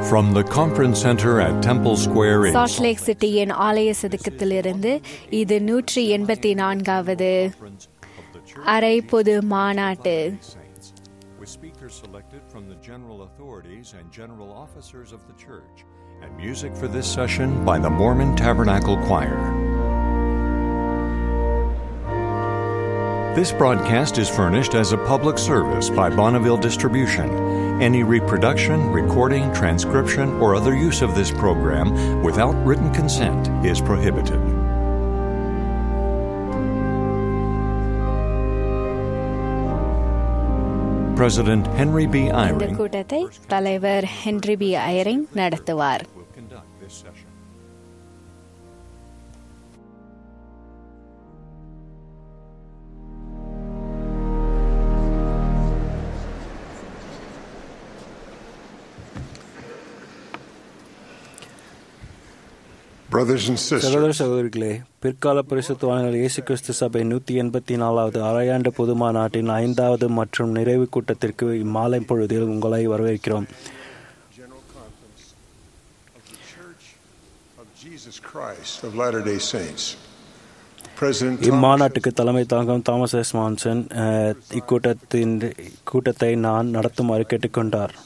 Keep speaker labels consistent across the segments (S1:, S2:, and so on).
S1: From the conference center at Temple Square in
S2: Salt Lake சிட்டியின் ஆலய சதுக்கத்திலிருந்து இது நூற்றி எண்பத்தி நான்காவது அரை பொது மாநாட்டு
S1: Saints, with speakers selected from the general authorities and general officers of the church, and music for this session by the Mormon Tabernacle Choir. This broadcast is furnished as a public service by Bonneville Distribution. Any reproduction, recording, transcription, or other use of this program without written consent is prohibited. President Henry B.
S2: இந்த
S1: Eyring
S2: கூட்டத்தை தலைவர் Henry B Eyring நடத்துவார்
S1: will conduct this session.
S3: Brothers and
S4: சகோதர
S3: sisters,
S4: சகோதரிகளே பிற்கால பரிசுத்தவான்கள் இயேசு கிறிஸ்து சபை நூற்றி எண்பத்தி நாலாவது அரையாண்டு பொது மாநாட்டின் ஐந்தாவது மற்றும் நிறைவு கூட்டத்திற்கு இம்மாலை பொழுதில் உங்களை வரவேற்கிறோம்
S3: General Conference of the Church of Jesus Christ of Latter-day Saints. President Thomas
S4: இம்மாநாட்டுக்கு தலைமை தாங்கும் தாமஸ் எஸ் மான்சன் அஹ், இக்கூட்டத்தின் கூட்டத்தை நான் நடத்துமாறு கேட்டுக்கொண்டார்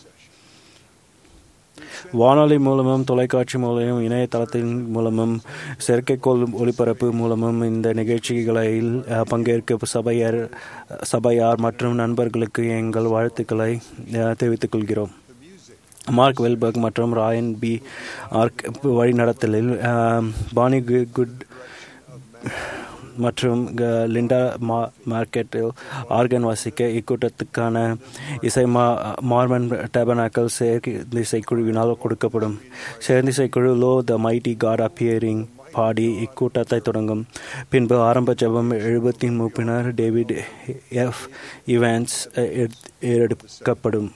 S4: வானொலி மூலமும் தொலைக்காட்சி மூலமும் இணையதளத்தின் மூலமும் செயற்கைக்கோள் ஒளிபரப்பு மூலமும் இந்த நிகழ்ச்சிகளில் அஹ், பங்கேற்க சபையர் சபையார் மற்றும் நண்பர்களுக்கு எங்கள் வாழ்த்துக்களை அஹ், தெரிவித்துக் கொள்கிறோம் மார்க் வெல்பர்க் மற்றும் ராயன் பி ஆர்க் வழிநடத்தலில் அஹ், பானி கு- குட் மற்றும் க- லிண்டா மா மார்க்கெட்டில் ஆர்கன் வாசிக்க இக்கூட்டத்துக்கான இசை மா மார்மன் டேபனாக்கல் சேர்ந்து இசைக்குழுவினால் கொடுக்கப்படும் சேர்ந்து இசைக்குழு lo the mighty God appearing பாடி இக்கூட்டத்தை தொடங்கும் பின்பு ஆரம்ப ஜெபம் எழுபத்தி மூப்பினர் டேவிட் எஃப் இவான்ஸ் எடுக்கப்படும்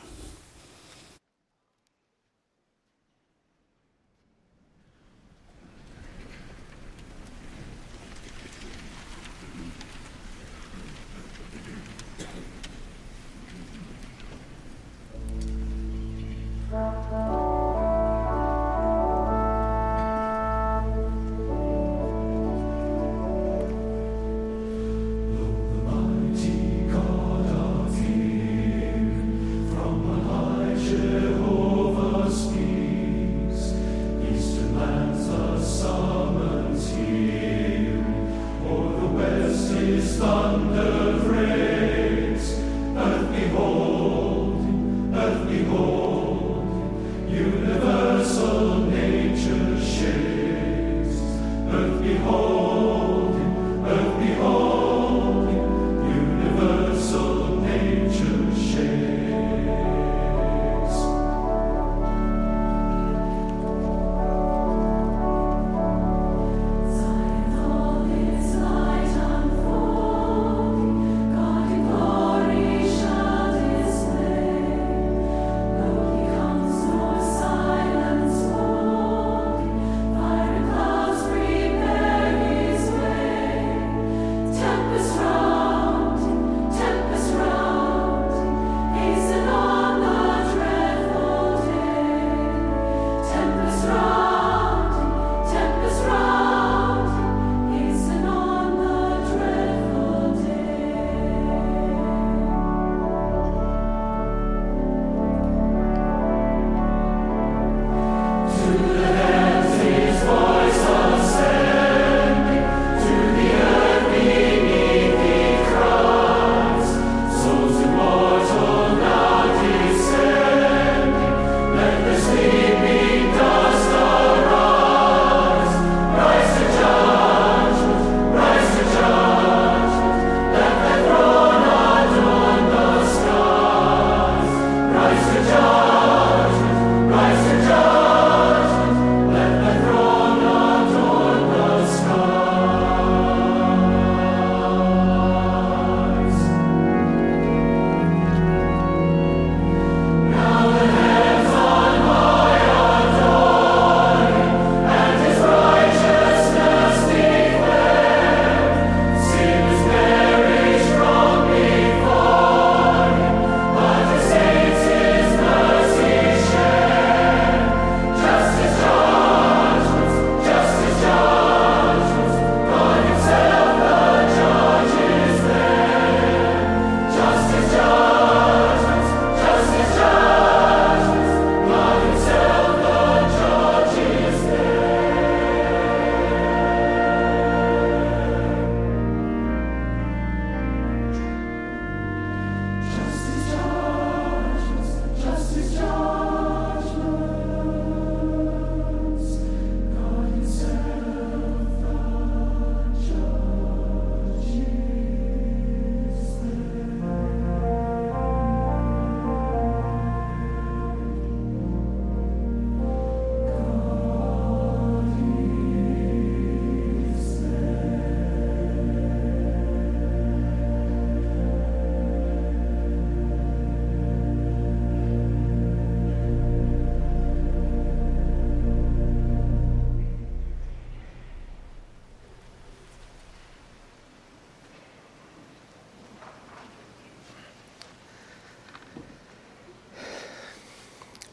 S5: Sein Auge ist Light am Morgen,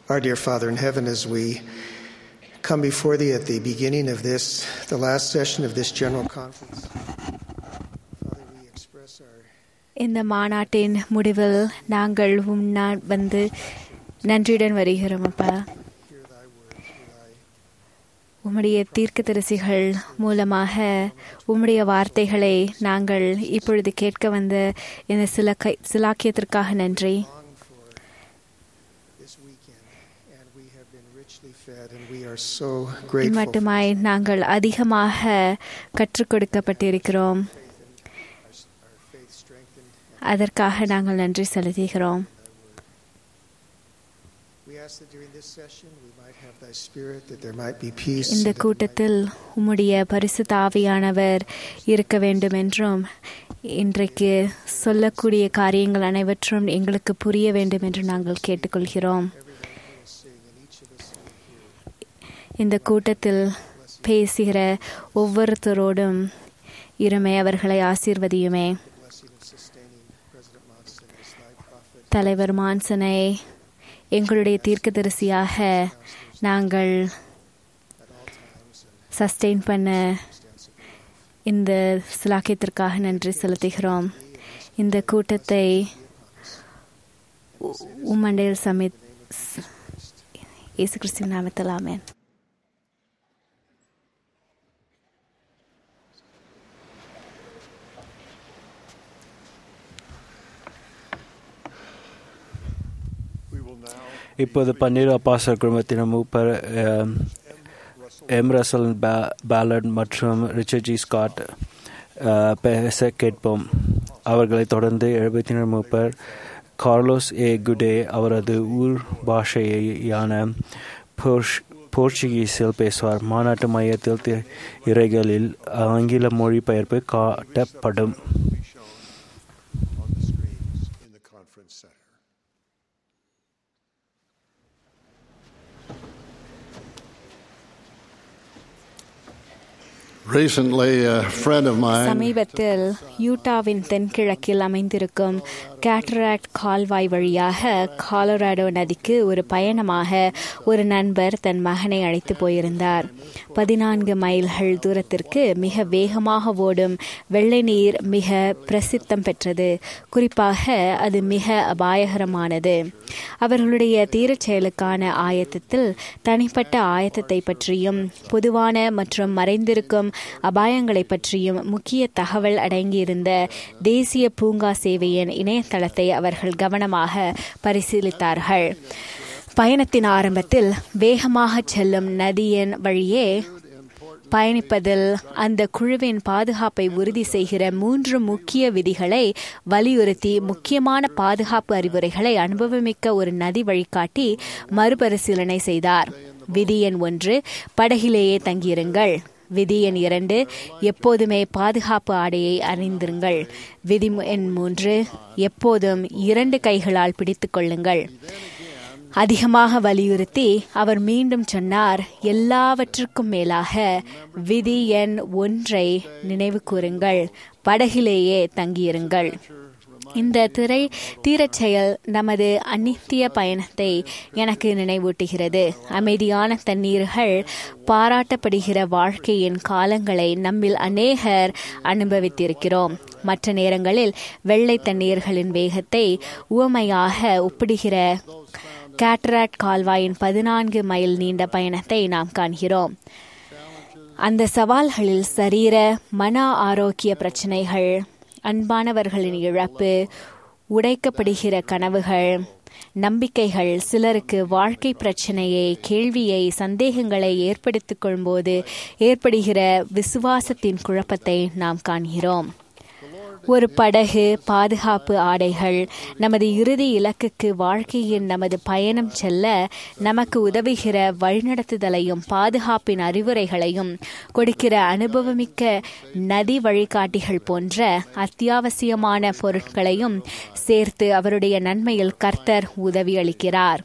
S5: Our dear Father in heaven, as we come before Thee at the beginning of this, the last session of this General Conference, Father, we express our
S2: இந்த மாநாட்டின் முடிவில் நாங்கள் உம்னால் வந்து நன்றியுடன் வருகிறோம் அப்பா
S5: hear Thy word through Thy
S2: உம்முடைய தீர்க்கதரிசிகள் மூலமாக உம்முடைய வார்த்தைகளை நாங்கள் இப்பொழுது கேட்க வந்த இந்த சில கை சிலாக்கியத்திற்காக நன்றி
S5: long for this weekend, and we have been richly fed, and we are so grateful. for
S2: மட்டுமாய் நாங்கள் அதிகமாக கற்றுக் கொடுக்கப்பட்டிருக்கிறோம்
S5: our, our faith strengthened.
S2: அதற்காக நாங்கள் நன்றி செலுத்துகிறோம்
S5: We ask that during this session we might have Thy Spirit, that there might be peace.
S2: இந்த
S5: and that we might
S2: கூட்டத்தில் உம்முடைய பரிசுத்த ஆவியானவர் இருக்க வேண்டும் என்றும் இன்றைக்கு சொல்லக்கூடிய காரியங்கள் அனைவற்றும் எங்களுக்கு புரிய வேண்டும் என்று நாங்கள் கேட்டுக்கொள்கிறோம்
S5: everyone who will sing and each of us who will hear.
S2: இந்த கூட்டத்தில் பேசுகிற ஒவ்வொருத்தரோடும் இருமை அவர்களை ஆசீர்வதியுமே
S5: Blessing and sustaining President Monson as Thy prophet.
S2: தலைவர் மான்சனை எங்களுடைய தீர்க்கதரிசியாக நாங்கள்
S5: at all times and
S2: sustain பண்ண
S5: circumstance of your life.
S2: இந்த சிலாக்கியத்திற்காக நன்றி செலுத்துகிறோம் இந்த கூட்டத்தை உ- உம்மண்டையில் சமி ஸ்- இயேசு கிறிஸ்துவின் நாமத்தில் ஆமென்
S3: We will now
S4: இப்போது பன்னீர் அப்பாசர் குடும்பத்தினர் மூப்பர் அஹ், எம் ரசல் பா- பேலட் மற்றும் ரிச்சர்ட் ஜி ஸ்காட் அஹ், பேச கேட்போம் அவர்களை தொடர்ந்து எழுபத்தினர் மூப்பர் கார்லோஸ் ஏ குடே அவரது ஊர் பாஷையான போர்ஷ் போர்ச்சுகீஸில் பேசுவார் மாநாட்டு மையத்தில் தி- இறைகளில் ஆங்கில மொழிபெயர்ப்பு காட்டப்படும்
S3: be shown on the screens in the conference center.
S6: Recently, a friend of mine
S2: சமீபத்தில் யூட்டாவின் தென்கிழக்கில் அமைந்திருக்கும் கேட்டராக்ட் கால்வாய் வழியாக காலராடோ நதிக்கு ஒரு பயணமாக ஒரு நண்பர் தன் மகனை அழைத்து போயிருந்தார் பதினான்கு மைல்கள் தூரத்திற்கு மிக வேகமாக ஓடும் வெள்ளை நீர் மிக பிரசித்தம் பெற்றது குறிப்பாக அது மிக அபாயகரமானது அவர்களுடைய தீரச் செயலுக்கான ஆயத்தத்தில் தனிப்பட்ட ஆயத்தத்தை பற்றியும் பொதுவான மற்றும் மறைந்திருக்கும் அபாயங்களை பற்றியும் முக்கிய தகவல் அடங்கியிருந்த தேசிய பூங்கா சேவையின் இணையதளத்தை அவர்கள் கவனமாக பரிசீலித்தார்கள் பயணத்தின் ஆரம்பத்தில் வேகமாக செல்லும் நதியின் வழியே பயணிப்பதில் அந்த குழுவின் பாதுகாப்பை உறுதி செய்கிற மூன்று முக்கிய விதிகளை வலியுறுத்தி முக்கியமான பாதுகாப்பு அறிவுரைகளை அனுபவமிக்க ஒரு நதி வழிகாட்டி மறுபரிசீலனை செய்தார் விதி எண் ஒன்று படகிலேயே தங்கியிருங்கள் விதி எண் இரண்டு எப்போதுமே பாதுகாப்பு ஆடையை அணிந்திருங்கள் விதி எண் மூன்று எப்போதும் இரண்டு கைகளால் பிடித்துக் கொள்ளுங்கள் அதிகமாக வலியுறுத்தி அவர் மீண்டும் சொன்னார் எல்லாவற்றுக்கும் மேலாக விதி எண் ஒன்றை நினைவு கூறுங்கள் படகிலேயே தங்கியிருங்கள் இந்த திரை தீரச் செயல் நமது அநித்திய பயணத்தை எனக்கு நினைவூட்டுகிறது அமைதியான தண்ணீர்கள் பாராட்டப்படுகிற வாழ்க்கையின் காலங்களை நம்மில் அநேகர் அனுபவித்திருக்கிறோம் மற்ற நேரங்களில் வெள்ளை தண்ணீர்களின் வேகத்தை உவமையாக ஒப்பிடுகிற கேட்டராக்ட் கால்வாயின் பதினான்கு மைல் நீண்ட பயணத்தை நாம் காண்கிறோம் அந்த சவால்களில் சரீர மன ஆரோக்கிய பிரச்சனைகள் அன்பானவர்களின் இழப்பு உடைக்கப்படுகிற கனவுகள் நம்பிக்கைகள் சிலருக்கு வாழ்க்கை பிரச்சனையை கேள்வியை சந்தேகங்களை ஏற்படுத்திக் கொள்ளும்போது ஏற்படுகிற விசுவாசத்தின் குழப்பத்தை நாம் காண்கிறோம் ஒரு படகு பாதுகாப்பு ஆடைகள் நமது இறுதி இலக்குக்கு வாழ்க்கையின் நமது பயணம் செல்ல நமக்கு உதவுகிற வழிநடத்துதலையும் பாதுகாப்பின் அறிவுரைகளையும் கொடுக்கிற அனுபவமிக்க நதி வழிகாட்டிகள் போன்ற அத்தியாவசியமான பொருட்களையும் சேர்த்து அவருடைய நன்மையில் கர்த்தர் உதவி அளிக்கிறார்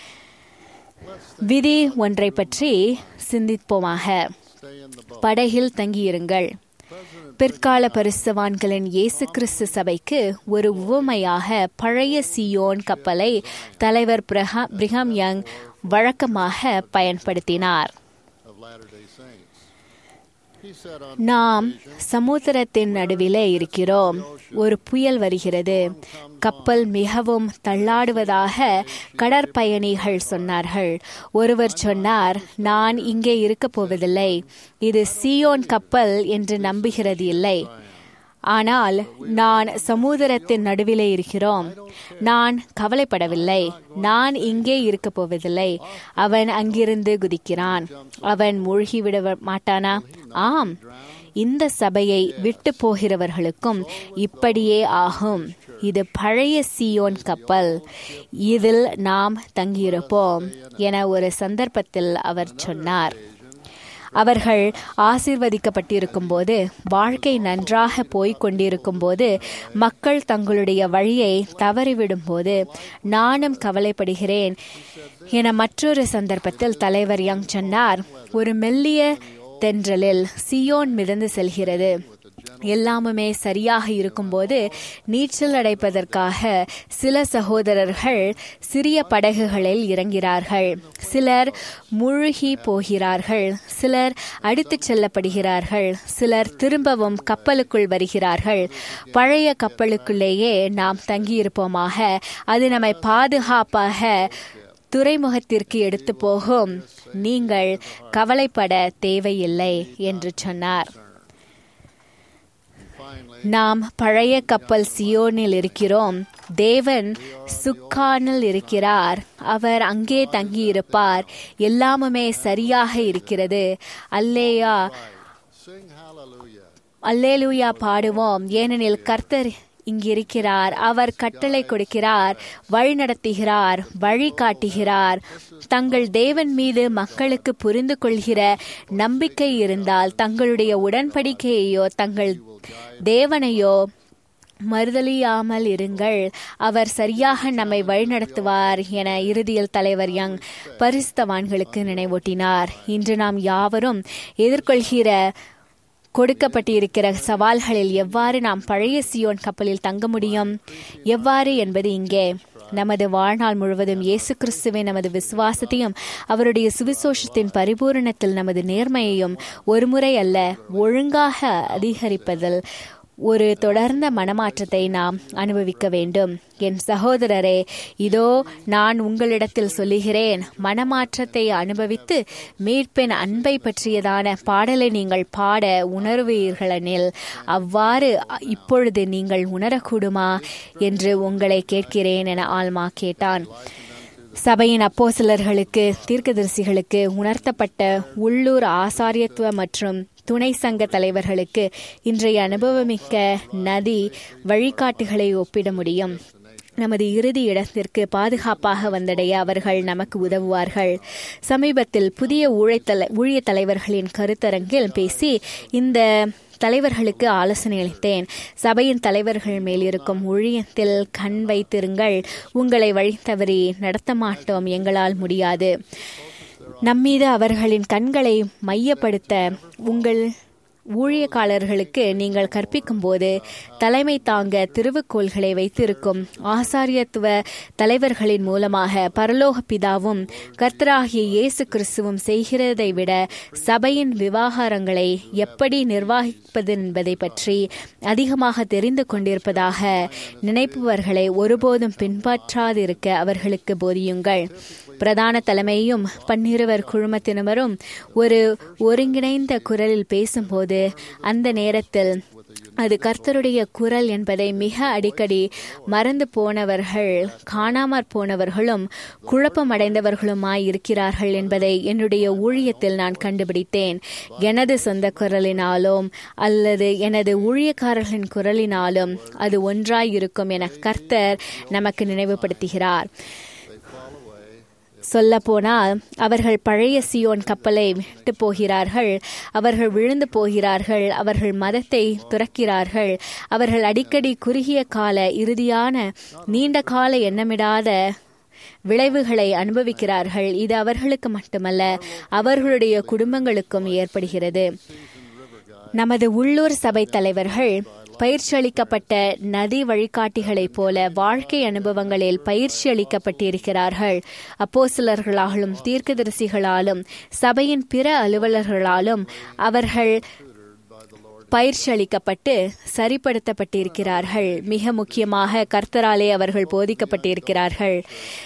S2: விதி ஒன்றை பற்றி சிந்திப்போமாக படகில் தங்கியிருங்கள் பிற்கால பரிசுவான்களின் இயேசு கிறிஸ்து சபைக்கு ஒரு உவமையாக பழைய சியோன் கப்பலை தலைவர் பிரஹா பிரிகாம் யங் வழக்கமாக பயன்படுத்தினார்
S6: of Latter day Saints. He said on
S2: நாம் சமுத்திரத்தின் நடுவிலே இருக்கிறோம் ஒரு புயல் வருகிறது கப்பல் மிகவும் தள்ளாடுவதாக கடற்பயணிகள் சொன்னார்கள் ஒருவர் சொன்னார் நான் இங்கே இருக்கப் போவதில்லை இது சியோன் கப்பல் என்று நம்புகிறது இல்லை ஆனால் நான் சமுத்திரத்தின் நடுவிலே இருக்கிறோம் நான் கவலைப்படவில்லை நான் இங்கே இருக்கப் போவதில்லை அவன் அங்கிருந்து குதிக்கிறான் அவன் மூழ்கிவிட மாட்டானா ஆம் இந்த சபையை விட்டு போகிறவர்களுக்கும் இப்படியே ஆகும் இது பழைய சியோன் கப்பல் இதில் நாம் தங்கியிருப்போம் என ஒரு சந்தர்ப்பத்தில் அவர் சொன்னார் அவர்கள் ஆசிர்வதிக்கப்பட்டிருக்கும் போது வாழ்க்கை நன்றாக போய்க் கொண்டிருக்கும் போது மக்கள் தங்களுடைய வழியை தவறிவிடும் போது நானும் கவலைப்படுகிறேன் என மற்றொரு சந்தர்ப்பத்தில் தலைவர் யங் சொன்னார் ஒரு மெல்லிய தென்றலில் சியோன் மிதந்து செல்கிறது எல்லாமுமே சரியாக இருக்கும்போது நீச்சல் அடைப்பதற்காக சில சகோதரர்கள் சிறிய படகுகளில் இறங்கிறார்கள் சிலர் முழுகி போகிறார்கள் சிலர் அடித்துச் செல்லப்படுகிறார்கள் சிலர் திரும்பவும் கப்பலுக்குள் வருகிறார்கள் பழைய கப்பலுக்குள்ளேயே நாம் தங்கியிருப்போமாக அது நம்மை பாதுகாப்பாக துறைமுகத்திற்கு எடுத்து போகும் நீங்கள் கவலைப்பட தேவையில்லை என்று சொன்னார் நாம் பழைய கப்பல் சியோனில் இருக்கிறோம் தேவன் சுக்கானில் இருக்கிறார் அவர் அங்கே தங்கியிருப்பார் எல்லாமுமே சரியாக இருக்கிறது அல்லேயா
S6: Sing hallelujah.
S2: அல்லேலூயா பாடுவோம் ஏனெனில் கர்த்தர் இங்கிருக்கிறார் அவர் கட்டளை கொடுக்கிறார் வழி நடத்துகிறார் வழி காட்டுகிறார் தங்கள் தேவன் மீது மக்களுக்கு புரிந்து கொள்கிற நம்பிக்கை இருந்தால் தங்களுடைய உடன்படிக்கையையோ தங்கள் தேவனையோ மறுதலியாமல் இருங்கள் அவர் சரியாக நம்மை வழிநடத்துவார் என இறுதியில் தலைவர் யங் பரிசுத்தவான்களுக்கு நினைவூட்டினார் இன்று நாம் யாவரும் எதிர்கொள்கிற கொடுக்கப்பட்டிருக்கிற சவால்களில் எவ்வாறு நாம் பழைய சியோன் கப்பலில் தங்க முடியும் எவ்வாறு என்பது இங்கே நமது வாழ்நாள் முழுவதும் இயேசு கிறிஸ்துவை நமது விசுவாசத்தையும் அவருடைய சுவிசோஷத்தின் பரிபூரணத்தில் நமது நேர்மையையும் ஒருமுறை அல்ல ஒழுங்காக அதிகரிப்பதில் ஒரு தொடர்ந்த மனமாற்றத்தை நாம் அனுபவிக்க வேண்டும் என் சகோதரரே இதோ நான் உங்களிடத்தில் சொல்லுகிறேன் மனமாற்றத்தை அனுபவித்து மீட்பின் அன்பை பற்றியதான பாடலை நீங்கள் பாட உணர்வீர்களெனில் அவ்வாறு இப்பொழுது நீங்கள் உணரக்கூடுமா என்று உங்களை கேட்கிறேன் என ஆல்மா கேட்டான் சபையின் அப்போசிலர்களுக்கு தீர்க்கதரிசிகளுக்கு உணர்த்தப்பட்ட உள்ளூர் ஆசாரியத்துவ மற்றும் துணை சங்க தலைவர்களுக்கு இன்றைய அனுபவமிக்க நதி வழிகாட்டுகளை ஒப்பிட முடியும் நமது இறுதி இடத்திற்கு பாதுகாப்பாக வந்தடைய அவர்கள் நமக்கு உதவுவார்கள் சமீபத்தில் புதிய ஊழியத்தலை ஊழிய தலைவர்களின் கருத்தரங்கில் பேசி இந்த தலைவர்களுக்கு ஆலோசனை அளித்தேன் சபையின் தலைவர்கள் மேல் இருக்கும் ஊழியத்தில் கண் வைத்திருங்கள் உங்களை வழி தவறி நடத்த மாட்டோம் எங்களால் முடியாது நம்மீது அவர்களின் கண்களை மையப்படுத்த உங்கள் ஊழியக்காரர்களுக்கு நீங்கள் கற்பிக்கும் போது தலைமை தாங்க திருவுக்கோள்களை வைத்திருக்கும் ஆசாரியத்துவ தலைவர்களின் மூலமாக பரலோக பிதாவும் கர்த்தராகிய இயேசு கிறிஸ்துவும் செய்கிறதை விட சபையின் விவாகாரங்களை எப்படி நிர்வகிப்பது என்பதை பற்றி அதிகமாக தெரிந்து கொண்டிருப்பதாக நினைப்பவர்களை ஒருபோதும் பின்பற்றாதிருக்க அவர்களுக்கு போதியுங்கள் பிரதான தலைமையும் பன்னிருவர் குழுமத்தினரும் ஒரு ஒருங்கிணைந்த குரலில் பேசும்போது அந்த நேரத்தில் அது கர்த்தருடைய குரல் என்பதை மிக அடிக்கடி மறந்து போனவர்கள் காணாமற் போனவர்களும் குழப்பமடைந்தவர்களுமாய் இருக்கிறார்கள் என்பதை என்னுடைய ஊழியத்தில் நான் கண்டுபிடித்தேன் எனது சொந்த குரலினாலும் அல்லது எனது ஊழியக்காரர்களின் குரலினாலும் அது ஒன்றாய் இருக்கும் என கர்த்தர் நமக்கு நினைவுபடுத்துகிறார் சொல்லப்போனால் அவர்கள் பழைய சியோன் கப்பலை விட்டு போகிறார்கள் அவர்கள் விழுந்து போகிறார்கள் அவர்கள் மதத்தை துறக்கிறார்கள் அவர்கள் அடிக்கடி குறுகிய கால இறுதியான நீண்ட கால எண்ணமிடாத விளைவுகளை அனுபவிக்கிறார்கள் இது அவர்களுக்கு மட்டுமல்ல அவர்களுடைய குடும்பங்களுக்கும் ஏற்படுகிறது நமது உள்ளூர் சபை தலைவர்கள் பயிற்சி அளிக்கப்பட்ட நதி வழிகாட்டிகளைப் போல வாழ்க்கை அனுபவங்களில் பயிற்சி அளிக்கப்பட்டிருக்கிறார்கள் அப்போசிலர்களாலும் தீர்க்கதரிசிகளாலும் சபையின் பிற அலுவலர்களாலும் அவர்கள் பயிற்சி அளிக்கப்பட்டு சரிப்படுத்தப்பட்டிருக்கிறார்கள் மிக முக்கியமாக கர்த்தராலே அவர்கள் போதிக்கப்பட்டிருக்கிறார்கள்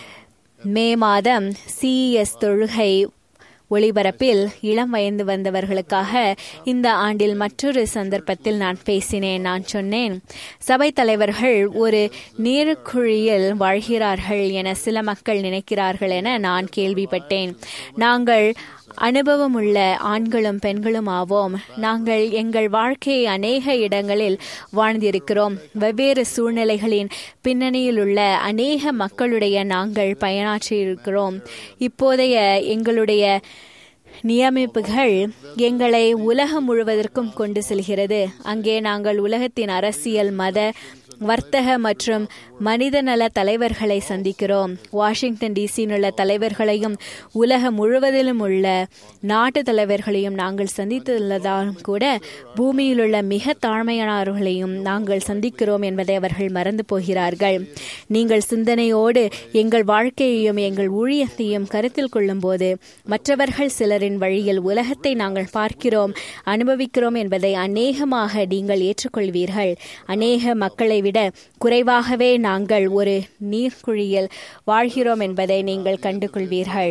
S2: மே மாதம் சிஎஸ் தொழுகை ஒளிபரப்பில் இளம் வயது வந்தவர்களுக்காக இந்த ஆண்டில் மற்றொரு சந்தர்ப்பத்தில் நான் பேசினேன் நான் சொன்னேன் சபை தலைவர்கள் ஒரு நீருக்குழியில் வாழ்கிறார்கள் என சில மக்கள் நினைக்கிறார்கள் என நான் கேள்விப்பட்டேன் நாங்கள் அனுபவமுள்ள ஆண்களும் பெண்களும் ஆவோம் நாங்கள் எங்கள் வாழ்க்கையை அநேக இடங்களில் வாழ்ந்திருக்கிறோம் வெவ்வேறு சூழ்நிலைகளின் பின்னணியில் உள்ள அநேக மக்களுடைய நாங்கள் பயனாற்றியிருக்கிறோம் இப்போதைய எங்களுடைய நியமிப்புகள் எங்களை உலகம் முழுவதற்கும் கொண்டு செல்கிறது அங்கே நாங்கள் உலகத்தின் அரசியல் மத வர்த்தக மற்றும் மனிதநல தலைவர்களை சந்திக்கிறோம் வாஷிங்டன் டிசியில் உள்ள தலைவர்களையும் உலகம் முழுவதிலும் உள்ள நாட்டு தலைவர்களையும் நாங்கள் சந்தித்துள்ளதாலும் கூட பூமியில் உள்ள மிக தாழ்மையானவர்களையும் நாங்கள் சந்திக்கிறோம் என்பதை அவர்கள் மறந்து போகிறார்கள் நீங்கள் சிந்தனையோடு எங்கள் வாழ்க்கையையும் எங்கள் ஊழியத்தையும் கருத்தில் கொள்ளும்போது மற்றவர்கள் சிலரின் வழியில் உலகத்தை நாங்கள் பார்க்கிறோம் அனுபவிக்கிறோம் என்பதை அநேகமாக நீங்கள் ஏற்றுக்கொள்வீர்கள் அநேக மக்களை விட குறைவாகவே நாங்கள் ஒரு நீர்க்குழியில் வாழ்கிறோம் என்பதை நீங்கள் கண்டுகொள்வீர்கள்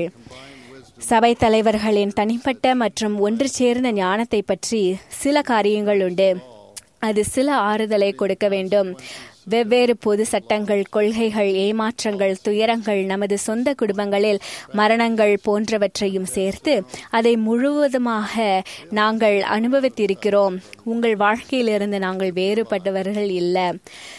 S2: சபை தலைவர்களின் தனிப்பட்ட மற்றும் ஒன்று சேர்ந்த ஞானத்தை பற்றி சில காரியங்கள் உண்டு அது சில ஆறுதலை கொடுக்க வேண்டும் வெவ்வேறு பொது சட்டங்கள் கொள்கைகள் ஏமாற்றங்கள் துயரங்கள் நமது சொந்த குடும்பங்களில் மரணங்கள் போன்றவற்றையும் சேர்த்து அதை முழுவதுமாக நாங்கள் அனுபவித்திருக்கிறோம் உங்கள் வாழ்க்கையிலிருந்து நாங்கள் வேறுபட்டவர்கள் இல்லை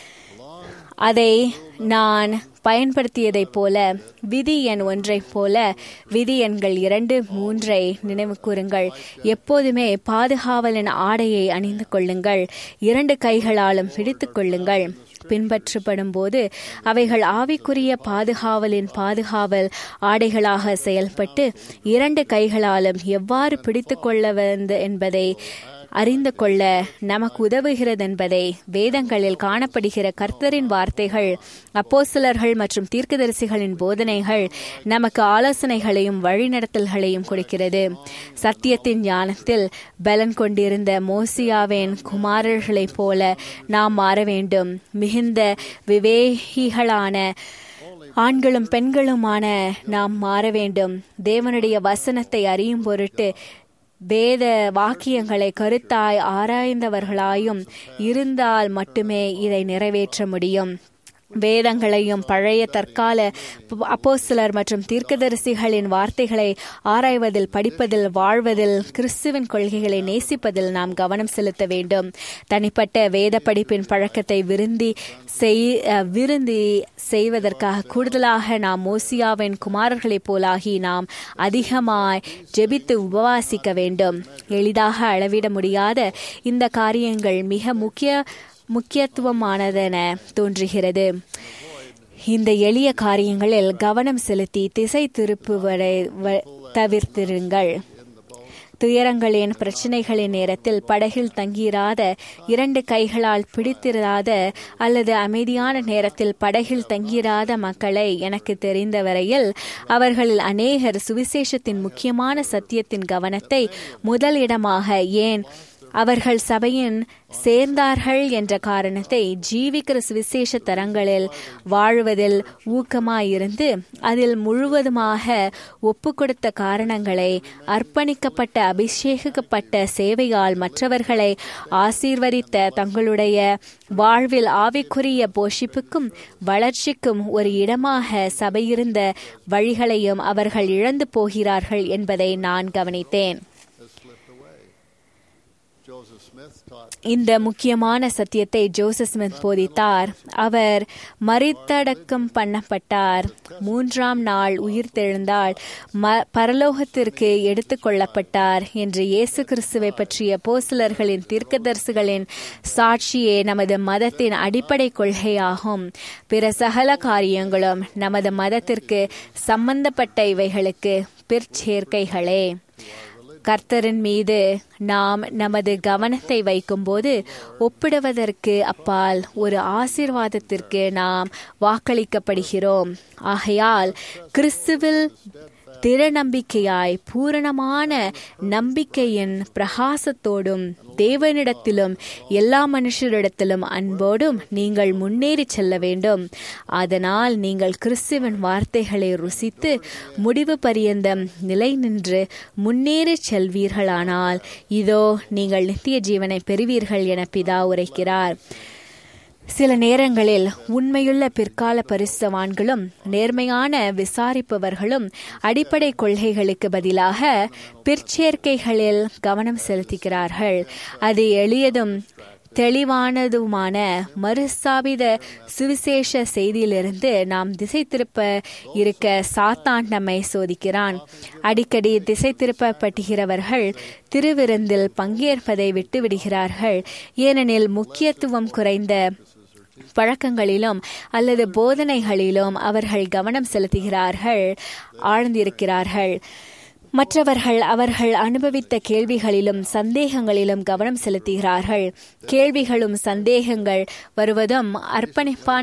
S2: அதை நான் பயன்படுத்தியதைப் போல விதி எண் ஒன்றைப் போல விதி எண்கள் இரண்டு மூன்றை நினைவு கூறுங்கள் எப்போதுமே பாதுகாவலின் ஆடையை அணிந்து கொள்ளுங்கள் இரண்டு கைகளாலும் பிடித்துக் கொள்ளுங்கள் பின்பற்றப்படும் போது அவைகள் ஆவிக்குரிய பாதுகாவலின் பாதுகாவல் ஆடைகளாக செயல்பட்டு இரண்டு கைகளாலும் எவ்வாறு பிடித்து கொள்ள வந்து என்பதை அறிந்து கொள்ள நமக்கு உதவுகிறது என்பதை வேதங்களில் காணப்படுகிற கர்த்தரின் வார்த்தைகள் அப்போசிலர்கள் மற்றும் தீர்க்கதரிசிகளின் போதனைகள் நமக்கு ஆலோசனைகளையும் வழிநடத்தல்களையும் கொடுக்கிறது சத்தியத்தின் ஞானத்தில் பலன் கொண்டிருந்த மோசியாவின் குமாரர்களைப் போல நாம் மாற வேண்டும் மிகுந்த விவேகிகளான ஆண்களும் பெண்களுமான நாம் மாற வேண்டும் தேவனுடைய வசனத்தை அறியும் பொருட்டு வேத வாக்கியங்களை கருத்தாய் ஆராய்ந்தவர்களாயும் இருந்தால் மட்டுமே இதை நிறைவேற்ற முடியும் வேதங்களையும் பழைய தற்கால அப்போஸ்தலர் மற்றும் தீர்க்கதரிசிகளின் வார்த்தைகளை ஆராய்வதில் படிப்பதில் வாழ்வதில் கிறிஸ்துவின் கொள்கைகளை நேசிப்பதில் நாம் கவனம் செலுத்த வேண்டும் தனிப்பட்ட வேத படிப்பின் பழக்கத்தை விருந்தி செய் விருந்தி செய்வதற்காக கூடுதலாக நாம் மோசியாவின் குமாரர்களைப் போலாகி நாம் அதிகமாய் ஜெபித்து உபவாசிக்க வேண்டும் எளிதாக அளவிட முடியாத இந்த காரியங்கள் மிக முக்கிய முக்கியத்துவமானதென தோன்றுகிறது இந்த எளிய காரியங்களில் கவனம் செலுத்தி திசை திருப்புவதை தவிர்த்திருங்கள் துயரங்களின் பிரச்சனைகளின் நேரத்தில் படகில் தங்கியிராத இரண்டு கைகளால் பிடித்திராத அல்லது அமைதியான நேரத்தில் படகில் தங்கியிராத மக்களை எனக்கு தெரிந்த வரையில் அவர்களில் அநேகர் சுவிசேஷத்தின் முக்கியமான சத்தியத்தின் கவனத்தை முதலிடமாக ஏன் அவர்கள் சபையின் சேர்ந்தார்கள் என்ற காரணத்தை ஜீவிக்கிற சுவிசேஷ தரங்களில் வாழ்வதில் ஊக்கமாயிருந்து அதில் முழுவதுமாக ஒப்பு கொடுத்த காரணங்களை அர்ப்பணிக்கப்பட்ட அபிஷேகிக்கப்பட்ட சேவையால் மற்றவர்களை ஆசீர்வதித்த தங்களுடைய வாழ்வில் ஆவிக்குரிய போஷிப்புக்கும் வளர்ச்சிக்கும் ஒரு இடமாக சபையிருந்த வழிகளையும் அவர்கள் இழந்து போகிறார்கள் என்பதை நான் கவனித்தேன் இந்த முக்கியமான சத்தியத்தை ஜோசப் ஸ்மித் போதித்தார் அவர் மறித்தடக்கம் பண்ணப்பட்டார் மூன்றாம் நாள் உயிர் தெழுந்தால் ம பரலோகத்திற்கு எடுத்து கொள்ளப்பட்டார் என்று இயேசு கிறிஸ்துவை பற்றிய போசிலர்களின் தீர்க்கதரிசிகளின் சாட்சியே நமது மதத்தின் அடிப்படை கொள்கையாகும் பிற சகல காரியங்களும் நமது மதத்திற்கு சம்பந்தப்பட்ட இவைகளுக்கு பிற்சேர்க்கைகளே கர்த்தரின் மீது நாம் நமது கவனத்தை வைக்கும்போது ஒப்பிடுவதற்கு அப்பால் ஒரு ஆசீர்வாதத்திற்கு நாம் வாக்களிக்கப்படுகிறோம் ஆகையால் கிறிஸ்துவில் திருநம்பிக்கையாய் பூரணமான நம்பிக்கையின் பிரகாசத்தோடும் தேவனிடத்திலும் எல்லா மனுஷரிடத்திலும் அன்போடும் நீங்கள் முன்னேறி செல்ல வேண்டும் அதனால் நீங்கள் கிறிஸ்துவின் வார்த்தைகளை ருசித்து முடிவு பரியந்தம் நிலை நின்று முன்னேறி செல்வீர்களானால் இதோ நீங்கள் நித்திய ஜீவனை பெறுவீர்கள் என பிதா உரைக்கிறார் சில நேரங்களில் உண்மையுள்ள பிற்கால பரிசுவான்களும் நேர்மையான விசாரிப்பவர்களும் அடிப்படை கொள்கைகளுக்கு பதிலாக பிற்சேர்க்கைகளில் கவனம் செலுத்துகிறார்கள் அது எளியதும் தெளிவானதுமான மறுஸ்தாபித சுவிசேஷ செய்தியிலிருந்து நாம் திசை திருப்ப இருக்க சாத்தான் நம்மை சோதிக்கிறான் அடிக்கடி திசை திருப்பப்பட்டுகிறவர்கள் திருவிருந்தில் பங்கேற்பதை விட்டுவிடுகிறார்கள் ஏனெனில் முக்கியத்துவம் குறைந்த பழக்கங்களிலும் அல்லது போதனைகளிலும் அவர்கள் கவனம் செலுத்துகிறார்கள் ஆழ்ந்திருக்கிறார்கள் மற்றவர்கள் அவர்கள் அனுபவித்த கேள்விகளிலும் சந்தேகங்களிலும் கவனம் செலுத்துகிறார்கள் கேள்விகளும் சந்தேகங்கள் வருவதும் அர்ப்பணிப்பான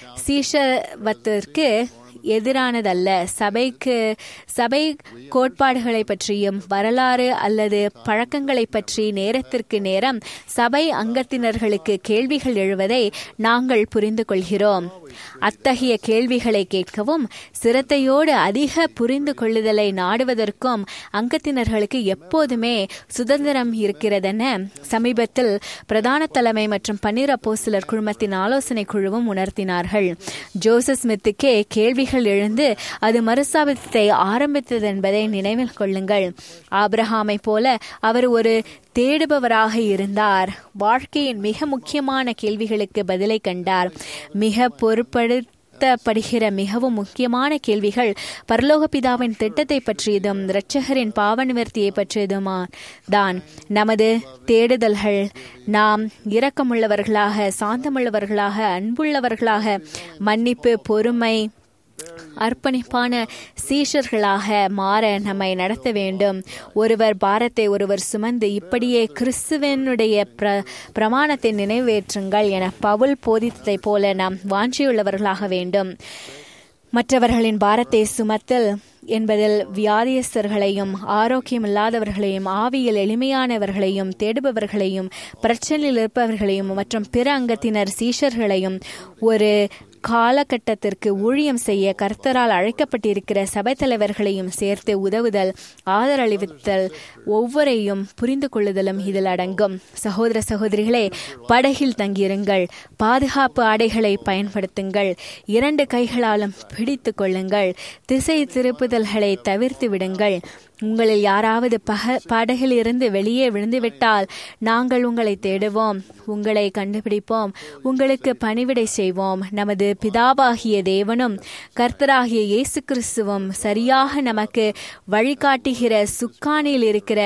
S2: சீஷவத்திற்கு எதிரானதல்ல சபைக்கு சபை கோட்பாடுகளை பற்றியும் வரலாறு அல்லது பழக்கங்களை பற்றி நேரத்திற்கு நேரம் சபை அங்கத்தினர்களுக்கு கேள்விகள் எழுவதை நாங்கள் புரிந்து கொள்கிறோம் அத்தகைய கேள்விகளை கேட்கவும் சிரத்தையோடு அதிக புரிந்து கொள்ளுதலை நாடுவதற்கும் அங்கத்தினர்களுக்கு எப்போதுமே சுதந்திரம் இருக்கிறதென சமீபத்தில் பிரதான தலைமை மற்றும் பன்னீர் அப்போசிலர் குழுமத்தின் ஆலோசனை குழுவும் உணர்த்தினார்கள் ஜோசப் ஸ்மித்துக்கே கேள்வி கேள்விகள் எழுந்து அது மறுசாபத்தை ஆரம்பித்தது என்பதை நினைவில் கொள்ளுங்கள் ஆப்ரஹாமை போல அவர் ஒரு தேடுபவராக இருந்தார் வாழ்க்கையின் மிக முக்கியமான கேள்விகளுக்கு பதிலை கண்டார் மிக பொறுப்படுத்த படுகிற மிகவும் முக்கியமான கேள்விகள் பரலோக பிதாவின் திட்டத்தை பற்றியதும் இரட்சகரின் பாவ நிவர்த்தியை பற்றியதுமா தான் நமது தேடுதல்கள் நாம் இரக்கமுள்ளவர்களாக சாந்தமுள்ளவர்களாக அன்புள்ளவர்களாக மன்னிப்பு பொறுமை அர்ப்பணிப்பான சீஷர்களாக மாற நம்மை நடத்த வேண்டும் ஒருவர் பாரத்தை ஒருவர் சுமந்து இப்படியே கிறிஸ்துவனுடைய பிர பிரமாணத்தை நிறைவேற்றுங்கள் என பவுல் போதித்ததை போல நாம் வாஞ்சியுள்ளவர்களாக வேண்டும் மற்றவர்களின் பாரத்தை சுமத்தல் என்பதில் வியாதியஸ்தர்களையும் ஆரோக்கியமில்லாதவர்களையும் ஆவியில் எளிமையானவர்களையும் தேடுபவர்களையும் பிரச்சனையில் இருப்பவர்களையும் மற்றும் பிற அங்கத்தினர் சீஷர்களையும் ஒரு காலகட்டத்திற்கு ஊழியம் செய்ய கர்த்தரால் அழைக்கப்பட்டிருக்கிற சபை தலைவர்களையும் சேர்த்து உதவுதல் ஆதரளித்தல் ஒவ்வொரையும் புரிந்து கொள்ளுதலும் இதில் அடங்கும் சகோதர சகோதரிகளே படகில் தங்கியிருங்கள் பாதுகாப்பு ஆடைகளை பயன்படுத்துங்கள் இரண்டு கைகளாலும் பிடித்து கொள்ளுங்கள் திசை திருப்புதல்களை தவிர்த்து விடுங்கள் உங்களில் யாராவது பக படகில் இருந்து வெளியே விழுந்துவிட்டால் நாங்கள் உங்களை தேடுவோம் உங்களை கண்டுபிடிப்போம் உங்களுக்கு பணிவிடை செய்வோம் நமது பிதாவாகிய தேவனும் கர்த்தராகிய இயேசு கிறிஸ்துவும் சரியாக நமக்கு வழிகாட்டுகிற சுக்கானில் இருக்கிற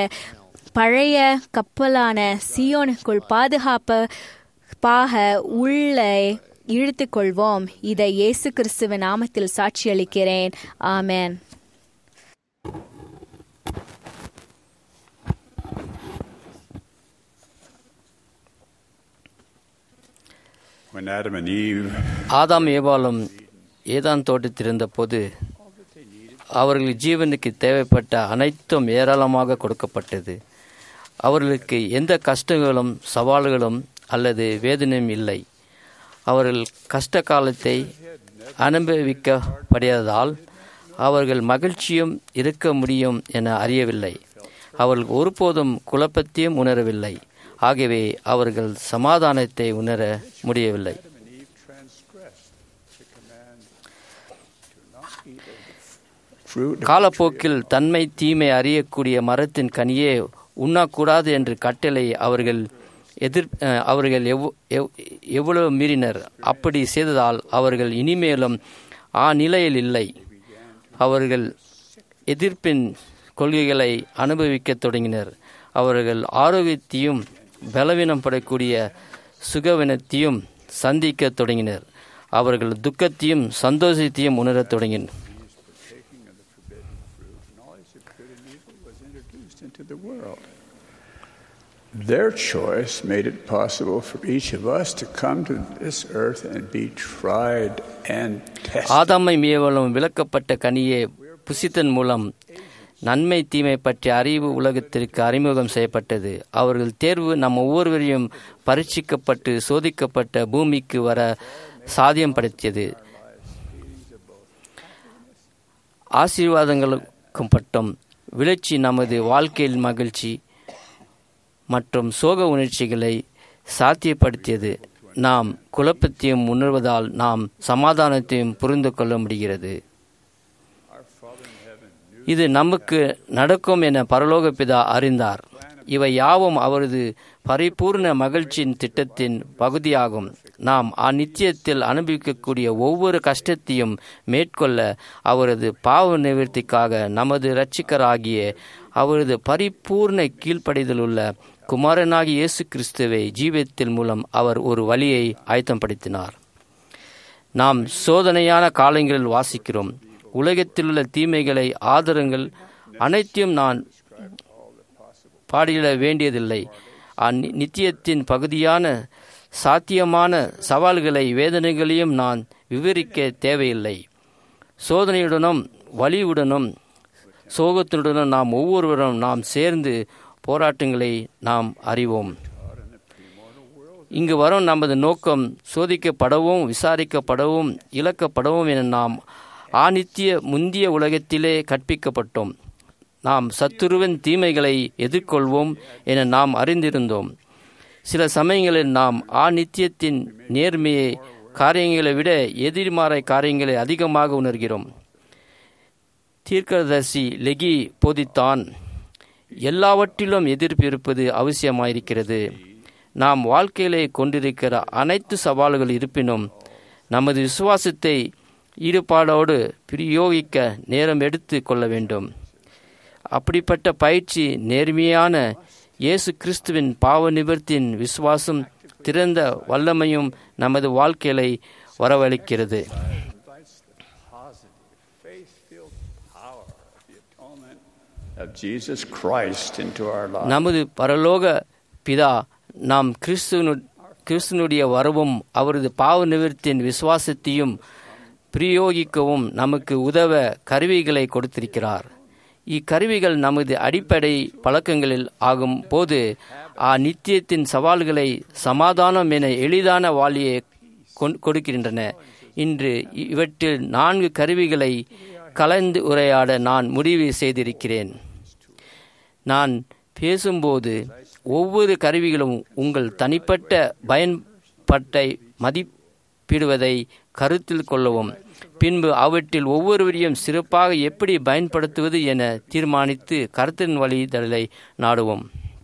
S2: பழைய கப்பலான சியோனுக்குள் பாதுகாப்பு பாக உள்ளே இழுத்து கொள்வோம் இதை இயேசு கிறிஸ்துவ நாமத்தில் சாட்சியளிக்கிறேன் ஆமேன்
S7: When Adam and Eve
S8: ஆதாம் ஏவாளும் ஏதான் தோட்டத்திருந்த போது அவர்கள் ஜீவனுக்கு தேவைப்பட்ட அனைத்தும் ஏராளமாக கொடுக்கப்பட்டது அவர்களுக்கு எந்த கஷ்டங்களும் சவால்களும் அல்லது வேதனையும் இல்லை அவர்கள் கஷ்ட காலத்தை அனுபவிக்கப்படியதால் அவர்கள் மகிழ்ச்சியும் இருக்க முடியும் என அறியவில்லை அவர்கள் ஒருபோதும் குழப்பத்தையும் உணரவில்லை ஆகவே அவர்கள் சமாதானத்தை உணர முடியவில்லை காலப்போக்கில் தன்மை தீமை அறியக்கூடிய மரத்தின் கனியே உண்ணக்கூடாது என்று கட்டளை அவர்கள் எதிர் அவர்கள் எவ் எவ்வளவு மீறினர் அப்படி செய்ததால் அவர்கள் இனிமேலும் ஆ நிலையில் இல்லை அவர்கள் எதிர்ப்பின் கொள்கைகளை அனுபவிக்கத் தொடங்கினர் அவர்கள் ஆரோக்கியத்தையும் பலவீனம் படக்கூடிய சுகவினத்தையும் சந்திக்கத் தொடங்கினர் அவர்கள் துக்கத்தையும் சந்தோஷத்தையும் உணரத் தொடங்கினர்
S7: knowledge of good and evil was introduced into the world. Their choice made it possible for each of us to come to this earth and be tried and tested.
S8: ஆதாமை மியவளும் விளக்கப்பட்ட கனியே புசித்தன் மூலம் நன்மை தீமை பற்றிய அறிவு உலகத்திற்கு அறிமுகம் செய்யப்பட்டது அவர்கள் தேர்வு நம் ஒவ்வொருவரையும் பரீட்சிக்கப்பட்டு சோதிக்கப்பட்ட பூமிக்கு வர சாத்தியம் படுத்தியது ஆசீர்வாதங்களுக்கும் பட்டும் விளைச்சி நமது வாழ்க்கையில் மகிழ்ச்சி மற்றும் சோக உணர்ச்சிகளை சாத்தியப்படுத்தியது நாம் குழப்பத்தையும் உணர்வதால் நாம் சமாதானத்தையும் புரிந்து கொள்ள முடிகிறது இது நமக்கு நடக்கும் என பரலோக பிதா அறிந்தார் இவை யாவும் அவரது பரிபூர்ண மகிழ்ச்சியின் திட்டத்தின் பகுதியாகும் நாம் அந்நித்தியத்தில் அனுபவிக்கக்கூடிய ஒவ்வொரு கஷ்டத்தையும் மேற்கொள்ள அவரது பாவ நிவர்த்திக்காக நமது இரட்சிக்கராகிய அவரது பரிபூர்ண கீழ்ப்படிதலுள்ள குமாரனாகிய இயேசு கிறிஸ்துவை ஜீவியத்தின் மூலம் அவர் ஒரு வழியை ஆயத்தப்படுத்தினார் நாம் சோதனையான காலங்களில் வாசிக்கிறோம் உலகத்திலுள்ள தீமைகளை ஆதரங்கள் அனைத்தையும் நான் பாடியிட வேண்டியதில்லை அந்நி- நித்தியத்தின் பகுதியான சாத்தியமான சவால்களை வேதனைகளையும் நான் விவரிக்க தேவையில்லை சோதனையுடனும் வலியுடனும் சோகத்துடனும் நாம் ஒவ்வொருவரும் நாம் சேர்ந்து போராட்டங்களை நாம் அறிவோம் இங்கு வரும் நமது நோக்கம் சோதிக்கப்படவும் விசாரிக்கப்படவும் இழக்கப்படவும் என நாம் ஆநித்திய முந்திய உலகத்திலே கற்பிக்கப்பட்டோம் நாம் சத்துருவின் தீமைகளை எதிர்கொள்வோம் என நாம் அறிந்திருந்தோம் சில சமயங்களில் நாம் ஆநித்தியத்தின் நேர்மையை காரியங்களை விட எதிர்மாறை காரியங்களை அதிகமாக உணர்கிறோம் தீர்க்கதரிசி லெகி போதித்தான் எல்லாவற்றிலும் எதிர்ப்பு இருப்பது அவசியமாயிருக்கிறது நாம் வாழ்க்கையிலே கொண்டிருக்கிற அனைத்து சவால்கள் இருப்பினும் நமது விசுவாசத்தை ஈடுபாடோடு பிரயோகிக்க நேரம் எடுத்து கொள்ள வேண்டும் அப்படிப்பட்ட பயிற்சி நேர்மையான இயேசு கிறிஸ்துவின் பாவ நிவர்த்தியின் விசுவாசம் திறந்த வல்லமையும் நமது வாழ்க்கையை வரவழைக்கிறது
S7: Faith-filled power of the atonement of Jesus Christ into our lives.
S8: நமது பரலோக பிதா நாம் கிறிஸ்துவனு கிறிஸ்துனுடைய வரவும் அவரது பாவ நிவர்த்தியின் விசுவாசத்தையும் பிரயோகிக்கவும் நமக்கு உதவ கருவிகளை கொடுத்திருக்கிறார் இக்கருவிகள் நமது அடிப்படை பழக்கங்களில் ஆகும் போது ஆ நித்தியத்தின் சவால்களை சமாதானம் என எளிதான வாளியை கொண்- கொடுக்கின்றன இன்று இவற்றில் நான்கு கருவிகளை கலந்து உரையாட நான் முடிவு செய்திருக்கிறேன் நான் பேசும்போது ஒவ்வொரு கருவிகளும் உங்கள் தனிப்பட்ட பயன்பட்டை மதிப்பிடுவதை கருத்தில் கொள்ளவும் பின்பு அவற்றில் ஒவ்வொருவரையும் சிறப்பாக எப்படி பயன்படுத்துவது என தீர்மானித்து கருத்தின் வழிதலை நாடுவோம்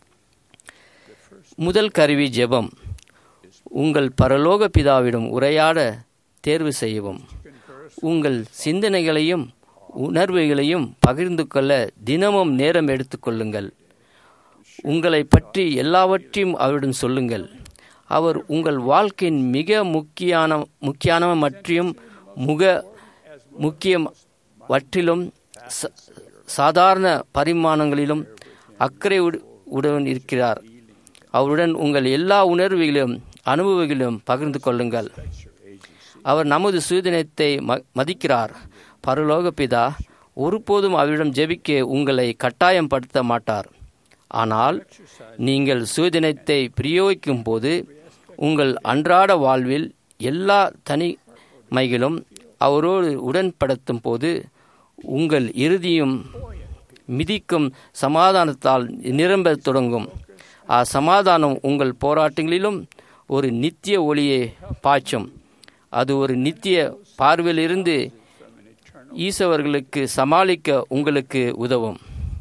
S8: முதல் கருவி ஜெபம் உங்கள் பரலோக பிதாவிடம் உரையாட தேர்வு செய்யவும் உங்கள் சிந்தனைகளையும் உணர்வுகளையும் பகிர்ந்து கொள்ள தினமும் நேரம் எடுத்துக்கொள்ளுங்கள் உங்களை பற்றி எல்லாவற்றையும் அவரிடம் சொல்லுங்கள் அவர் உங்கள் வாழ்க்கையின் மிக முக்கியான முக்கியான மற்றும் முக முக்கியம் வற்றிலும் ச- சாதாரண பரிமாணங்களிலும் அக்கறை உட- உடன் இருக்கிறார் அவருடன் உங்கள் எல்லா உணர்வுகளிலும் அனுபவங்களிலும் பகிர்ந்து கொள்ளுங்கள் அவர் நமது சுயதினத்தை ம- மதிக்கிறார் பரலோக பிதா ஒருபோதும் அவரிடம் ஜெபிக்க உங்களை கட்டாயப்படுத்த மாட்டார் ஆனால் நீங்கள் சுயதினத்தை பிரயோகிக்கும் போது உங்கள் அன்றாட வாழ்வில் எல்லா தனிமைகளும் அவரோடு உடன்படுத்தும் போது உங்கள் இறுதியும் மிதிக்கும் சமாதானத்தால் நிரம்பத் தொடங்கும் ஆ சமாதானம் உங்கள் போராட்டங்களிலும் ஒரு நித்திய ஒளியை பாய்ச்சும் அது ஒரு நித்திய பார்வையிலிருந்து ஈசவர்களுக்கு சமாளிக்க உங்களுக்கு உதவும்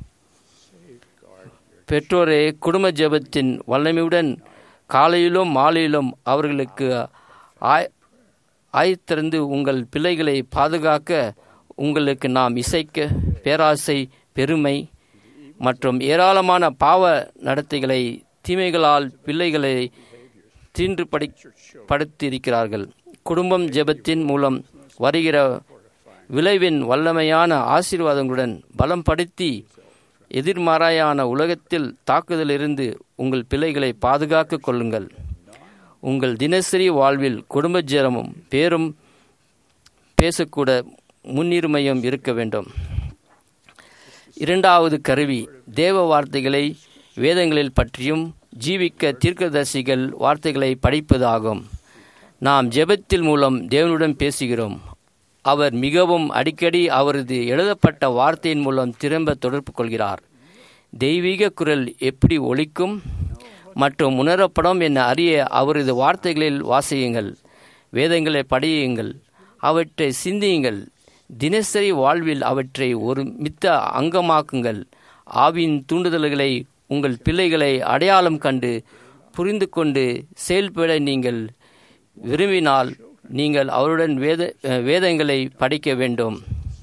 S8: பெற்றோரே குடும்ப ஜெபத்தின் வல்லமையுடன் காலையிலும் மாலையிலும் அவர்களுக்கு ஆய் ஆய்த்திறந்து உங்கள் பிள்ளைகளை பாதுகாக்க உங்களுக்கு நாம் இசைக்க பேராசை பெருமை மற்றும் ஏராளமான பாவ நடத்தைகளை தீமைகளால் பிள்ளைகளை தீன்று படி படுத்தியிருக்கிறார்கள் குடும்பம் ஜெபத்தின் மூலம் வருகிற விளைவின் வல்லமையான ஆசீர்வாதங்களுடன் பலம் படுத்தி எதிர்மறையான உலகத்தில் தாக்குதலிருந்து உங்கள் பிள்ளைகளை பாதுகாத்துக் கொள்ளுங்கள் உங்கள் தினசரி வாழ்வில் குடும்ப ஜெரமும் பேரும் பேசக்கூட முன்னுரிமையும் இருக்க வேண்டும் இரண்டாவது கருவி தேவ வார்த்தைகளை வேதங்களில் பற்றியும் ஜீவிக்க தீர்க்கதரிசிகள் வார்த்தைகளை படிப்பதாகும் நாம் ஜெபத்தில் மூலம் தேவனுடன் பேசுகிறோம் அவர் மிகவும் அடிக்கடி அவரது எழுதப்பட்ட வார்த்தையின் மூலம் திரும்ப தொடர்பு கொள்கிறார் தெய்வீக குரல் எப்படி ஒலிக்கும் மற்றும் உணரப்படும் என அறிய அவரது வார்த்தைகளில் வாசியுங்கள் வேதங்களை படியுங்கள் அவற்றை சிந்தியுங்கள் தினசரி வாழ்வில் அவற்றை ஒரு மித்த அங்கமாக்குங்கள் ஆவின் தூண்டுதல்களை உங்கள் பிள்ளைகளை அடையாளம் கண்டு புரிந்து கொண்டு செயல்பட நீங்கள் விரும்பினால் நீங்கள் அவருடன் வேத வேதங்களை படிக்க வேண்டும்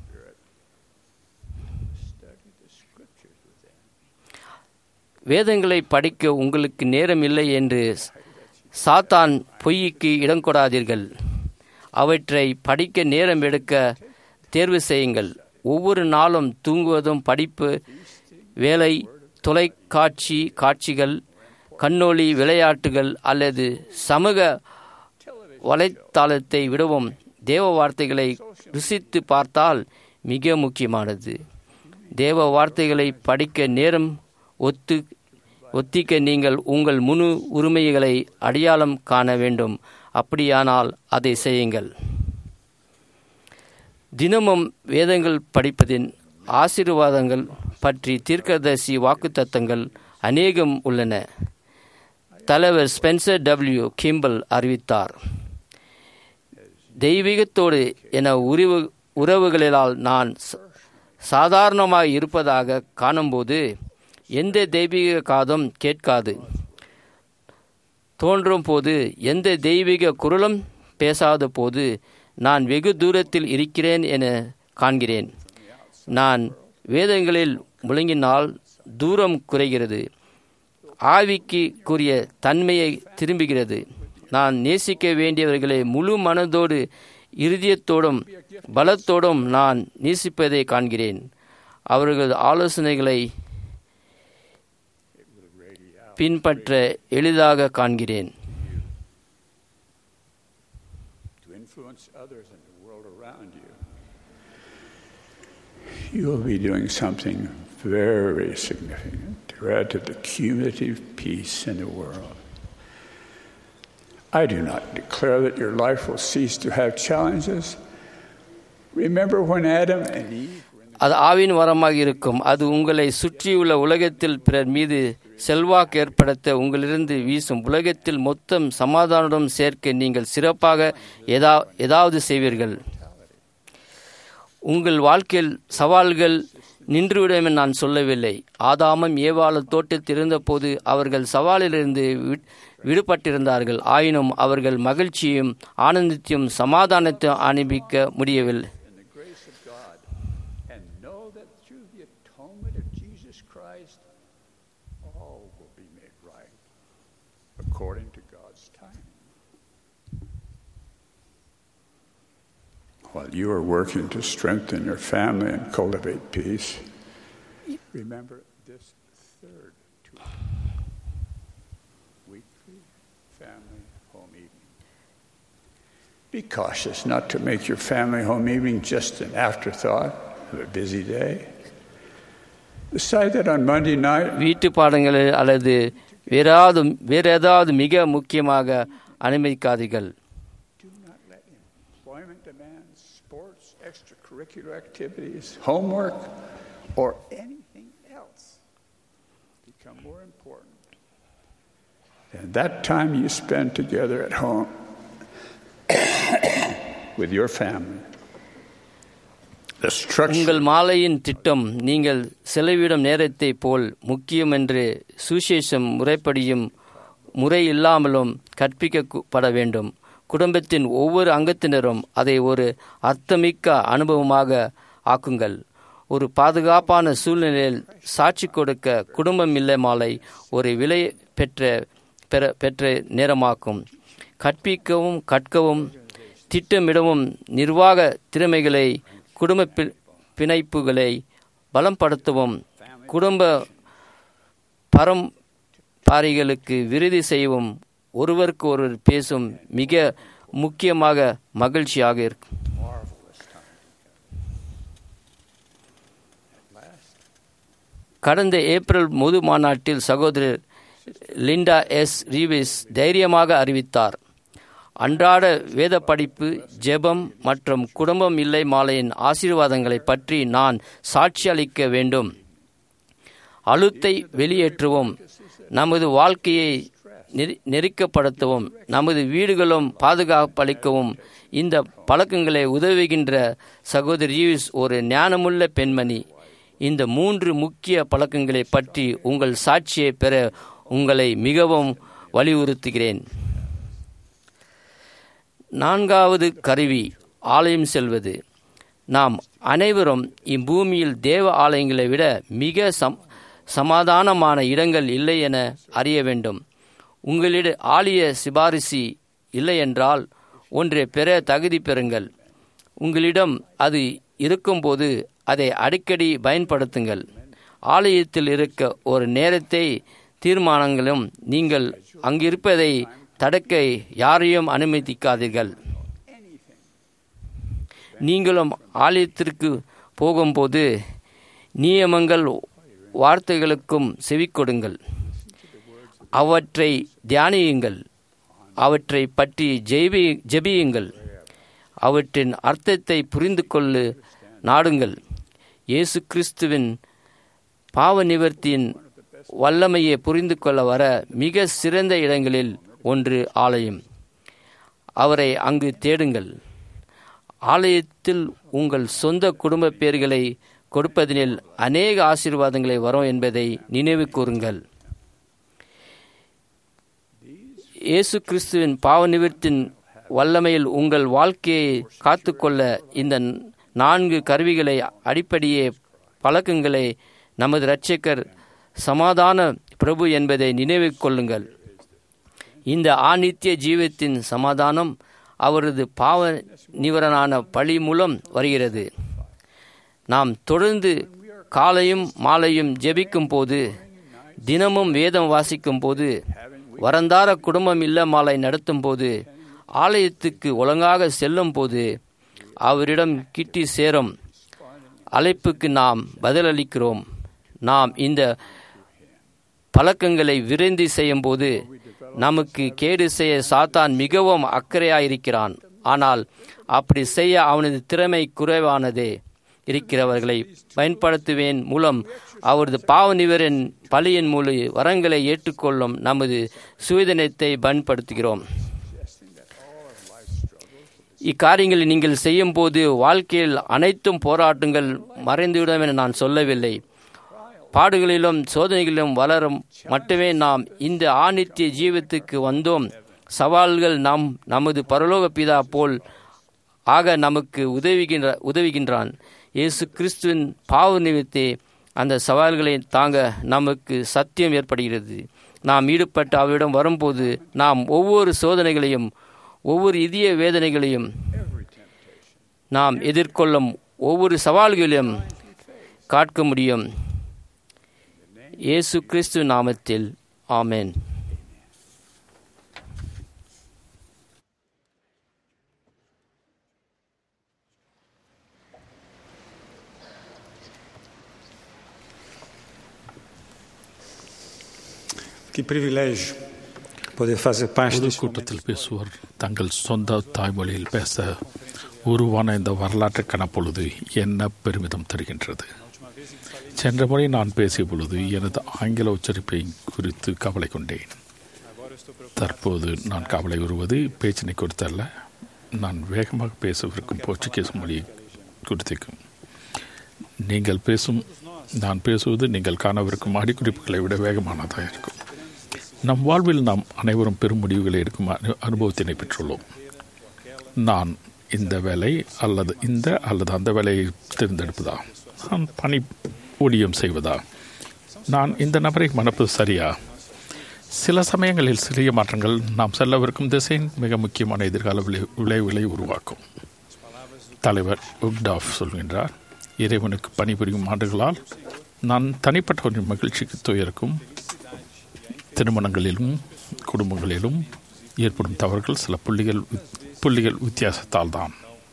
S8: வேதங்களை படிக்க உங்களுக்கு நேரம் இல்லை என்று சாத்தான் பொய்க்கு இடம் கொடாதீர்கள் அவற்றை படிக்க நேரம் எடுக்க தேர்வு செய்யுங்கள் ஒவ்வொரு நாளும் தூங்குவதும் படிப்பு வேலை தொலைக்காட்சி காட்சிகள் கண்ணொளி விளையாட்டுகள் அல்லது சமூக வலைத்தளத்தை விடவும் தேவ வார்த்தைகளை ருசித்து பார்த்தால் மிக முக்கியமானது தேவ வார்த்தைகளை படிக்க நேரம் ஒத்து ஒத்திக்க நீங்கள் உங்கள் முழு உரிமைகளை அடையாளம் காண வேண்டும் அப்படியானால் அதை செய்யுங்கள் தினமும் வேதங்கள் படிப்பதின் ஆசீர்வாதங்கள் பற்றி தீர்க்கதரிசி வாக்குத்தத்தங்கள் அநேகம் உள்ளன தலைவர் ஸ்பென்சர் டபிள்யூ கிம்பல் அறிவித்தார் தெய்வீகத்தோடு என உறவு உறவுகளினால் நான் சாதாரணமாக இருப்பதாக காணும்போது எந்த தெய்வீக காதும் கேட்காது தோன்றும் போது எந்த தெய்வீக குரலும் பேசாத போது நான் வெகு தூரத்தில் இருக்கிறேன் என காண்கிறேன் நான் வேதங்களில் முழங்கினால் தூரம் குறைகிறது ஆவிக்கு கூறிய தன்மையை திரும்புகிறது நான் நேசிக்க வேண்டியவர்களை முழு மனதோடு இருதயத்தோடும் பலத்தோடும் நான் நேசிப்பதை காண்கிறேன் அவர்கள் ஆலோசனைகளை பின்பற்ற எளிதாக காண்கிறேன்
S7: to influence others in the world around you, you will be doing something very significant to add to the cumulative peace in the world. I do not declare that your life will cease to have challenges. Remember when Adam and Eve
S8: அது ஆவின் வரமாக இருக்கும் அது உங்களை சுற்றியுள்ள உலகத்தில் பிறர் மீது செல்வாக்கு ஏற்படுத்த உங்களிருந்து வீசும் உலகத்தில் மொத்தம் சமாதானம் சேர்க்க நீங்கள் சிறப்பாக ஏதா ஏதாவது செய்வீர்கள் உங்கள் வாழ்க்கையில் சவால்கள் நின்றுவிடும் என நான் சொல்லவில்லை ஆதாமம் ஏவாள தோட்டத்தில் இருந்தபோது அவர்கள் சவாலிலிருந்து விடுபட்டிருந்தார்கள் ஆயினும் அவர்கள் மகிழ்ச்சியும் ஆனந்தத்தையும் சமாதானத்தையும் அனுபவிக்க முடியவில்லை
S7: and know that through the atonement of Jesus Christ, all will be made right according to God's time. While you are working to strengthen your family and cultivate peace, remember this third tool weekly family home evening. Be cautious not to make your family home evening just an afterthought of a busy day. Decide that on Monday night,
S8: வீட்டு பாடங்கள் அல்லது வேறாவது வேற ஏதாவது மிக முக்கியமாக அனுமதிக்காதீர்கள்
S7: do not let employment demands, sports, extracurricular activities, homework, or anything else become more important than that time you spend together at home with your family. The structure
S8: உங்கள் மாலையின் திட்டம் நீங்கள் செலவிடும் நேரத்தை போல் முக்கியம் என்று சுசேஷம் முறைப்படியும் முறை இல்லாமலும் கற்பிக்கப்பட வேண்டும் குடும்பத்தின் ஒவ்வொரு அங்கத்தினரும் அதை ஒரு அர்த்தமிக்க அனுபவமாக ஆக்குங்கள் ஒரு பாதுகாப்பான சூழ்நிலையில் சாட்சி கொடுக்க குடும்பம் இல்லை மாலை ஒரு விலை பெற்ற பெற பெற்ற நேரமாக்கும் கற்பிக்கவும் கற்கவும் திட்டமிடவும் நிர்வாக திறமைகளை குடும்ப பி- பிணைப்புகளை பலப்படுத்தவும் குடும்ப பரம் பாரிகளுக்கு விருதி செய்யவும் ஒருவருக்கு ஒருவர் பேசும் மிக முக்கியமாக மகிழ்ச்சியாக இருக்கும் கடந்த ஏப்ரல் பொது மாநாட்டில் சகோதரர் லிண்டா எஸ் ரீவிஸ் தைரியமாக அறிவித்தார் அன்றாட வேத படிப்பு ஜெபம் மற்றும் குடும்பம் இல்லை மாலையின் ஆசீர்வாதங்களை பற்றி நான் சாட்சி அளிக்க வேண்டும் அழுத்தை வெளியேற்றுவோம் நமது வாழ்க்கையை நெறி- நெருக்கப்படுத்தவும் நமது வீடுகளும் பாதுகாப்பளிக்கவும் இந்த பழக்கங்களை உதவுகின்ற சகோதரி ஈவிஸ் ஒரு ஞானமுள்ள பெண்மணி இந்த மூன்று முக்கிய பழக்கங்களை பற்றி உங்கள் சாட்சியை பெற உங்களை மிகவும் வலியுறுத்துகிறேன் நான்காவது கருவி ஆலயம் செல்வது நாம் அனைவரும் இப்பூமியில் தேவ ஆலயங்களை விட மிக சம் சமாதானமான இடங்கள் இல்லை என அறிய வேண்டும் உங்களிட ஆலய சிபாரிசு இல்லை என்றால் ஒன்றை பெற தகுதி பெறுங்கள் உங்களிடம் அது இருக்கும்போது அதை அடிக்கடி பயன்படுத்துங்கள் ஆலயத்தில் இருக்க ஒரு நேரத்தை தீர்மானங்களும் நீங்கள் அங்கிருப்பதை தடுக்க யாரையும் அனுமதிக்காதீர்கள் நீங்களும் ஆலயத்திற்கு போகும்போது நியமங்கள் வார்த்தைகளுக்கும் செவிக்கொடுங்கள் அவற்றை தியானியுங்கள் அவற்றை பற்றி ஜெபி ஜெபியுங்கள் அவற்றின் அர்த்தத்தை புரிந்து கொள்ளு நாடுங்கள் இயேசு கிறிஸ்துவின் பாவ நிவர்த்தியின் வல்லமையை புரிந்து கொள்ள வர மிக சிறந்த இடங்களில் ஒன்று ஆலயம் அவரை அங்கு தேடுங்கள் ஆலயத்தில் உங்கள் சொந்த குடும்ப பேர்களை கொடுப்பதில் அநேக ஆசீர்வாதங்களை வரும் என்பதை நினைவு கூறுங்கள் இயேசு கிறிஸ்துவின் பாவ நிவர்த்தின் வல்லமையில் உங்கள் வாழ்க்கையை காத்துக்கொள்ள இந்த நான்கு கருவிகளை அடிப்படையே பழக்கங்களை நமது இரட்சகர் சமாதான பிரபு என்பதை நினைவில் கொள்ளுங்கள் இந்த ஆநித்திய ஜீவத்தின் சமாதானம் அவரது பாவ நிவரனான பழி மூலம் வருகிறது நாம் தொடர்ந்து காலையும் மாலையும் ஜெபிக்கும் போது தினமும் வேதம் வாசிக்கும் போது வரந்தார குடும்பம் இல்ல மாலை நடத்தும் போது ஆலயத்துக்கு ஒழுங்காக செல்லும் போது அவரிடம் கிட்டி சேரும் அழைப்புக்கு நாம் பதிலளிக்கிறோம் நாம் இந்த பழக்கங்களை விரைந்து செய்யும் போது நமக்கு கேடு செய்ய சாத்தான் மிகவும் அக்கறையாயிருக்கிறான் ஆனால் அப்படி செய்ய அவனது திறமை குறைவானதே இருக்கிறவர்களை பயன்படுத்துவேன் மூலம் அவரது பாவ நிவரின் பலியின் மூல வரங்களை ஏற்றுக்கொள்ளும் நமது சுவேதனத்தை பயன்படுத்துகிறோம் இக்காரியங்களை நீங்கள் செய்யும் போது வாழ்க்கையில் அனைத்தும் போராட்டங்கள் மறைந்துவிடும் என நான் சொல்லவில்லை பாடுகளிலும் சோதனைகளிலும் வளரும் மட்டுமே நாம் இந்த ஆணித்திய ஜீவத்துக்கு வந்தோம் சவால்கள் நாம் நமது பரலோக பிதா போல் ஆக நமக்கு உதவுகின்ற உதவுகின்றான் இயேசு கிறிஸ்துவின் பாவ நிமித்தே அந்த சவால்களை தாங்க நமக்கு சத்தியம் ஏற்படுகிறது நாம் ஈடுபட்டு அவரிடம் வரும்போது நாம் ஒவ்வொரு சோதனைகளையும் ஒவ்வொரு இதய வேதனைகளையும் நாம் எதிர்கொள்ளும் ஒவ்வொரு சவால்களையும் காட்க முடியும் இயேசு கிறிஸ்து நாமத்தில் ஆமென்
S9: Que privilégio poder fazer parte desse momento.
S10: பொதுக்கூட்டத்தில் பேசுவோர் தங்கள் சொந்த தாய்மொழியில் பேச உருவான இந்த வரலாற்று கணப்பொழுது என்ன பெருமிதம் தருகின்றது சென்ற முறை நான் பேசிய பொழுது எனது ஆங்கில உச்சரிப்பை குறித்து கவலை கொண்டேன் தற்போது நான் கவலை வருவது பேச்சினை குறித்தல்ல நான் வேகமாக பேசவிருக்கும் போர்ச்சுகீஸ் மொழி குறித்திருக்கும் நீங்கள் பேசும் நான் பேசுவது நீங்கள் காணவிருக்கும் அடிக்குறிப்புகளை விட வேகமானதாக இருக்கும் நம் வாழ்வில் நாம் அனைவரும் பெரும் முடிவுகளை எடுக்கும் அனு- அனுபவத்தினை பெற்றுள்ளோம் நான் இந்த வேலை அல்லது இந்த அல்லது அந்த வேலையை தேர்ந்தெடுப்பதா நான் பணி ஊழியம் செய்வதா நான் இந்த நபரை மணப்பது சரியா சில சமயங்களில் சிறிய மாற்றங்கள் நாம் செல்லவிருக்கும் திசையின் மிக முக்கியமான எதிர்கால விளை விளைவுகளை உருவாக்கும் தலைவர் உக்டாஃப் சொல்கின்றார் இறைவனுக்கு பணிபுரியும் ஆண்டுகளால் நான் தனிப்பட்டவரின் மகிழ்ச்சிக்கு துயருக்கும் திருமணங்களிலும் குடும்பங்களிலும் ஏற்படும் தவறுகள் சில புள்ளிகள் புள்ளிகள் வித்தியாசத்தால் தான்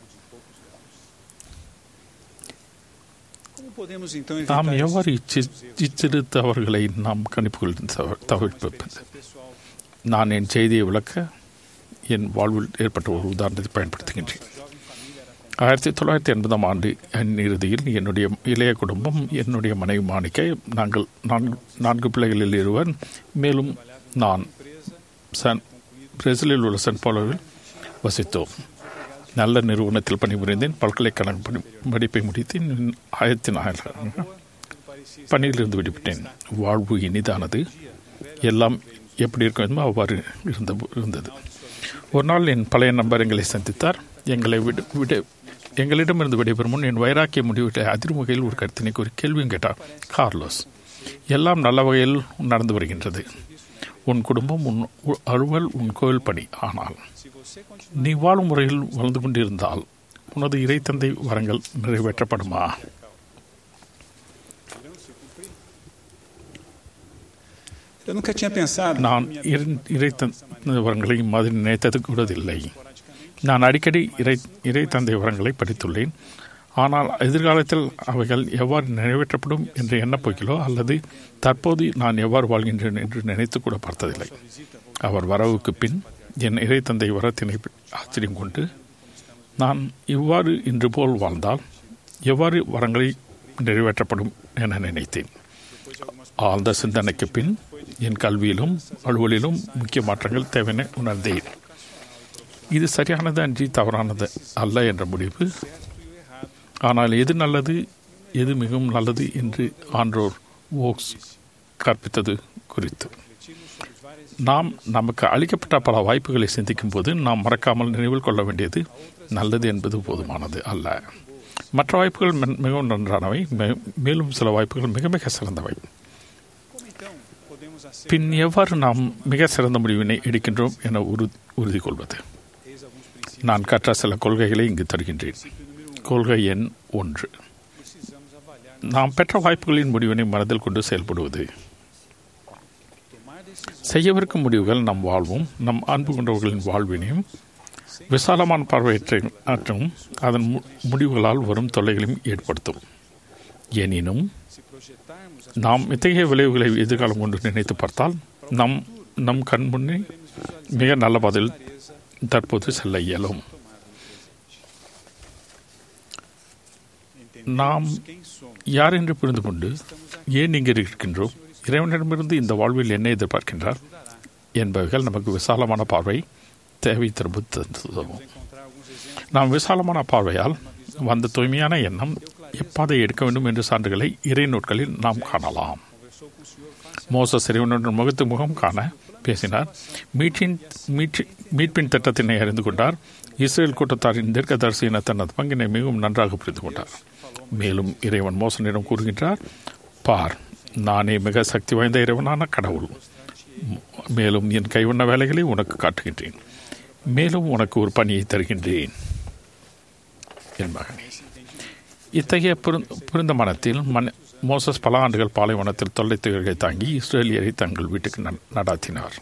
S10: நாம் எவ்வாறு இச்சிறு தவறுகளை நாம் கணிப்புகள் தவிர்ப்பது நான் என் செய்தியை விளக்க என் வாழ்வில் ஏற்பட்ட ஒரு உதாரணத்தை பயன்படுத்துகின்றேன் ஆயிரத்தி தொள்ளாயிரத்தி எண்பதாம் ஆண்டு என் இறுதியில் என்னுடைய இளைய குடும்பம் என்னுடைய மனைவி மாணிக்க நாங்கள் நான்கு நான்கு பிள்ளைகளில் இருவர் மேலும் நான் சன் பிரேசிலில் உள்ள சென்ட் பாலோவில் வசித்தோம் நல்ல நிறுவனத்தில் பணிபுரிந்தேன் பல்கலைக்கழக படி படிப்பை முடித்தேன் ஆயிரத்தி நாயிரம் பணியிலிருந்து விடுவிட்டேன் வாழ்வு இனிதானது எல்லாம் எப்படி இருக்க வேண்டுமோ அவ்வாறு இருந்த இருந்தது ஒரு நாள் என் பழைய நண்பர் எங்களை சந்தித்தார் எங்களை விட விட எங்களிடமிருந்து விடைபெறும் முன் என் வைராக்கிய முடிவிட்ட அதிரும் வகையில் ஒரு கருத்தினை ஒரு கேள்வியும் கேட்டார் கார்லோஸ் எல்லாம் நல்ல வகையில் நடந்து வருகின்றது உன் குடும்பம் உன் அலுவல் உன் கோயில் பணி ஆனால் நீ வாழும் முறையில் வாழ்ந்து கொண்டிருந்தால் உனது இறைத்தந்தை வரங்கள் நிறைவேற்றப்படுமா நான் இறைத்தந்தை வரங்களை மாதிரி நினைத்தது கூட இல்லை நான் அடிக்கடி இறை இறை தந்தை வரங்களை படித்துள்ளேன் ஆனால் எதிர்காலத்தில் அவைகள் எவ்வாறு நிறைவேற்றப்படும் என்று எண்ணப்போகிறோ அல்லது தற்போது நான் எவ்வாறு வாழ்கின்றேன் என்று நினைத்து கூட பார்த்ததில்லை அவர் வரவுக்கு பின் என் இறை தந்தை வரத்தினை ஆச்சரியம் கொண்டு நான் இவ்வாறு இன்று போல் வாழ்ந்தால் எவ்வாறு வரங்களை நிறைவேற்றப்படும் என நினைத்தேன் ஆழ்ந்த சிந்தனைக்கு பின் என் கல்வியிலும் அலுவலிலும் முக்கிய மாற்றங்கள் தேவையென உணர்ந்தேன் இது சரியானது அன்றி தவறானது அல்ல என்ற முடிவு ஆனால் எது நல்லது எது மிகவும் நல்லது என்று ஆன்றோர் ஓக்ஸ் கற்பித்தது குறித்து நாம் நமக்கு அளிக்கப்பட்ட பல வாய்ப்புகளை சிந்திக்கும் போது நாம் மறக்காமல் நினைவில் கொள்ள வேண்டியது நல்லது என்பது போதுமானது அல்ல மற்ற வாய்ப்புகள் மிகவும் நன்றானவை மேலும் சில வாய்ப்புகள் மிக மிக சிறந்தவை பின் எவ்வாறு நாம் மிக சிறந்த முடிவினை எடுக்கின்றோம் என உறு உறுதி கொள்வது நான் கற்ற சில கொள்கைகளை இங்கு தருகின்றேன் கொள்கை எண் ஒன்று நாம் பெற்ற வாய்ப்புகளின் முடிவினை மனதில் கொண்டு செயல்படுவது செய்யவிருக்கும் முடிவுகள் நம் வாழ்வும் நம் அன்பு கொண்டவர்களின் வாழ்வினையும் விசாலமான பார்வையற்றும் அதன் முடிவுகளால் வரும் தொல்லைகளையும் ஏற்படுத்தும் எனினும் நாம் இத்தகைய விளைவுகளை எதிர்காலம் கொண்டு நினைத்து பார்த்தால் நம் நம் கண் முன்னே மிக நல்ல பதில் தற்போது செல்ல இயலும் நாம் யார் என்று புரிந்து கொண்டு ஏன் இங்கே இருக்கின்றோம் இறைவனிடமிருந்து இந்த வாழ்வில் என்ன எதிர்பார்க்கின்றார் என்பவைகள் நமக்கு விசாலமான பார்வை தேவை திரும்ப தந்துதவும் நாம் விசாலமான பார்வையால் வந்த தூய்மையான எண்ணம் எப்பாதை எடுக்க வேண்டும் என்ற சான்றுகளை இறை நூட்களில் நாம் காணலாம் மோச சிறுவனுடன் முகத்து முகம் காண பேசினார் மீட்பின் மீட்பின் திட்டத்தினை அறிந்து கொண்டார் இஸ்ரேல் கூட்டத்தாரின் தீர்க்கதரிசியின தனது பங்கினை மிகவும் நன்றாக புரிந்து கொண்டார் மேலும் இறைவன் மோசனிடம் கூறுகின்றார் பார் நானே மிக சக்தி வாய்ந்த இறைவனான கடவுள் மேலும் என் கைவண்ண வேலைகளை உனக்கு காட்டுகின்றேன் மேலும் உனக்கு ஒரு பணியை தருகின்றேன் என் மகனே இத்தகைய புரிந்த மனத்தில் மன மோசஸ் பல ஆண்டுகள் பாலைவனத்தில் தொல்லை துயர்களை தாங்கி இஸ்ரேலியரை தங்கள் வீட்டுக்கு நடாத்தினார்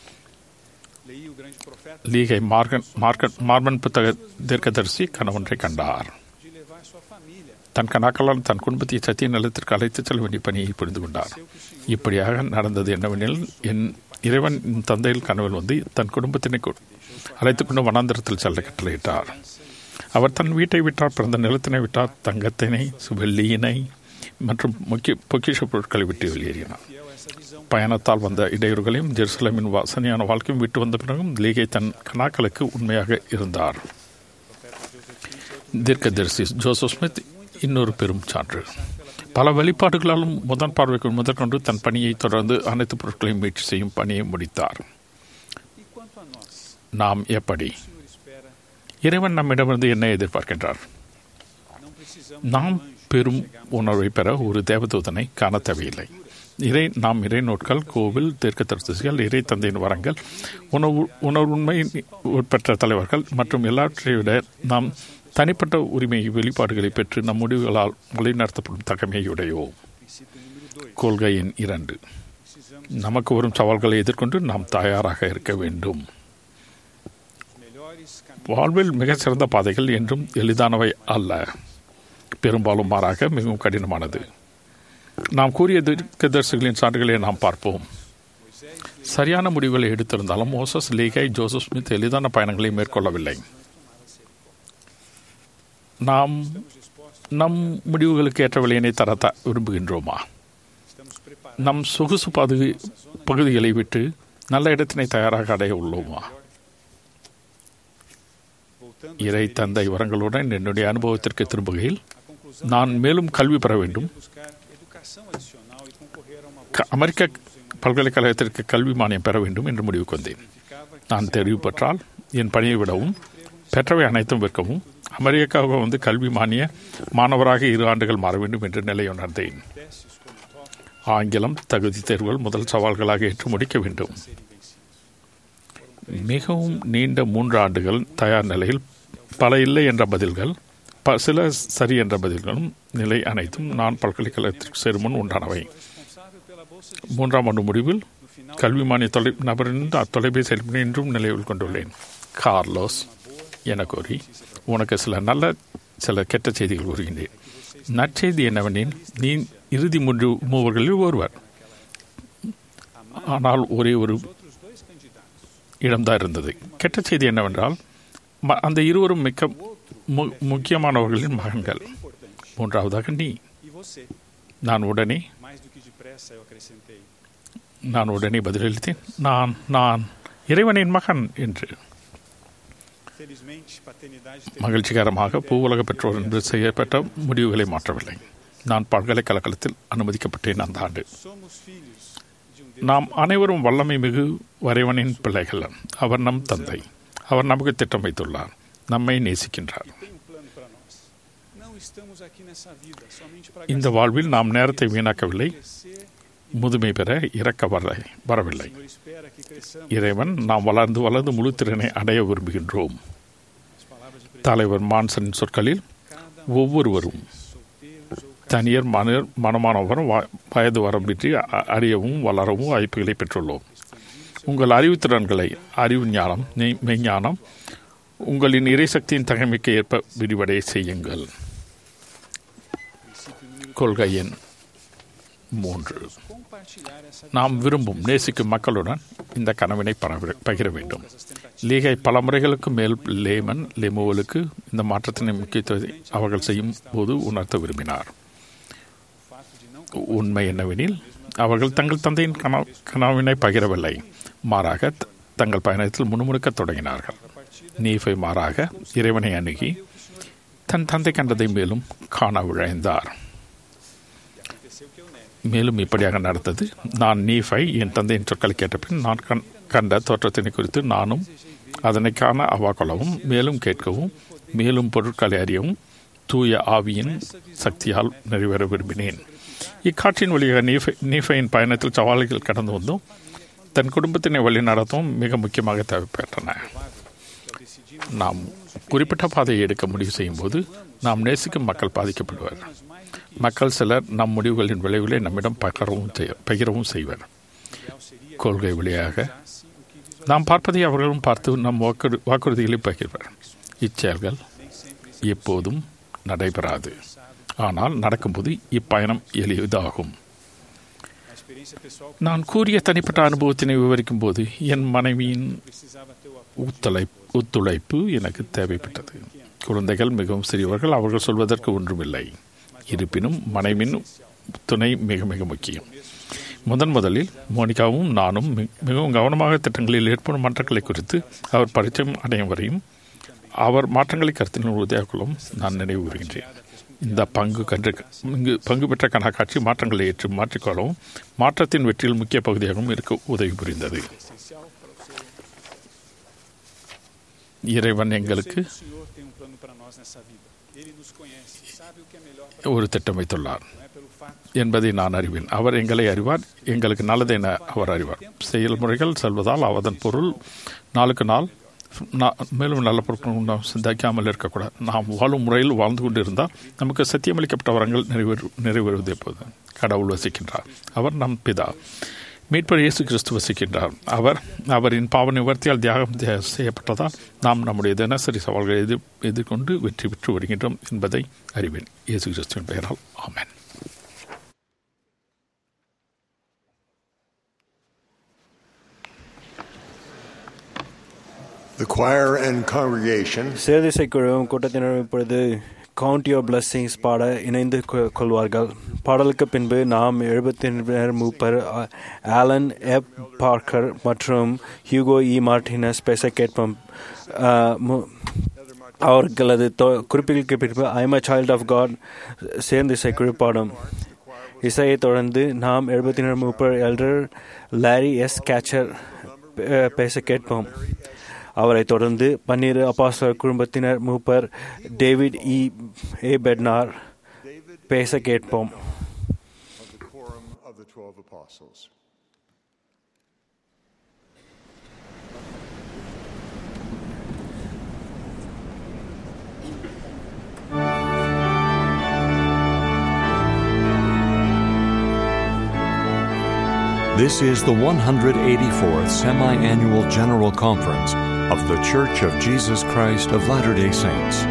S10: லீகை மார்கன் மார்கன் மார்மன் புத்தக தீர்க்கதரிசி கணவன்றை கண்டார் தன் கணாக்களால் தன் குடும்பத்தை சத்திய நிலத்திற்கு அழைத்துச் செல்ல வேண்டிய பணியை புரிந்து கொண்டார் இப்படியாக நடந்தது என்னவெனில் என் இறைவன் தந்தையில் கனவில் வந்து தன் குடும்பத்தினை அழைத்துக் கொண்டு வனாந்திரத்தில் செல்ல கட்டளையிட்டார் அவர் தன் வீட்டை விட்டார் பிறந்த நிலத்தினை விட்டார் தங்கத்தினை வெள்ளியினை மற்றும் முக்கிய பொக்கிஷ பொருட்களை விட்டு வெளியேறினார் பயணத்தால் வந்த இடையூறுகளையும் ஜெருசலமின் வாசனையான வாழ்க்கையும் விட்டு வந்த பிறகும் லீகை தன் கணாக்களுக்கு உண்மையாக இருந்தார் தீர்க்கதரிசி ஜோசப் ஸ்மித் இன்னொரு பெரும் சான்று பல வெளிப்பாடுகளாலும் முதன் பார்வைக்கு முதற்கொண்டு தன் பணியை தொடர்ந்து அனைத்து பொருட்களையும் முயற்சி செய்யும் பணியை முடித்தார் நாம் எப்படி இறைவன் நம்மிடமிருந்து என்ன எதிர்பார்க்கின்றார் நாம் பெரும் உணர்வை பெற ஒரு தேவதூதனை காண தேவையில்லை இறை நாம் இறை நோட்கள் கோவில் தெற்கு தரிசிகள் இறை தந்தையின் வரங்கள் உணவு உணர்வுண்மை உட்பெற்ற தலைவர்கள் மற்றும் எல்லாவற்றை விட நாம் தனிப்பட்ட உரிமை வெளிப்பாடுகளை பெற்று நம் முடிவுகளால் வழிநடத்தப்படும் தகமையுடையோம் கொள்கை எண் இரண்டு நமக்கு வரும் சவால்களை எதிர்கொண்டு நாம் தயாராக இருக்க வேண்டும் வாழ்வில் மிகச் சிறந்த பாதைகள் என்றும் எளிதானவை அல்ல பெரும்பாலும் மாறாக மிகவும் கடினமானது நாம் கூறிய தீர்க்கதரிசிகளின் சான்றுகளை நாம் பார்ப்போம் சரியான முடிவுகளை எடுத்திருந்தாலும் மோசஸ் லீகை ஜோசப் ஸ்மித் எளிதான பயணங்களை மேற்கொள்ளவில்லை நாம் நம் முடிவுகளுக்கு ஏற்ற விலையினை தர த- விரும்புகின்றோமா நம் சொகுசு பகுதி பகுதிகளை விட்டு நல்ல இடத்தினை தயாராக அடைய உள்ளோமா இறை தந்தை வரங்களுடன் என்னுடைய அனுபவத்திற்கு திரும்புகையில் நான் மேலும் கல்வி பெற வேண்டும் க- அமெரிக்க பல்கலைக்கழகத்திற்கு கல்வி மானியம் பெற வேண்டும் என்று முடிவுக்கு வந்தேன் நான் தெரிவு பெற்றால் என் பணியை விடவும் பெற்றவை அனைத்தும் விற்கவும் அமெரிக்காவுக்கு வந்து கல்வி மானிய மாணவராக இரு ஆண்டுகள் மாற வேண்டும் என்ற நிலை உணர்ந்தேன் ஆங்கிலம் தகுதி தேர்வுகள் முதல் சவால்களாக ஏற்று முடிக்க வேண்டும் மிகவும் நீண்ட மூன்று ஆண்டுகள் தயார் நிலையில் பல இல்லை என்ற பதில்கள் ப சில சரி என்ற பதில்களும் நிலை அனைத்தும் நான் பல்கலைக்கழகத்திற்கு சேரும் முன் உண்டானவை மூன்றாம் ஆண்டு முடிவில் கல்வி மானிய தொலை நபரின் தொலைபேசி அழைப்பினை இன்றும் நிலையில் கொண்டுள்ளேன் கார்லோஸ் என கூறி உனக்கு சில நல்ல சில கெட்ட செய்திகள் கூறுகின்றேன் நற்செய்தி என்னவெனில் நீ இறுதி மூன்று மூவர்களில் ஒருவர் ஆனால் ஒரே ஒரு இடம்தான் இருந்தது கெட்ட செய்தி என்னவென்றால் ம- அந்த இருவரும் மிக்க மு- முக்கியமானவர்களின் மகன்கள் மூன்றாவதாக நீ நான் உடனே நான் உடனே பதிலளித்தேன் நான் நான் இறைவனின் மகன் என்று மகிழ்ச்சிகரமாக பூவுலக பெற்றோர் என்று செய்யப்பட்ட முடிவுகளை மாற்றவில்லை நான் பல்கலைக்கழகத்தில் அனுமதிக்கப்பட்டேன் அந்த ஆண்டு நாம் அனைவரும் வல்லமை மிகு வரைவனின் பிள்ளைகள் அவர் நம் தந்தை அவர் நமக்கு திட்டம் வைத்துள்ளார் நம்மை நேசிக்கின்றார் இந்த வாழ்வில் நாம் நேரத்தை வீணாக்கவில்லை முதுமை பெற இறக்க வர வரவில்லை இறைவன் நாம் வளர்ந்து வளர்ந்து முழு திறனை அடைய விரும்புகின்றோம் தலைவர் மான்சனின் சொற்களில் ஒவ்வொருவரும் தனியர் மன மனமானவரும் வ- வயது வரம்பின்றி அ- அறியவும் வளரவும் வாய்ப்புகளை பெற்றுள்ளோம் உங்கள் அறிவுத்திறன்களை அறிவு ஞானம் மெய்- மெய்ஞானம் உங்களின் இறைசக்தியின் தகைமைக்கு ஏற்ப விரிவடைய செய்யுங்கள் கொள்கை எண் மூன்று நாம் விரும்பும் நேசிக்கும் மக்களுடன் இந்த கனவினை பரவ- பகிர வேண்டும் லீகை பல முறைகளுக்கு மேல் லேமன் லெமுவலுக்கு இந்த மாற்றத்தின் முக்கியத்துவத்தை அவர்கள் செய்யும் போது உணர்த்த விரும்பினார் உண்மை என்னவெனில் அவர்கள் தங்கள் தந்தையின் கனவு கனவினை பகிரவில்லை மாறாக த- தங்கள் பயணத்தில் முணுமுணுக்கத் தொடங்கினார்கள் நீஃபை மாறாக இறைவனை அணுகி தன் தந்தை கண்டதை மேலும் காண விழைந்தார் மேலும் இப்படியாக நடந்தது நான் நீஃபை என் தந்தையின் சொற்களை கேட்ட பின் நான் கண் கண்ட தோற்றத்தினை குறித்து நானும் அதனை காண அவா கொள்ளவும் மேலும் கேட்கவும் மேலும் பொருட்களை அறியவும் தூய ஆவியின் சக்தியால் நிறைவேற விரும்பினேன் இக்காட்சியின் வழியாக நீஃபை நீஃபையின் பயணத்தில் சவால்கள் கடந்து வந்தோம் தன் குடும்பத்தினை வழி நடத்தவும் மிக முக்கியமாக தேவைப்பட்டன நாம் குறிப்பிட்ட பாதையை எடுக்க முடிவு செய்யும் போது நாம் நேசிக்கும் மக்கள் பாதிக்கப்படுவர் மக்கள் சிலர் நம் முடிவுகளின் விளைவுகளை நம்மிடம் பகிரவும் செய்ய பகிரவும் செய்வர் கொள்கை வழியாக நாம் பார்ப்பதை அவர்களும் பார்த்து நம் வாக்குறு வாக்குறுதிகளை பகிர்வர் இச்செயல்கள் எப்போதும் நடைபெறாது ஆனால் நடக்கும்போது இப்பயணம் எளிதாகும் நான் கூறிய தனிப்பட்ட அனுபவத்தினை விவரிக்கும் போது என் மனைவியின் ஒத்துழை ஒத்துழைப்பு எனக்கு தேவைப்பட்டது குழந்தைகள் மிகவும் சிறியவர்கள் அவர்கள் சொல்வதற்கு ஒன்றுமில்லை இருப்பினும் மனைவின் துணை மிக மிக முக்கியம் முதன் முதலில் மோனிகாவும் நானும் மி- மிகவும் கவனமாக திட்டங்களில் ஏற்படும் மாற்றங்களை குறித்து அவர் பரிச்சயம் அடையும் வரையும் அவர் மாற்றங்களை கருத்தில் உறுதியாக்குள்ளும் நான் நினைவு கூறுகின்றேன் இந்த பங்கு கன்று இங்கு பங்கு பெற்ற கணக்காட்சி மாற்றங்களை ஏற்று மாற்றிக்கொள்ளவும் மாற்றத்தின் வெற்றியில் முக்கிய பகுதியாகவும் இருக்க உதவி புரிந்தது இறைவன் எங்களுக்கு
S7: O Senhor tem um plano para nós nessa vida. Ele nos conhece, sabe o que é melhor para
S10: ஒரு திட்டம் வைத்துள்ளார்
S7: não é pelo fato
S10: என்பதை நான் அறிவேன் அவர் எங்களை அறிவார் எங்களுக்கு நல்லது என அவர் அறிவார் செயல்முறைகள் செல்வதால் அதன் பொருள் நாளுக்கு நாள் நான் மேலும் நல்ல பொருட்கள் நாம் சிந்தாக்காமல் இருக்கக்கூடாது நாம் வாழும் முறையில் வாழ்ந்து கொண்டு இருந்தால் நமக்கு சத்தியமளிக்கப்பட்ட வரங்கள் நிறைவேறு நிறைவேறுவது எப்போது கடவுள் வசிக்கின்றார் அவர் நம் பிதா மீட்பர் இயேசு கிறிஸ்து வசிக்கின்றார் அவர் அவரின் பாவ நிவர்த்தியால் தியாகம் தே- செய்யப்பட்டதால் நாம் நம்முடைய தினசரி சவால்களை எதிர் எதிர்கொண்டு வெற்றி பெற்று வருகின்றோம் என்பதை அறிவேன் இயேசு கிறிஸ்துவின் பெயரால் ஆமென்
S3: The choir and congregation
S4: சேர்திசை குழுவும் கூட்டத்தினர் இப்பொழுது கவுண்ட் யோர் பிளஸ்ஸிங்ஸ் பாட இணைந்து கொ- கொள்வார்கள் பாடலுக்கு பின்பு நாம் எழுபத்தினர் மூப்பர் அ- ஆலன் எப் பார்க்கர் மற்றும் ஹியூகோ இ மார்டினஸ் பேச கேட்போம் அ, மு- அவர்களது தொ- குறிப்புகளுக்கு பின்பு I'm a child of God சேர்ந்து இசை குழு பாடும் இசையைத் தொடர்ந்து நாம் எழுபத்தினர் மூப்பர் எல்டர் லாரி எஸ் கேச்சர் பே- பேச கேட்போம் அவரைத் தொடர்ந்து பன்னிரு அப்பாஸ்தலர் குடும்பத்தினர் மூப்பர் டேவிட் இ ஏ பெட்னார் பேச கேட்போம்
S3: of the Quorum of the Twelve Apostles.
S1: This is the 184th Semi Annual General Conference of The Church of Jesus Christ of Latter day Saints.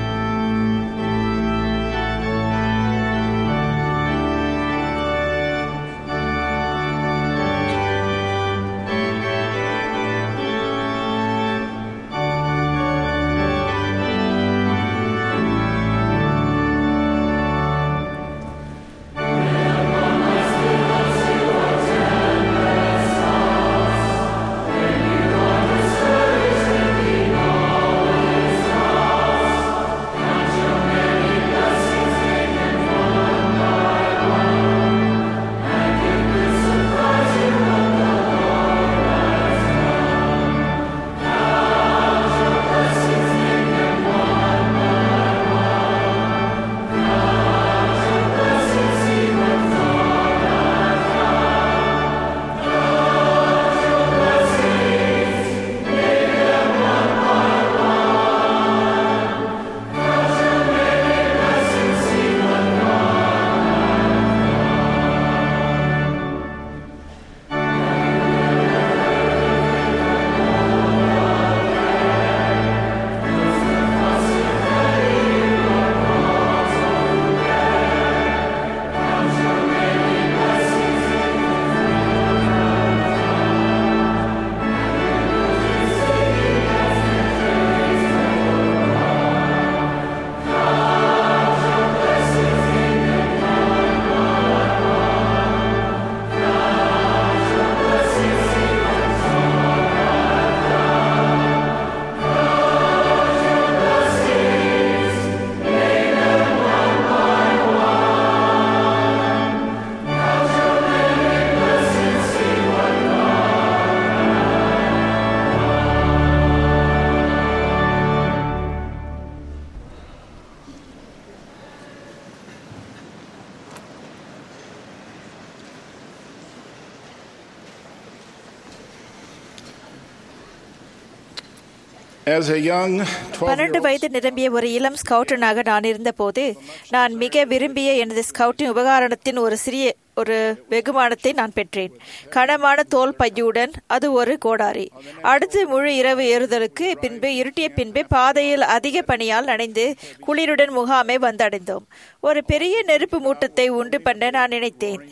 S6: As a young 12
S11: பன்னெண்டு வயது நிரம்பிய ஒரு இளம் ஸ்கவுட்டனாக நான் இருந்தபோது நான் மிக விரும்பிய எனது ஸ்கவுட்டிங் உபகரணத்தின் ஒரு சிறிய ஒரு வெகுமானத்தை நான் பெற்றேன் கனமான தோல் பையுடன் அது ஒரு கோடாரி அடுத்து முழு இரவு ஏறுதலுக்கு பின்பு இருட்டிய பின்பு பாதையில் அதிக பனியால் நனைந்து குளிருடன் முகாமை வந்தடைந்தோம் ஒரு பெரிய நெருப்பு மூட்டத்தை உண்டு பண்ண நான் நினைத்தேன்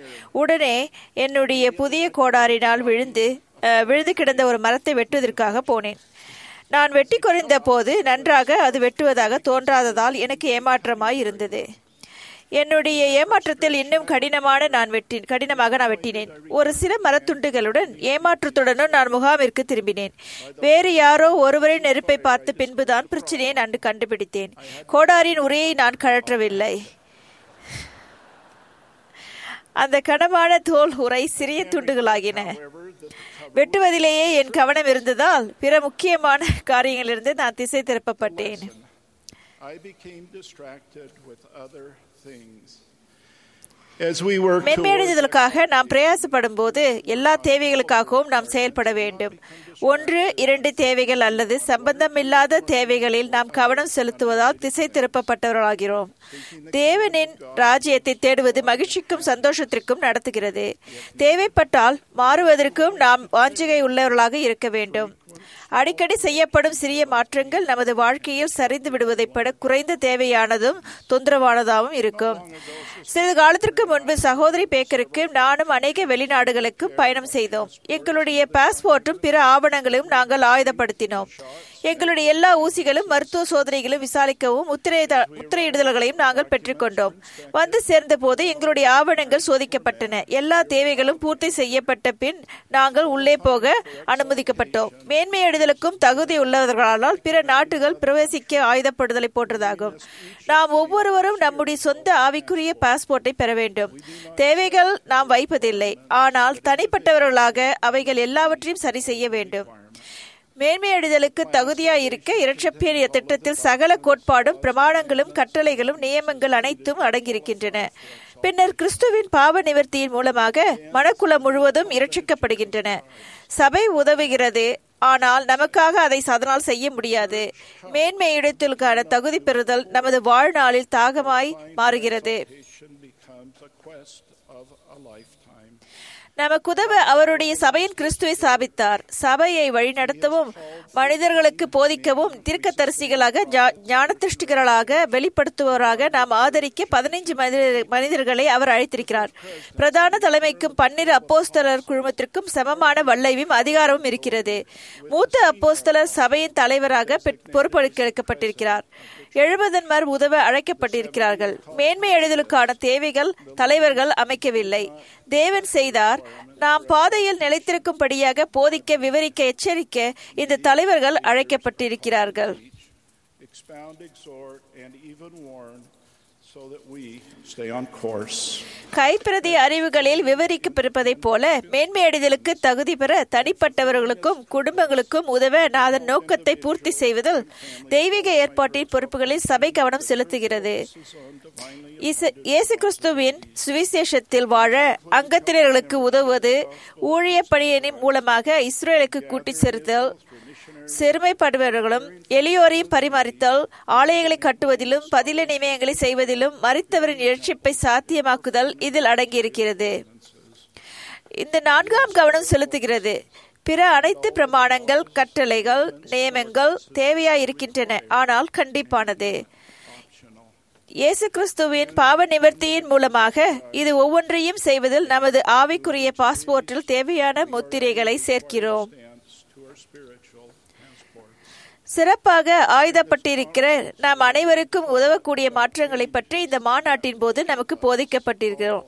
S11: உடனே என்னுடைய புதிய கோடாரினால் விழுந்து அஹ், விழுந்து கிடந்த ஒரு மரத்தை வெட்டுவதற்காக போனேன் நான் வெட்டி குறைந்த போது நன்றாக அது வெட்டுவதாக தோன்றாததால் எனக்கு ஏமாற்றமாய் இருந்தது என்னுடைய ஏமாற்றத்தில் இன்னும் கடினமான நான் வெட்டி கடினமாக நான் வெட்டினேன் ஒரு சில மரத்துண்டுகளுடன் ஏமாற்றத்துடனும் நான் முகாமிற்கு திரும்பினேன் வேறு யாரோ ஒருவரின் நெருப்பை பார்த்து பின்புதான் பிரச்சனையை நான் கண்டுபிடித்தேன் கோடாரின் உரையை நான் கழற்றவில்லை அந்த கனமான தோல் உரை சிறிய துண்டுகளாகின வெட்டுவதிலேயே என் கவனம் இருந்ததால் பிற முக்கியமான காரியங்களிலிருந்து நான் திசை திருப்பப்பட்டேன்
S6: I became distracted with other things. As we work towards
S11: மென்மேடைதலுக்காக நாம் பிரயாசப்படும் போது எல்லா தேவைகளுக்காகவும் நாம் செயல்பட வேண்டும் ஒன்று இரண்டு தேவைகள் அல்லது சம்பந்தமில்லாத தேவைகளில் நாம் கவனம் செலுத்துவதால் திசை திருப்பப்பட்டவர்களாகிறோம் தேவனின் ராஜ்யத்தை தேடுவது மகிழ்ச்சிக்கும் சந்தோஷத்திற்கும் நடத்துகிறது தேவைப்பட்டால் மாறுவதற்கும் நாம் வாஞ்சிகை உள்ளவர்களாக இருக்க வேண்டும் அடிக்கடி செய்யப்படும் சிறிய மாற்றங்கள் நமது வாழ்க்கையில் சரிந்து விடுவதைப் விட குறைந்த தேவையானதும் தொந்தரவானதாகவும் இருக்கும் சிறிது காலத்திற்கு முன்பு சகோதரி பேக்கருக்கு நானும் அநேக வெளிநாடுகளுக்கு பயணம் செய்தோம் எங்களுடைய பாஸ்போர்ட்டும் பிற ஆவணங்களையும் நாங்கள் ஆயுதப்படுத்தினோம் எங்களுடைய எல்லா ஊசிகளும் மருத்துவ சோதனைகளும் விசாரிக்கவும் முத்திரையிட- முத்திரையிடுதல்களையும் நாங்கள் பெற்றுக்கொண்டோம் வந்து சேர்ந்த போது எங்களுடைய ஆவணங்கள் சோதிக்கப்பட்டன எல்லா தேவைகளும் பூர்த்தி செய்யப்பட்ட பின் நாங்கள் உள்ளே போக அனுமதிக்கப்பட்டோம் மேன்மையடைதலுக்கும் தகுதி உள்ளவர்களால் பிற நாட்டுகள் பிரவேசிக்க ஆயுதப்படுதலை போன்றதாகும் நாம் ஒவ்வொருவரும் நம்முடைய சொந்த ஆவிக்குரிய பாஸ்போர்ட்டை பெற வேண்டும் தேவைகள் நாம் வைப்பதில்லை ஆனால் தனிப்பட்டவர்களாக அவைகள் எல்லாவற்றையும் சரி செய்ய வேண்டும் மேன்மையடைதலுக்கு தகுதியாய் இருக்க இரட்சப்பிய திட்டத்தில் சகல கோட்பாடும் பிரமாணங்களும் கட்டளைகளும் நியமங்கள் அனைத்தும் அடங்கியிருக்கின்றன பின்னர் கிறிஸ்துவின் பாவ நிவர்த்தியின் மூலமாக மனக்குலம் முழுவதும் இரட்சிக்கப்படுகின்றன சபை உதவுகிறது ஆனால் நமக்காக அதை அதனால் செய்ய முடியாது மேன்மை இடத்திற்கான தகுதி பெறுதல் நமது வாழ்நாளில் தாகமாய் மாறுகிறது
S6: becomes a quest of a lifetime.
S11: நமக்குதவ அவருடைய சபையின் கிறிஸ்துவை சாபித்தார் சபையை வழிநடத்தவும் மனிதர்களுக்கு போதிக்கவும் தீர்க்கதரிசிகளாக ஞா- ஞானதிருஷ்டிகர்களாக வெளிப்படுத்துவோராக நாம் ஆதரிக்க பதினைஞ்சு மனிதர்களை அவர் அழைத்திருக்கிறார் பிரதான தலைமைக்கும் பன்னிரு அப்போஸ்தலர் குழுமத்திற்கும் சமமான வல்லைவும் அதிகாரமும் இருக்கிறது மூத்த அப்போஸ்தலர் சபையின் தலைவராக பெற்- பொறுப்பெடுக்கப்பட்டிருக்கிறார் எழுபதன்மர் உதவ அழைக்கப்பட்டிருக்கிறார்கள் மேன்மை எழுதலுக்கான தேவைகள் தலைவர்கள் அமைக்கவில்லை தேவன் செய்தார் நாம் பாதையில் நிலைத்திருக்கும்படியாக போதிக்க விவரிக்க எச்சரிக்க இந்த தலைவர்கள் அழைக்கப்பட்டிருக்கிறார்கள்
S6: Expound, exhort, and even warn so that we stay on course.
S11: கைப்பிரதி அறிவுகளில் விவரிக்கப்பட்டிருப்பதைப் போல மேன்மையடைதலுக்கு தகுதி பெற தனிப்பட்டவர்களுக்கும் குடும்பங்களுக்கும் உதவ நான் அதன் நோக்கத்தை பூர்த்தி செய்வதில் தெய்வீக ஏற்பாட்டின் பொறுப்புகளில் சபை கவனம் செலுத்துகிறது இச- இயேசு கிறிஸ்துவின் சுவிசேஷத்தில் வாழ அங்கத்தினர்களுக்கு உதவுவது ஊழிய பணியின் மூலமாக இஸ்ரேலுக்கு கூட்டிச் செலுத்தல் சிறுமைப்படுபவர்களும் எளியோரையும் பரிமாறித்தல் ஆலயங்களை கட்டுவதிலும் பதில நிமையங்களை செய்வதிலும் மறித்தவரின் எழுச்சிப்பை சாத்தியமாக்குதல் இதில் அடங்கியிருக்கிறது இந்த நான்காம் கவனம் செலுத்துகிறது பிற அனைத்து பிரமாணங்கள் கட்டளைகள் நியமங்கள் தேவையாயிருக்கின்றன ஆனால் கண்டிப்பானது இயேசு கிறிஸ்துவின் பாவ நிவர்த்தியின் மூலமாக இது ஒவ்வொன்றையும் செய்வதில் நமது ஆவிக்குரிய பாஸ்போர்ட்டில் தேவையான முத்திரைகளை சேர்க்கிறோம் சிறப்பாக ஆயுதப்பட்டிருக்கிற நாம் அனைவருக்கும் உதவக்கூடிய மாற்றங்களை பற்றி இந்த மாநாட்டின் போது நமக்கு போதிக்கப்பட்டிருக்கிறோம்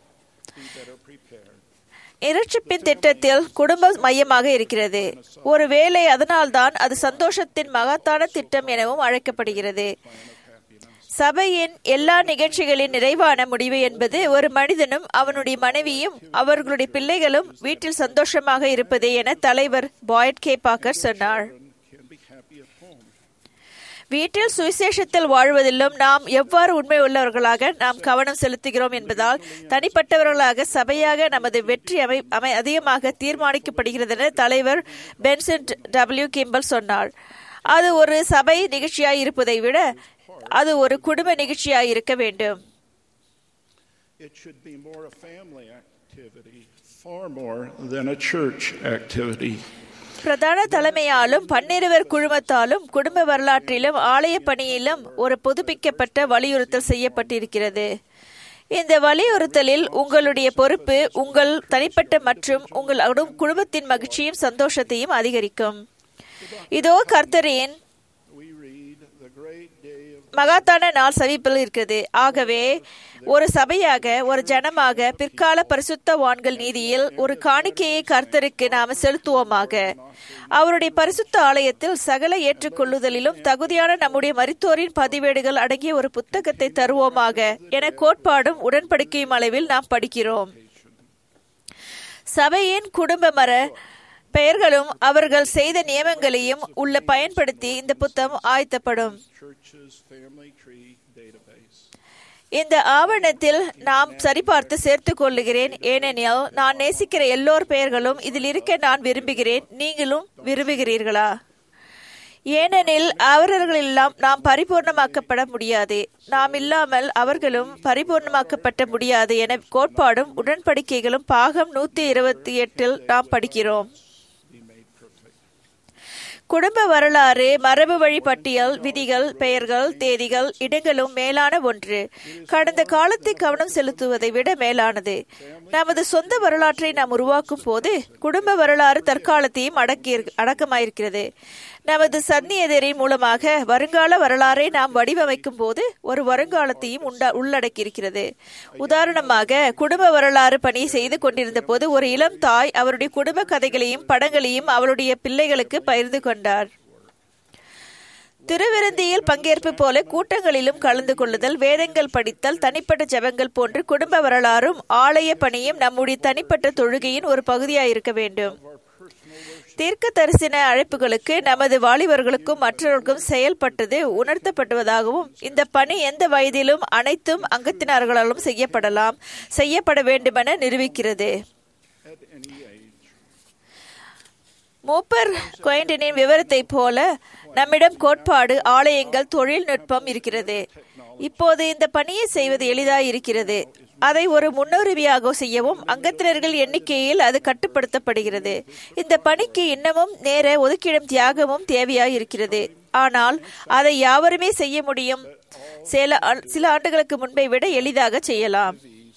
S11: இரட்சிப்பின் திட்டத்தில் குடும்பம் மையமாக இருக்கிறது ஒருவேளை அதனால்தான் அது சந்தோஷத்தின் மகத்தான திட்டம் எனவும் அழைக்கப்படுகிறது சபையின் எல்லா நிகழ்ச்சிகளின் நிறைவான முடிவு என்பது ஒரு மனிதனும் அவனுடைய மனைவியும் அவர்களுடைய பிள்ளைகளும் வீட்டில் சந்தோஷமாக இருப்பதே என தலைவர் பாய்ட் கே பாக்கர் சொன்னார் வீட்டில் சுவிசேஷத்தில் வாழ்வதிலும் நாம் எவ்வாறு உண்மை உள்ளவர்களாக நாம் கவனம் செலுத்துகிறோம் என்பதால் தனிப்பட்டவர்களாக சபையாக நமது வெற்றி அமை அமை அதிகமாக தீர்மானிக்கப்படுகிறது என தலைவர் பென்சன்ட் டபிள்யூ கிம்பல் சொன்னார் அது ஒரு சபை நிகழ்ச்சியாய் இருப்பதை விட அது ஒரு குடும்ப நிகழ்ச்சியாய் இருக்க வேண்டும்
S6: It should be more a family activity, far more than a church activity.
S11: பிரதான தலைமையாலும் பன்னிருவர் குழுமத்தாலும் குடும்ப வரலாற்றிலும் ஆலய பணியிலும் ஒரு புதுப்பிக்கப்பட்ட வலியுறுத்தல் செய்யப்பட்டிருக்கிறது இந்த வலியுறுத்தலில் உங்களுடைய பொறுப்பு உங்கள் தனிப்பட்ட மற்றும் உங்கள் அடு- குடும்பத்தின் மகிழ்ச்சியும் சந்தோஷத்தையும் அதிகரிக்கும் இதோ கர்த்தரின்
S6: We read the great day of
S11: மகாத்தான நாள் சமீபில் இருக்கிறது ஆகவே ஒரு சபையாக ஒரு ஜனமாக பிற்கால பரிசுத்தவான்கள் நீதியில் ஒரு காணிக்கையை கர்த்தருக்கு நாம செலுத்துவோமாக அவருடைய பரிசுத்த ஆலயத்தில் சகல ஏற்றுக்கொள்ளுதலிலும் தகுதியான நம்முடைய மரித்தோரின் பதிவேடுகள் அடங்கிய ஒரு புத்தகத்தை தருவோமாக என கோட்பாடும் உடன்படிக்கையும் அளவில் நாம் படிக்கிறோம் சபையின் குடும்ப மர பெயர்களும் அவர்கள் செய்த நியமங்களையும் உள்ள பயன்படுத்தி இந்த புத்தகம் ஆயத்தப்படும்
S6: Church's Family Tree Database.
S11: இந்த ஆவணத்தில் நாம் சரிபார்த்து சேர்த்துக் கொள்ளுகிறேன் ஏனெனில் நான் நேசிக்கிற எல்லோர் பெயர்களும் இதில் இருக்க நான் விரும்புகிறேன் நீங்களும் விரும்புகிறீர்களா ஏனெனில் அவர்களெல்லாம் நாம் பரிபூர்ணமாக்கப்பட முடியாது நாம் இல்லாமல் அவர்களும் பரிபூர்ணமாக்கப்பட்ட முடியாது என கோட்பாடும் உடன்படிக்கைகளும் பாகம் நூத்தி இருபத்தி எட்டில் நாம் படிக்கிறோம் குடும்ப வரலாறு மரபு வழி பட்டியல் விதிகள் பெயர்கள் தேதிகள் இடங்களும் மேலான ஒன்று கடந்த காலத்தை கவனம் செலுத்துவதை விட மேலானது நமது சொந்த வரலாற்றை நாம் உருவாக்கும் போது குடும்ப வரலாறு தற்காலத்தையும் அடக்கி அடக்கமாயிருக்கிறது நமது சந்நியதரின் மூலமாக வருங்கால வரலாறை நாம் வடிவமைக்கும் போது ஒரு வருங்காலத்தையும் உண்டா உள்ளடக்கியிருக்கிறது உதாரணமாக குடும்ப வரலாறு பணி செய்து கொண்டிருந்த போது ஒரு இளம் தாய் அவருடைய குடும்ப கதைகளையும் படங்களையும் அவளுடைய பிள்ளைகளுக்கு பகிர்ந்து கொண்டார் திருவிருந்தியில் பங்கேற்பு போல கூட்டங்களிலும் கலந்து கொள்ளுதல் வேதங்கள் படித்தல் தனிப்பட்ட ஜபங்கள் போன்று குடும்ப வரலாறும் ஆலய பணியும் நம்முடைய தனிப்பட்ட தொழுகையின் ஒரு பகுதியாயிருக்க வேண்டும் தீர்க்க தரிசன அழைப்புகளுக்கு நமது வாலிபர்களுக்கும் மற்றவர்களுக்கும் செயல்பட்டது உணர்த்தப்படுவதாகவும் இந்த பணி எந்த வயதிலும் அனைத்தும் அங்கத்தினர்களாலும் செய்யப்படலாம் செய்யப்பட வேண்டுமென நிரூபிக்கிறது மூப்பர் கொயண்டினின் விவரத்தை போல நம்மிடம் கோட்பாடு ஆலயங்கள் தொழில்நுட்பம் இருக்கிறது இப்போது இந்த பணியை செய்வது எளிதாய் இருக்கிறது அதை ஒரு முன்னுரிமையாக செய்யவும் அங்கத்தினர்கள் எண்ணிக்கையில் அது கட்டுப்படுத்தப்படுகிறது இந்த பணிக்கு இன்னமும் நேர ஒதுக்கிடும் தியாகமும் தேவையாய் இருக்கிறது ஆனால் அதை யாவருமே செய்ய முடியும் சில சில ஆண்டுகளுக்கு முன்பை விட எளிதாக செய்யலாம்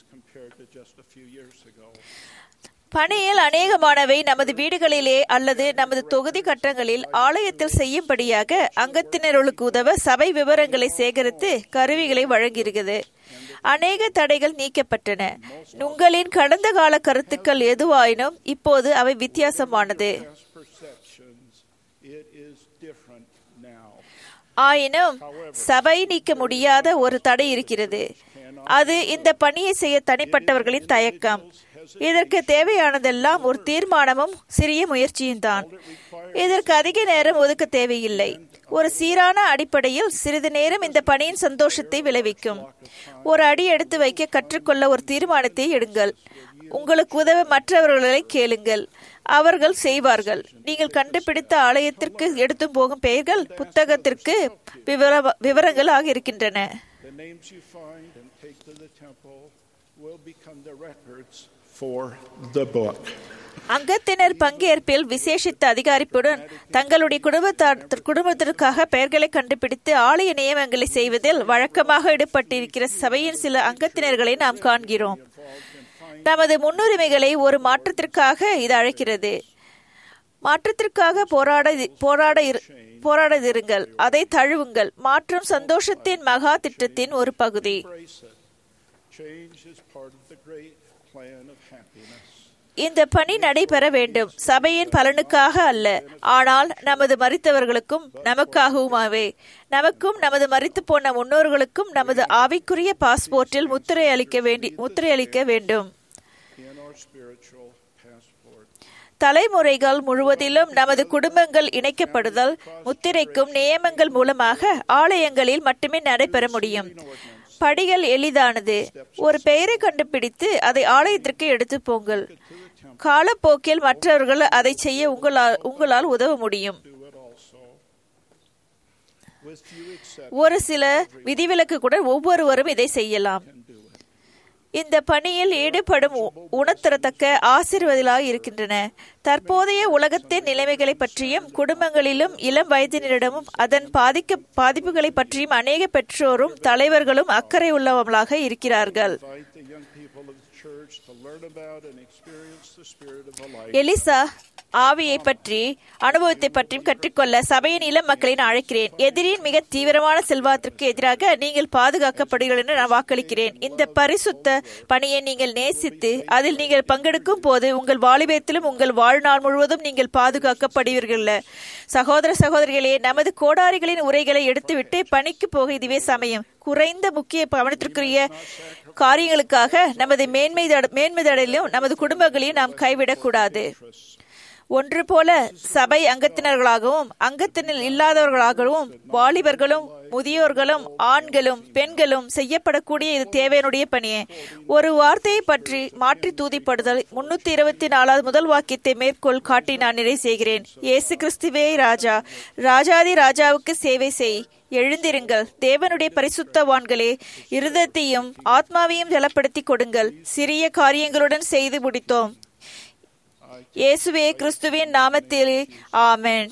S11: பணியில் அநேகமானவை நமது வீடுகளிலே அல்லது நமது தொகுதி கட்டங்களில் ஆலயத்தில் செய்யும்படியாக அங்கத்தினர்களுக்கு உதவ சபை விவரங்களை சேகரித்து கருவிகளை வழங்குகிறது அநேக தடைகள் நீக்கப்பட்டன உங்களின் கடந்த கால கருத்துக்கள் எதுவாயினும் இப்போது அவை வித்தியாசமானது ஆயினும் சபை நீக்க முடியாத ஒரு தடை இருக்கிறது அது இந்த பணியை செய்ய தனிப்பட்டவர்களின் தயக்கம் இதற்கு தேவையானதெல்லாம் ஒரு தீர்மானமும் சிறிய முயற்சியும் தான் இதற்கு அதிக நேரம் ஒதுக்க தேவையில்லை ஒரு சீரான அடிப்படையில் சிறிது நேரம் இந்த பணியின் சந்தோஷத்தை விளைவிக்கும் ஒரு அடி எடுத்து வைக்க கற்றுக்கொள்ள ஒரு தீர்மானத்தை எடுங்கள் உங்களுக்கு உதவ மற்றவர்களை கேளுங்கள் அவர்கள் செய்வார்கள் நீங்கள் கண்டுபிடித்த ஆலயத்திற்கு எடுத்து போகும் பெயர்கள் புத்தகத்திற்கு விவரங்கள் ஆக இருக்கின்றன அங்கத்தினர் பங்கேற்பில் விசேஷித்த அதிகாரிப்புடன் தங்களுடைய குடும்பத்தார் குடும்பத்திற்காக பெயர்களை கண்டுபிடித்து ஆலய நியமங்களை செய்வதில் வழக்கமாக ஈடுபட்டிருக்கிற சபையின் சில அங்கத்தினர்களை நாம் காண்கிறோம் நமது முன்னுரிமைகளை ஒரு மாற்றத்திற்காக இது அழைக்கிறது மாற்றத்திற்காக போராட போராட போராடாதிருங்கள் அதை தழுவுங்கள் மாற்றம் சந்தோஷத்தின் மகா திட்டத்தின் ஒரு பகுதி இந்த பணி நடைபெற வேண்டும் சபையின் பலனுக்காக அல்ல ஆனால் நமது மறித்தவர்களுக்கும் நமக்காகவுமாவே நமக்கும் நமது மறித்து போன முன்னோர்களுக்கும் நமது ஆவிக்குரிய பாஸ்போர்ட்டில் முத்திரை அளிக்க வேண்டி முத்திரை அளிக்க வேண்டும் தலைமுறைகள் முழுவதிலும் நமது குடும்பங்கள் இணைக்கப்படுதல் முத்திரைக்கும் நியமங்கள் மூலமாக ஆலயங்களில் மட்டுமே நடைபெற முடியும் படிகள் எளிதானது ஒரு பெயரை கண்டுபிடித்து அதை ஆலயத்திற்கு எடுத்து போங்கள் காலப்போக்கில் மற்றவர்கள் அதை செய்ய உங்களால் உங்களால் உதவ முடியும் ஒரு சில விதிவிலக்கு கூட ஒவ்வொருவரும் இதை செய்யலாம் இந்த பணியில் ஈடுபடும் உணர்த்தரத்தக்க ஆசீர்வதிகளாக இருக்கின்றன தற்போதைய உலகத்தின் நிலைமைகளை பற்றியும் குடும்பங்களிலும் இளம் வயதினரிடமும் அதன் பாதிக்க பாதிப்புகளை பற்றியும் அநேக பெற்றோரும் தலைவர்களும் அக்கறை உள்ளவர்களாக இருக்கிறார்கள் எலிசா ஆவியை பற்றி அனுபவத்தை பற்றியும் கற்றுக்கொள்ள சபையின் இளம் மக்களை நான் அழைக்கிறேன் எதிரின் மிக தீவிரமான செல்வாத்திற்கு எதிராக நீங்கள் பாதுகாக்கப்படுகிறீர்கள் என்று நான் வாக்களிக்கிறேன் இந்த பரிசுத்த பணியை நீங்கள் நேசித்து அதில் நீங்கள் பங்கெடுக்கும் போது உங்கள் வாலிபத்திலும் உங்கள் வாழ்நாள் முழுவதும் நீங்கள் பாதுகாக்கப்படுவீர்கள் சகோதர சகோதரிகளே நமது கோடாரிகளின் உரைகளை எடுத்துவிட்டு பணிக்கு போக இதுவே சமயம் குறைந்த முக்கிய கவனத்திற்குரிய காரியங்களுக்காக நமது மேன்மை மேன்மைதடையிலும் நமது குடும்பங்களையும் நாம் கைவிடக்கூடாது ஒன்று போல சபை அங்கத்தினர்களாகவும் அங்கத்தினர் இல்லாதவர்களாகவும் வாலிபர்களும் முதியோர்களும் ஆண்களும் பெண்களும் செய்யப்படக்கூடிய இது தேவையனுடைய பணியே ஒரு வார்த்தையை பற்றி மாற்றி தூதிப்படுதல் முன்னூத்தி இருபத்தி நாலாவது முதல் வாக்கியத்தை மேற்கோள் காட்டி நான் நிறை செய்கிறேன் இயேசு கிறிஸ்துவே ராஜா ராஜாதி ராஜாவுக்கு சேவை செய் எழுந்திருங்கள் தேவனுடைய பரிசுத்தவான்களே இருதத்தையும் ஆத்மாவையும் ஜலப்படுத்தி கொடுங்கள் சிறிய காரியங்களுடன் செய்து முடித்தோம் இயேசுவே கிறிஸ்துவின் நாமத்திலே ஆமென்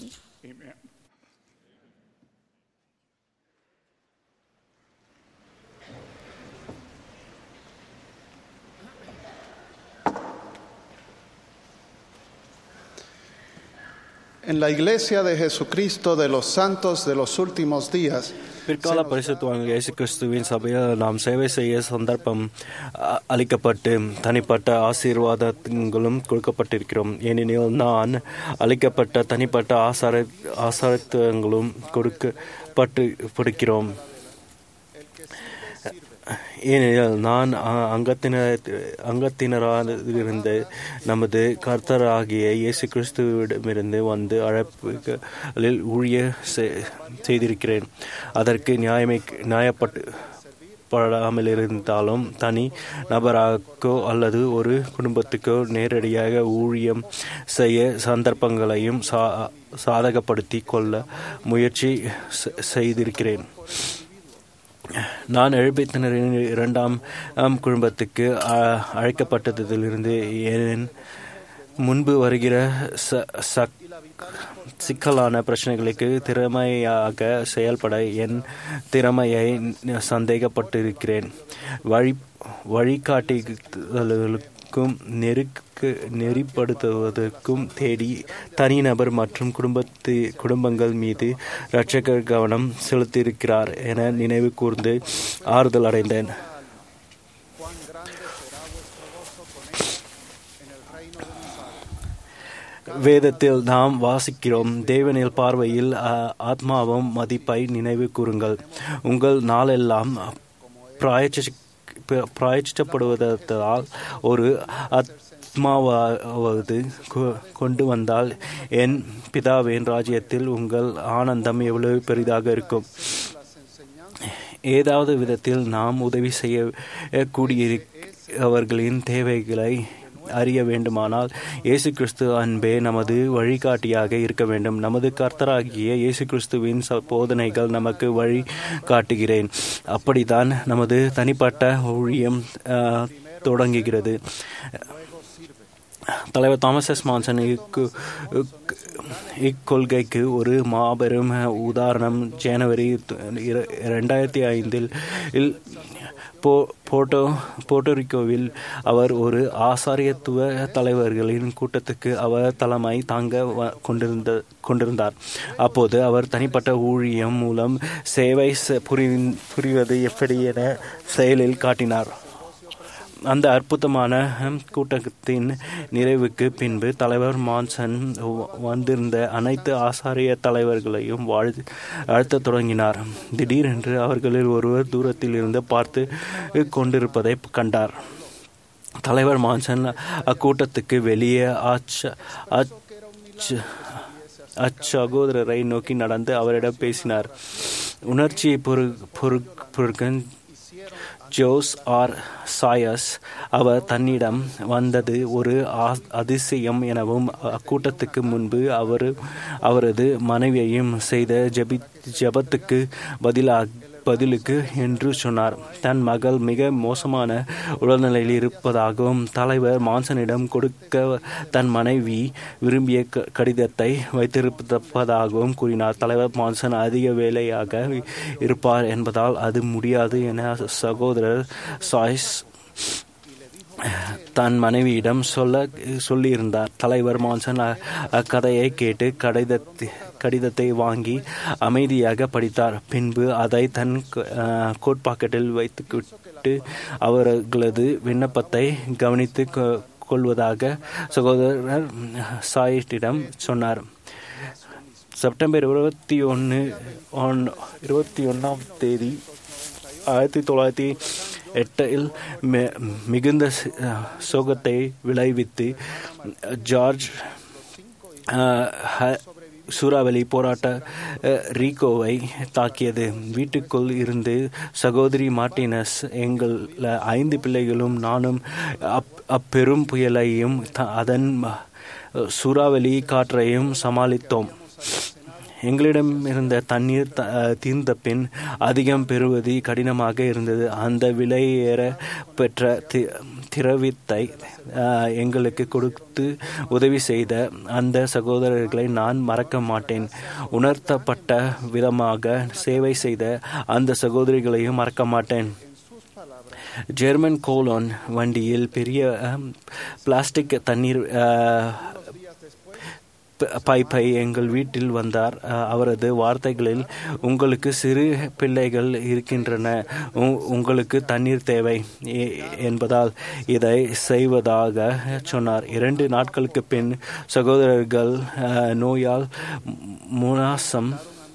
S12: En la Iglesia de Jesucristo de los Santos de los Últimos Días,
S4: பிற்கால பரிசுத்துவாங்க இயேசு கிறிஸ்துவின் சபையில் நாம் சேவை செய்ய சந்தர்ப்பம் அ- அளிக்கப்பட்டு தனிப்பட்ட ஆசீர்வாதங்களும் கொடுக்கப்பட்டிருக்கிறோம் ஏனெனில் நான் அளிக்கப்பட்ட தனிப்பட்ட ஆசார ஆசாரத்துவங்களும் கொடுக்கப்பட்டு கொடுக்கிறோம் ஏனெனில் நான் அ- அங்கத்தினர் அங்கத்தினராக நமது கர்த்தராகிய இயேசு கிறிஸ்துவிடமிருந்து வந்து அழைப்புகளில் ஊழிய செ- செய்திருக்கிறேன் அதற்கு நியாயமை நியாயப்பட்டு படாமல் இருந்தாலும் தனி நபராகோ அல்லது ஒரு குடும்பத்துக்கோ நேரடியாக ஊழியம் செய்ய சந்தர்ப்பங்களையும் சா சாதகப்படுத்தி கொள்ள முயற்சி செ- செய்திருக்கிறேன் நான் எழுப்பித்தினரின் இரண்டாம் ஆம் குடும்பத்துக்கு அ- அழைக்கப்பட்டதிலிருந்து ஏன் முன்பு வருகிற ச- சக்- சிக்கலான பிரச்சனைகளுக்கு திறமையாக செயல்பட என் திறமையை சந்தேகப்பட்டிருக்கிறேன் வழி வழிகாட்டுதல்களுக்கும் நெருக்கு நெறிப்படுத்துவதற்கும் தேடி தனிநபர் மற்றும் குடும்பத்து குடும்பங்கள் மீது இரட்சகர் கவனம் செலுத்தியிருக்கிறார் என நினைவு கூர்ந்து ஆறுதல் அடைந்தேன் வேதத்தில் நாம் வாசிக்கிறோம் தேவனில் பார்வையில் அ, ஆத்மாவும் மதிப்பை நினைவு கூறுங்கள் உங்கள் நாளெல்லாம் பிராயச்சி பிராயச்சிட்டப்படுவதால் ஒரு ஆத்மாவாவது கொ- கொண்டு வந்தால் என் பிதாவின் ராஜ்யத்தில் உங்கள் ஆனந்தம் எவ்வளவு பெரிதாக இருக்கும் ஏதாவது விதத்தில் நாம் உதவி செய்யக்கூடியவர்களின் தேவைகளை அறிய வேண்டுமானால் இயேசு கிறிஸ்து அன்பே நமது வழிகாட்டியாக இருக்க வேண்டும் நமது கர்த்தராகிய இயேசு கிறிஸ்துவின் ச- போதனைகள் நமக்கு வழி காட்டுகிறேன் அப்படித்தான் நமது தனிப்பட்ட ஊழியம் ஆஹ், தொடங்குகிறது தலைவர் தாமஸ் எஸ் மான்சன் இக்கு- இக்- இக்கொள்கைக்கு ஒரு மாபெரும் உதாரணம் ஜனவரி இர- இரண்டாயிரத்தி ஐந்தில் இல் போ போட்டோ போட்டோரிக்கோவில் அவர் ஒரு ஆசாரியத்துவ தலைவர்களின் கூட்டத்துக்கு அவர் தலைமை தாங்க வ- கொண்டிருந்த கொண்டிருந்தார் அப்போது அவர் தனிப்பட்ட ஊழியம் மூலம் சேவை செ- புரி- புரிவது எப்படி என செயலில் காட்டினார் அந்த அற்புதமான ஹம், கூட்டத்தின் நிறைவுக்கு பின்பு தலைவர் மான்சன் வ- வந்திருந்த அனைத்து ஆசாரிய தலைவர்களையும் வாழ் அழுத்தத் தொடங்கினார் திடீரென்று அவர்களில் ஒருவர் தூரத்தில் இருந்து பார்த்து கொண்டிருப்பதை கண்டார் தலைவர் மான்சன் அக்கூட்டத்துக்கு வெளியே ஆச்ச அச்ச அச்சகோதரரை நோக்கி நடந்து அவரிடம் பேசினார் உணர்ச்சியை பொறு பொறு பொறுக்கன் ஜோஸ் ஆர் சாயஸ் அவர் தன்னிடம் வந்தது ஒரு ஆ- அதிசயம் எனவும் அக்கூட்டத்துக்கு முன்பு அவர் அவரது மனைவியையும் செய்த ஜெபி ஜெபத்துக்கு பதிலாக பதிலுக்கு என்று சொன்னார் தன் மகள் மிக மோசமான உடல்நிலையில் இருப்பதாகவும் தலைவர் மான்சனிடம் கொடுக்க தன் மனைவி விரும்பிய க- கடிதத்தை வைத்திருப்பதாகவும் கூறினார் தலைவர் மான்சன் அதிக வேலையாக இருப்பார் என்பதால் அது முடியாது என சகோதரர் சாய்ஸ் தன் மனைவியிடம் சொல்ல சொல்லியிருந்தார் தலைவர் மான்சன் அ- அக்கதையை கேட்டு கடிதத்தை கடிதத்தை வாங்கி அமைதியாக படித்தார் பின்பு அதை தன் அஹ், கோட் பாக்கெட்டில் வைத்துவிட்டு அவர்களது விண்ணப்பத்தை கவனித்து கொ- கொள்வதாக சகோதரர் சாயிட்டிடம் சொன்னார் செப்டம்பர் இருபத்தி ஒன்று ஒன் இருபத்தி ஒன்றாம் தேதி ஆயிரத்தி தொள்ளாயிரத்தி எட்டில் மி- மிகுந்த சி- சோகத்தை விளைவித்து ஜார்ஜ் சூறாவளி போராட்ட ரீகோவை தாக்கியது வீட்டுக்குள் இருந்து சகோதரி மார்டினஸ் எங்கள் ஐந்து பிள்ளைகளும் நானும் அப் அப்பெரும் புயலையும் அதன் சூறாவளி காற்றையும் சமாளித்தோம் எங்களிடம் இருந்த தண்ணீர் தீர்ந்த பின் அதிகம் பெறுவது கடினமாக இருந்தது அந்த விலையேற பெற்ற திரவித்தை எங்களுக்கு கொடுத்து உதவி செய்த அந்த சகோதரர்களை நான் மறக்க மாட்டேன் உணர்த்தப்பட்ட விதமாக சேவை செய்த அந்த சகோதரிகளையும் மறக்க மாட்டேன் ஜெர்மன் கோலோன் வண்டியில் பெரிய பிளாஸ்டிக் தண்ணீர் பைப்பை எங்கள் வீட்டில் வந்தார் அவரது வார்த்தைகளில் உங்களுக்கு சிறு பிள்ளைகள் இருக்கின்றன உங்களுக்கு தண்ணீர் தேவை என்பதால் இதை செய்வதாக சொன்னார் இரண்டு நாட்களுக்கு பின் சகோதரர்கள் நோயால் முனாசம்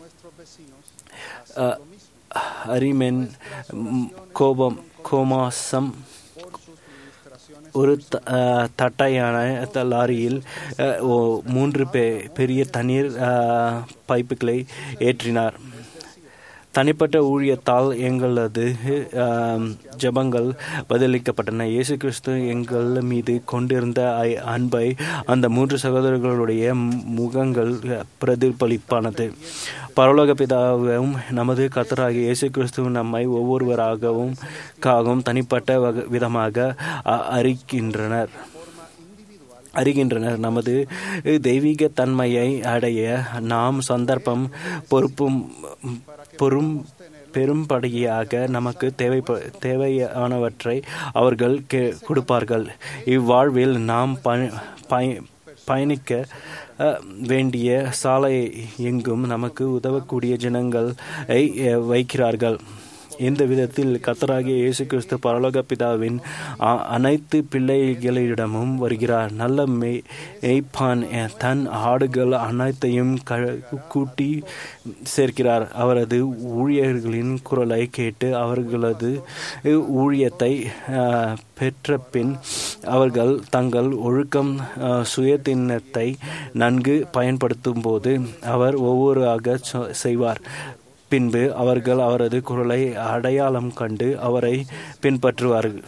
S4: அரிமென் கோபம் கோமாசம் ஒரு தட்டையான லாரியில் மூன்று பெரிய தண்ணீர் பைப்புகளை ஏற்றினார் தனிப்பட்ட ஊழியத்தால் எங்களது ஜபங்கள் பதிலளிக்கப்பட்டன இயேசு கிறிஸ்து எங்கள் மீது கொண்டிருந்த அன்பை அந்த மூன்று சகோதரர்களுடைய முகங்கள் பிரதிபலிப்பானது பரலோக பிதாவும் நமது கத்தராகிய இயேசு கிறிஸ்து நம்மை ஒவ்வொருவராகவும் காகவும் தனிப்பட்ட விதமாக அறிக்கின்றனர் அறிகின்றனர் நமது தெய்வீக தன்மையை அடைய நாம் சந்தர்ப்பம் பொறுப்பும் பொறும் பெரும்படியாக நமக்கு தேவை தேவையானவற்றை அவர்கள் கொடுப்பார்கள் இவ்வாழ்வில் நாம் பயணிக்க வேண்டிய சாலை எங்கும் நமக்கு உதவக்கூடிய ஜனங்களை வைக்கிறார்கள் இந்த விதத்தில் கத்தராகிய இயேசு கிறிஸ்து பரலோக பிதாவின் அனைத்து பிள்ளைகளிடமும் வருகிறார் நல்ல மெய்ப்பான் தன் ஆடுகள் அனைத்தையும் கூட்டி சேர்க்கிறார் அவரது ஊழியர்களின் குரலை கேட்டு அவர்களது ஊழியத்தை பெற்ற பின் அவர்கள் தங்கள் ஒழுக்கம் சுயத்தின்னத்தை நன்கு பயன்படுத்தும் போது அவர் ஒவ்வொருவராக செய்வார் பின்பு அவர்கள் அவரது குரலை அடையாளம் கண்டு அவரை பின்பற்றுவார்கள்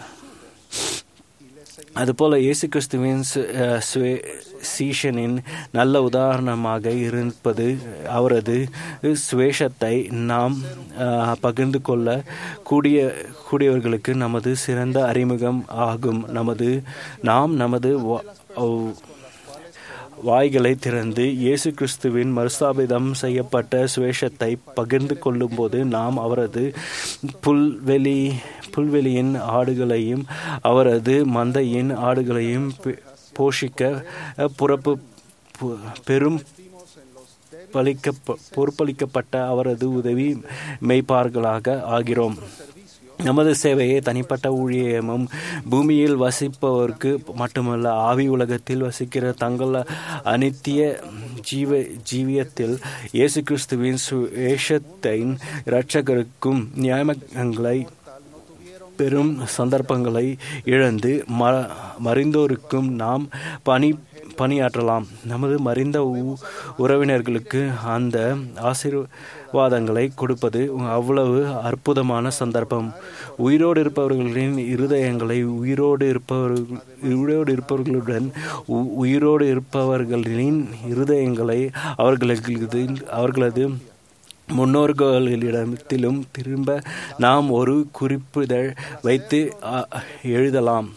S4: அதுபோல இயேசு கிறிஸ்துவின் சீஷனின் நல்ல உதாரணமாக இருப்பது அவரது சுவேஷத்தை நாம் பகிர்ந்து கொள்ள கூடிய கூடியவர்களுக்கு நமது சிறந்த அறிமுகம் ஆகும் நமது நாம் நமது வாய்களை திறந்து இயேசு கிறிஸ்துவின் மறுஸ்தாபிதம் செய்யப்பட்ட சுவேஷத்தை பகிர்ந்து கொள்ளும்போது நாம் அவரது புல்வெளி புல்வெளியின் ஆடுகளையும் அவரது மந்தையின் ஆடுகளையும் போஷிக்க புறப்பு பெரும் பலிக்க பொறுப்பளிக்கப்பட்ட அவரது உதவி மெய்ப்பார்களாக ஆகிறோம் நமது சேவையை தனிப்பட்ட ஊழியமும் பூமியில் வசிப்பவருக்கு மட்டுமல்ல ஆவி உலகத்தில் வசிக்கிற தங்கள் அனித்திய ஜீவ ஜீவியத்தில் இயேசு கிறிஸ்துவின் சுவேஷத்தின் இரட்சகருக்கும் நியாயங்களை பெரும் சந்தர்ப்பங்களை இழந்து ம மறிந்தோருக்கும் நாம் பணி பணியாற்றலாம் நமது மறிந்த உறவினர்களுக்கு அந்த ஆசீர்வாதங்களை கொடுப்பது அவ்வளவு அற்புதமான சந்தர்ப்பம் உயிரோடு இருப்பவர்களின் இருதயங்களை உயிரோடு இருப்பவர்கள் உயிரோடு இருப்பவர்களுடன் உயிரோடு இருப்பவர்களின் இருதயங்களை அவர்களது அவர்களது முன்னோர்களிடத்திலும் திரும்ப நாம் ஒரு குறிப்பிதழ் வைத்து எழுதலாம்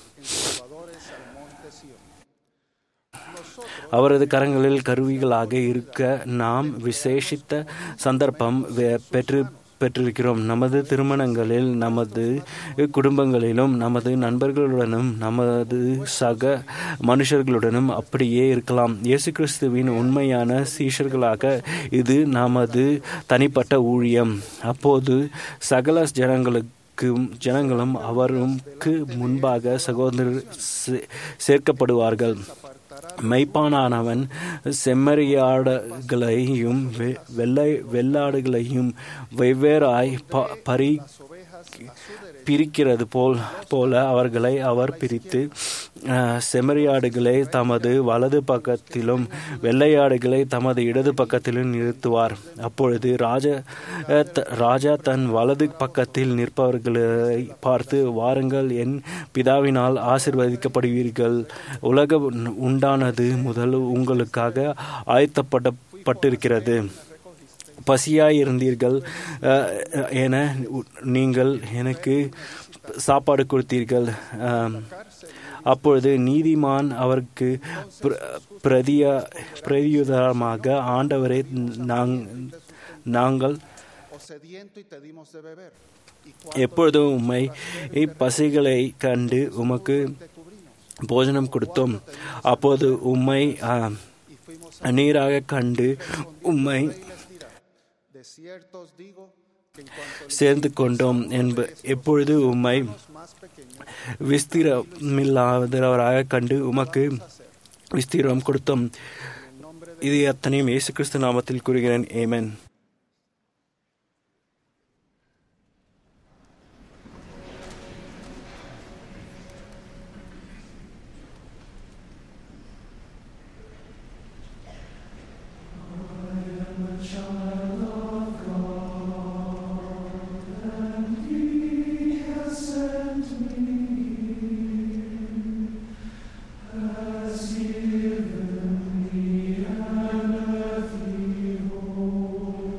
S4: அவரது கரங்களில் கருவிகளாக இருக்க நாம் விசேஷித்த சந்தர்ப்பம் பெற்று பெற்றிருக்கிறோம் நமது திருமணங்களில் நமது குடும்பங்களிலும் நமது நண்பர்களுடனும் நமது சக மனுஷர்களுடனும் அப்படியே இருக்கலாம் இயேசு கிறிஸ்துவின் உண்மையான சீஷர்களாக இது நமது தனிப்பட்ட ஊழியம் அப்போது சகல ஜனங்களுக்கு ஜனங்களும் அவருக்கு முன்பாக சகோதரர் சேர்க்கப்படுவார்கள் மெய்ப்பானானவன் செம்மறியாடுகளையும் வெள்ளை வெள்ளாடுகளையும் வெவ்வேறாய் ப பறி பிரிக்கிறது போல் போல அவர்களை அவர் பிரித்து அஹ், செம்மறியாடுகளை தமது வலது பக்கத்திலும் வெள்ளையாடுகளை தமது இடது பக்கத்திலும் நிறுத்துவார் அப்பொழுது ராஜா அஹ், த- ராஜா தன் வலது பக்கத்தில் நிற்பவர்களை பார்த்து வாருங்கள் என் பிதாவினால் ஆசிர்வதிக்கப்படுவீர்கள் உலக உண்டானது முதல் உங்களுக்காக ஆயத்தப்படப்பட்டிருக்கிறது பசியாய் இருந்தீர்கள் அஹ், என நீங்கள் எனக்கு சாப்பாடு கொடுத்தீர்கள் அஹ், அப்பொழுது நீதிமான் அவருக்கு பிர- பிரதியா பிரதியுதரமாக ஆண்டவரே நாங் நாங்கள்
S12: o sediento y te dimos de beber.
S4: எப்பொழுதும் உம்மை பசிகளை கண்டு உமக்கு போஜனம் கொடுத்தோம் அப்போது உம்மை ஆ, நீராக கண்டு உம்மை
S12: De cierto os digo que en cuanto
S4: சேர்ந்து கொண்டோம் என்ப எப்பொழுது உம்மை விஸ்திரமில்லாதவராக கண்டு உமக்கு விஸ்திரம் கொடுத்தோம் இது அத்தனையும் இயேசு கிறிஸ்து நாமத்தில் கூறுகிறேன் amen
S13: Has given me an earthly home.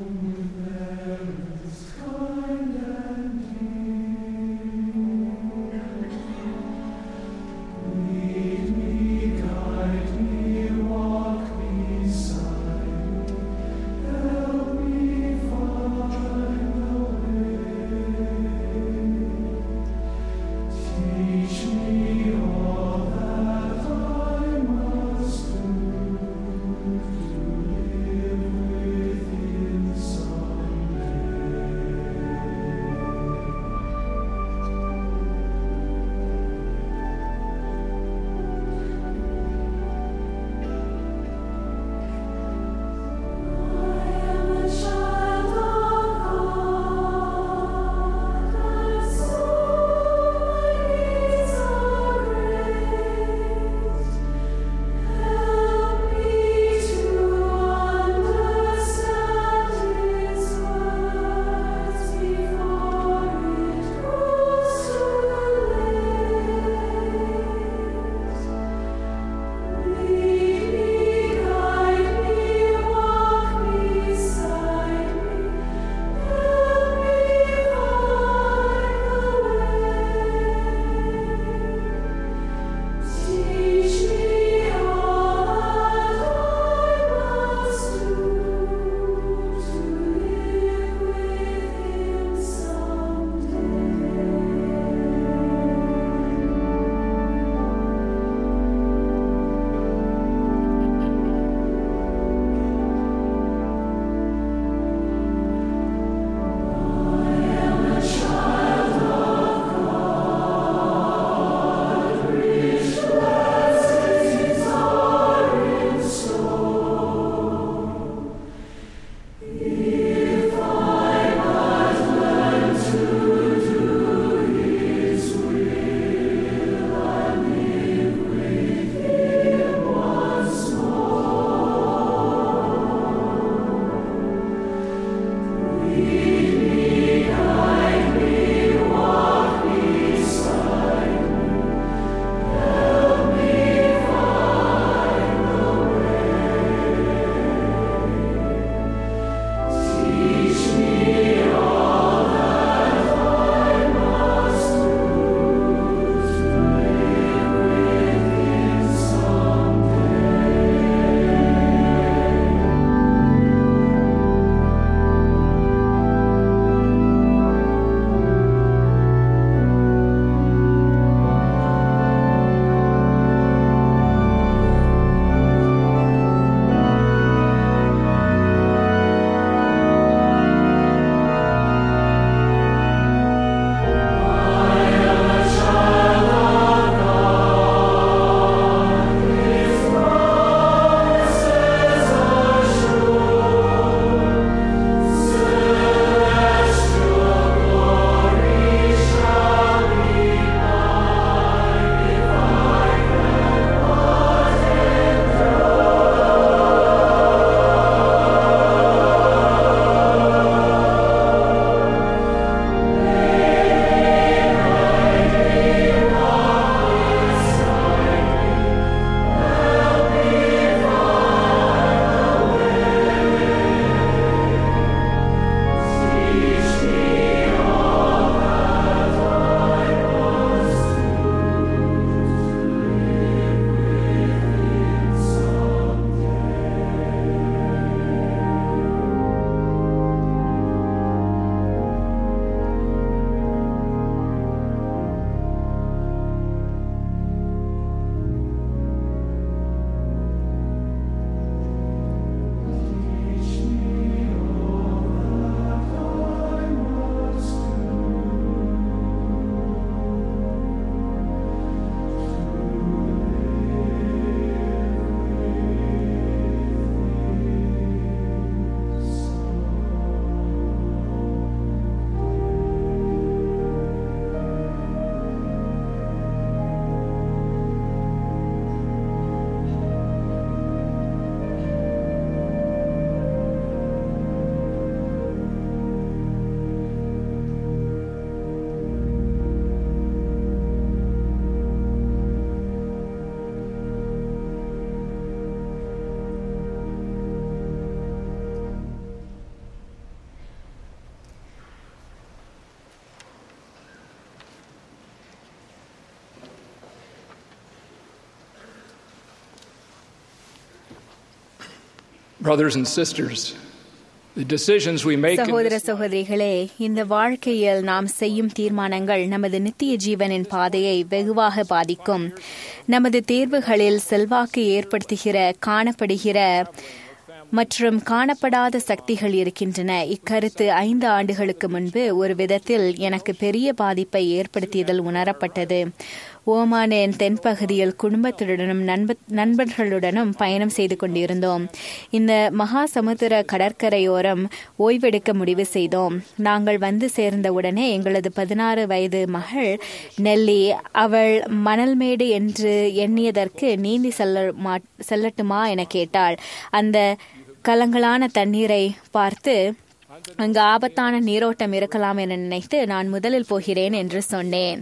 S7: Brothers and sisters, the decisions we make in
S2: சகோதர
S7: this
S2: சகோதரிகளே இந்த வாழ்க்கையில் நாம் செய்யும் தீர்மானங்கள் நமது நித்திய ஜீவனின் பாதையை வெகுவாக பாதிக்கும் நமது தேர்வுகளில் செல்வாக்கு ஏற்படுத்துகிற காணப்படுகிற மற்றும் காணப்படாத சக்திகள் இருக்கின்றன இக்கருத்து ஐந்து ஆண்டுகளுக்கு முன்பு ஒரு விதத்தில் எனக்கு பெரிய பாதிப்பை ஏற்படுத்தியதில் உணரப்பட்டது ஓமானின் தென்பகுதியில் குடும்பத்துடனும் நண்ப நண்பர்களுடனும் பயணம் செய்து கொண்டிருந்தோம் இந்த மகா சமுத்திர கடற்கரையோரம் ஓய்வெடுக்க முடிவு செய்தோம் நாங்கள் வந்து சேர்ந்தவுடனே எங்களது பதினாறு வயது மகள் நெல்லி அவள் மணல்மேடு என்று எண்ணியதற்கு நீந்தி செல்ல மா- செல்லட்டுமா என கேட்டாள் அந்த கலங்கலான தண்ணீரை பார்த்து அங்கு ஆபத்தான நீரோட்டம் இருக்கலாம் என நினைத்து நான் முதலில் போகிறேன் என்று சொன்னேன்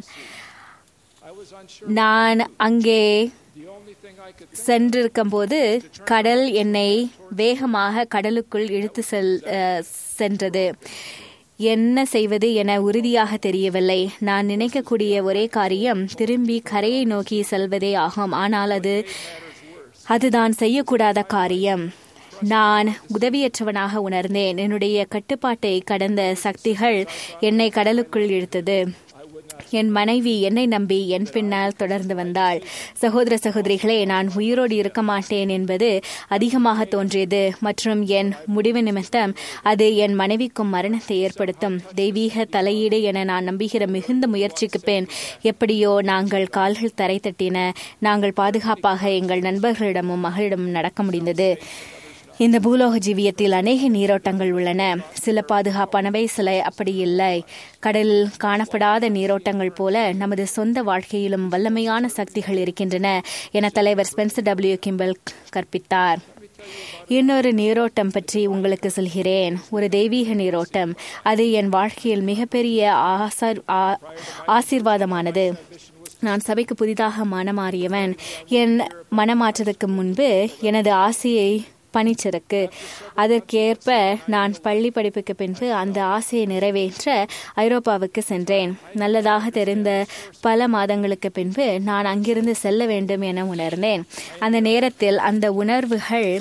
S2: நான் அங்கே சென்றிருக்கும் போது கடல் என்னை வேகமாக கடலுக்குள் இழுத்து செல் அஹ், சென்றது என்ன செய்வது என உறுதியாக தெரியவில்லை நான் நினைக்கக்கூடிய ஒரே காரியம் திரும்பி கரையை நோக்கி செல்வதே ஆகும் ஆனால் அது அதுதான் செய்யக்கூடாத காரியம் நான் உதவியற்றவனாக உணர்ந்தேன் என்னுடைய கட்டுப்பாட்டை கடந்த சக்திகள் என்னை கடலுக்குள் இழுத்தது என் மனைவி என்னை நம்பி என் பின்னால் தொடர்ந்து வந்தாள் சகோதர சகோதரிகளே நான் உயிரோடு இருக்க மாட்டேன் என்பது அதிகமாக தோன்றியது மற்றும் என் முடிவு நிமித்தம் அது என் மனைவிக்கும் மரணத்தை ஏற்படுத்தும் தெய்வீக தலையீடு என நான் நம்புகிற மிகுந்த முயற்சிக்கு பின் எப்படியோ நாங்கள் கால்கள் தரை தட்டின நாங்கள் பாதுகாப்பாக எங்கள் நண்பர்களிடமும் மகளிடமும் நடக்க முடிந்தது இந்த பூலோக ஜீவியத்தில் அநேக நீரோட்டங்கள் உள்ளன சில பாதுகாப்பானவை சில அப்படி இல்லை கடலில் காணப்படாத நீரோட்டங்கள் போல நமது சொந்த வாழ்க்கையிலும் வல்லமையான சக்திகள் இருக்கின்றன என தலைவர் ஸ்பென்சர் டபிள்யூ கிம்பல் கற்பித்தார் இன்னொரு நீரோட்டம் பற்றி உங்களுக்கு சொல்கிறேன் ஒரு தெய்வீக நீரோட்டம் அது என் வாழ்க்கையில் மிகப்பெரிய ஆசார் ஆ- ஆசீர்வாதமானது நான் சபைக்கு புதிதாக மனமாறியவன் என் மனமாற்றத்துக்கு முன்பு எனது ஆசையை பணிச்சிருக்கு அதற்கேற்ப நான் பள்ளி படிப்புக்கு பின்பு அந்த ஆசையை நிறைவேற்ற ஐரோப்பாவுக்கு சென்றேன் நல்லதாக தெரிந்த பல மாதங்களுக்கு பின்பு நான் அங்கிருந்து செல்ல வேண்டும் என உணர்ந்தேன் அந்த நேரத்தில் அந்த உணர்வுகள்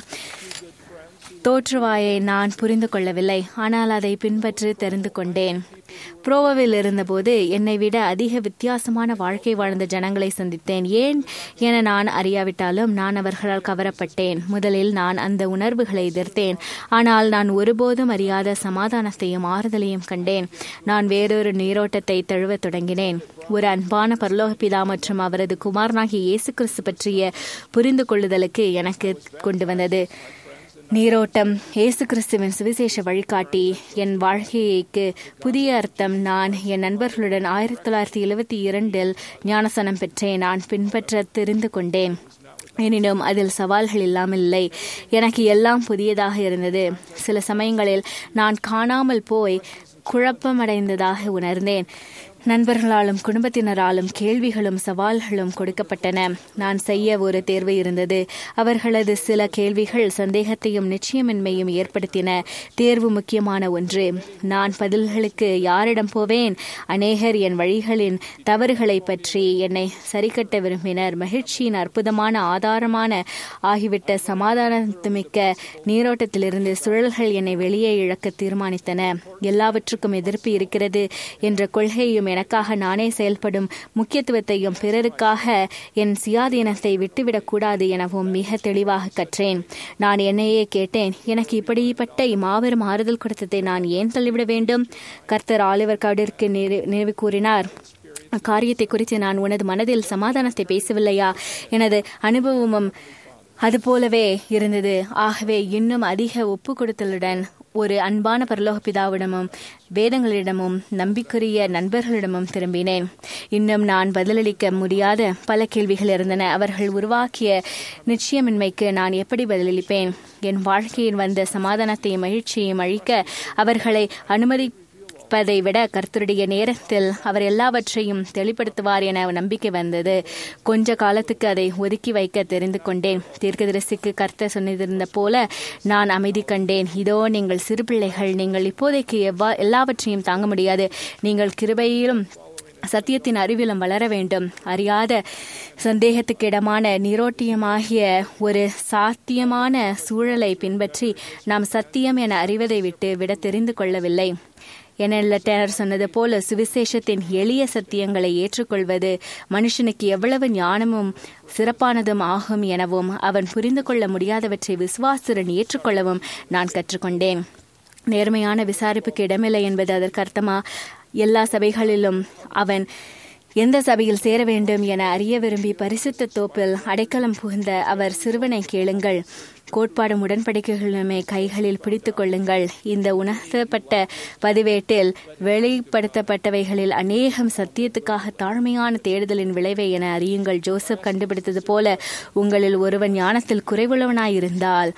S2: தோற்றுவாயை நான் புரிந்து கொள்ளவில்லை ஆனால் அதை பின்பற்றி தெரிந்து கொண்டேன் புரோவாவில் இருந்தபோது என்னை விட அதிக வித்தியாசமான வாழ்க்கை வாழ்ந்த ஜனங்களை சந்தித்தேன் ஏன் என நான் அறியாவிட்டாலும் நான் அவர்களால் கவரப்பட்டேன் முதலில் நான் அந்த உணர்வுகளை எதிர்த்தேன் ஆனால் நான் ஒருபோதும் அறியாத சமாதானத்தையும் ஆறுதலையும் கண்டேன் நான் வேறொரு நீரோட்டத்தை தழுவத் தொடங்கினேன் ஒரு அன்பான பரலோக பிதா மற்றும் அவரது குமாரனாகிய இயேசு கிறிஸ்து பற்றிய புரிந்து கொள்ளுதலுக்கு எனக்கு கொண்டு வந்தது நீரோட்டம் இயேசு கிறிஸ்துவின் சுவிசேஷ வழிகாட்டி என் வாழ்க்கைக்கு புதிய அர்த்தம் நான் என் நண்பர்களுடன் ஆயிரத்தி தொள்ளாயிரத்தி எழுபத்தி இரண்டில் ஞானசனம் பெற்றேன் நான் பின்பற்ற தெரிந்து கொண்டேன் எனினும் அதில் சவால்கள் இல்லாமல் இல்லை எனக்கு எல்லாம் புதியதாக இருந்தது சில சமயங்களில் நான் காணாமல் போய் குழப்பமடைந்ததாக உணர்ந்தேன் நண்பர்களாலும் குடும்பத்தினராலும் கேள்விகளும் சவால்களும் கொடுக்கப்பட்டன நான் செய்ய ஒரு தேர்வு இருந்தது அவர்களது சில கேள்விகள் சந்தேகத்தையும் நிச்சயமின்மையும் ஏற்படுத்தின தேர்வு முக்கியமான ஒன்று நான் பதில்களுக்கு யாரிடம் போவேன் அநேகர் என் வழிகளின் தவறுகளை பற்றி என்னை சரிக்கட்ட விரும்பினர் மகிழ்ச்சியின் அற்புதமான ஆதாரமான ஆகிவிட்ட சமாதானத்துமிக்க நீரோட்டத்திலிருந்து சுழல்கள் என்னை வெளியே இழக்க தீர்மானித்தன எல்லாவற்றுக்கும் எதிர்ப்பு இருக்கிறது என்ற கொள்கையும் எனக்காக நானே செயல்படும் முக்கியத்துவத்தையும் பிறருக்காக என் சுயாதீனத்தை விட்டுவிடக்கூடாது எனவும் மிக தெளிவாக கற்றேன் நான் என்னையே கேட்டேன் எனக்கு இப்படிப்பட்ட மாபெரும் ஆறுதல் கொடுத்ததை நான் ஏன் தள்ளிவிட வேண்டும் கர்த்தர் ஆலிவர் கவுடிற்கு நினைவு கூறினார் அக்காரியத்தை குறித்து நான் உனது மனதில் சமாதானத்தை பேசவில்லையா எனது அனுபவமும் அதுபோலவே இருந்தது ஆகவே இன்னும் அதிக ஒப்பு கொடுத்தலுடன் ஒரு அன்பான பரலோக பிதாவிடமும் வேதங்களிடமும் நம்பிக்கைரிய நண்பர்களிடமும் திரும்பினேன் இன்னும் நான் பதிலளிக்க முடியாத பல கேள்விகள் இருந்தன அவர்கள் உருவாக்கிய நிச்சயமின்மைக்கு நான் எப்படி பதிலளிப்பேன் என் வாழ்க்கையில் வந்த சமாதானத்தையும் மகிழ்ச்சியையும் அழிக்க அவர்களை அனுமதி இருப்பதை விட கர்த்தருடைய நேரத்தில் அவர் எல்லாவற்றையும் தெளிப்படுத்துவார் என நம்பிக்கை வந்தது கொஞ்ச காலத்துக்கு அதை ஒதுக்கி வைக்க தெரிந்து கொண்டேன் தீர்க்கதரிசிக்கு கர்த்தர் சொன்னிருந்த போல நான் அமைதி கண்டேன் இதோ நீங்கள் சிறு பிள்ளைகள் நீங்கள் இப்போதைக்கு எவ்வா எல்லாவற்றையும் தாங்க முடியாது நீங்கள் கிருபையிலும் சத்தியத்தின் அறிவிலும் வளர வேண்டும் அறியாத சந்தேகத்துக்கிடமான நீரோட்டியமாகிய ஒரு சாத்தியமான சூழலை பின்பற்றி நாம் சத்தியம் என அறிவதை விட்டு விட தெரிந்து கொள்ளவில்லை என டேனர் சொன்னது போல சுவிசேஷத்தின் எளிய சத்தியங்களை ஏற்றுக்கொள்வது மனுஷனுக்கு எவ்வளவு ஞானமும் சிறப்பானதும் ஆகும் எனவும் அவன் புரிந்து கொள்ள முடியாதவற்றை விசுவாசுடன் ஏற்றுக்கொள்ளவும் நான் கற்றுக்கொண்டேன் நேர்மையான விசாரிப்புக்கு இடமில்லை என்பது அதற்கு அர்த்தமா எல்லா சபைகளிலும் அவன் எந்த சபையில் சேர வேண்டும் என அறிய விரும்பி பரிசுத்த தோப்பில் அடைக்கலம் புகுந்த அவர் சிறுவனை கேளுங்கள் கோட்பாடும் உடன்படிக்கைகளுமே கைகளில் பிடித்து கொள்ளுங்கள் இந்த உணர்த்தப்பட்ட பதிவேட்டில் வெளிப்படுத்தப்பட்டவைகளில் அநேகம் சத்தியத்துக்காக தாழ்மையான தேடுதலின் விளைவை என அறியுங்கள் ஜோசப் கண்டுபிடித்தது போல உங்களில் ஒருவன் ஞானத்தில் குறைவுள்ளவனாயிருந்தால்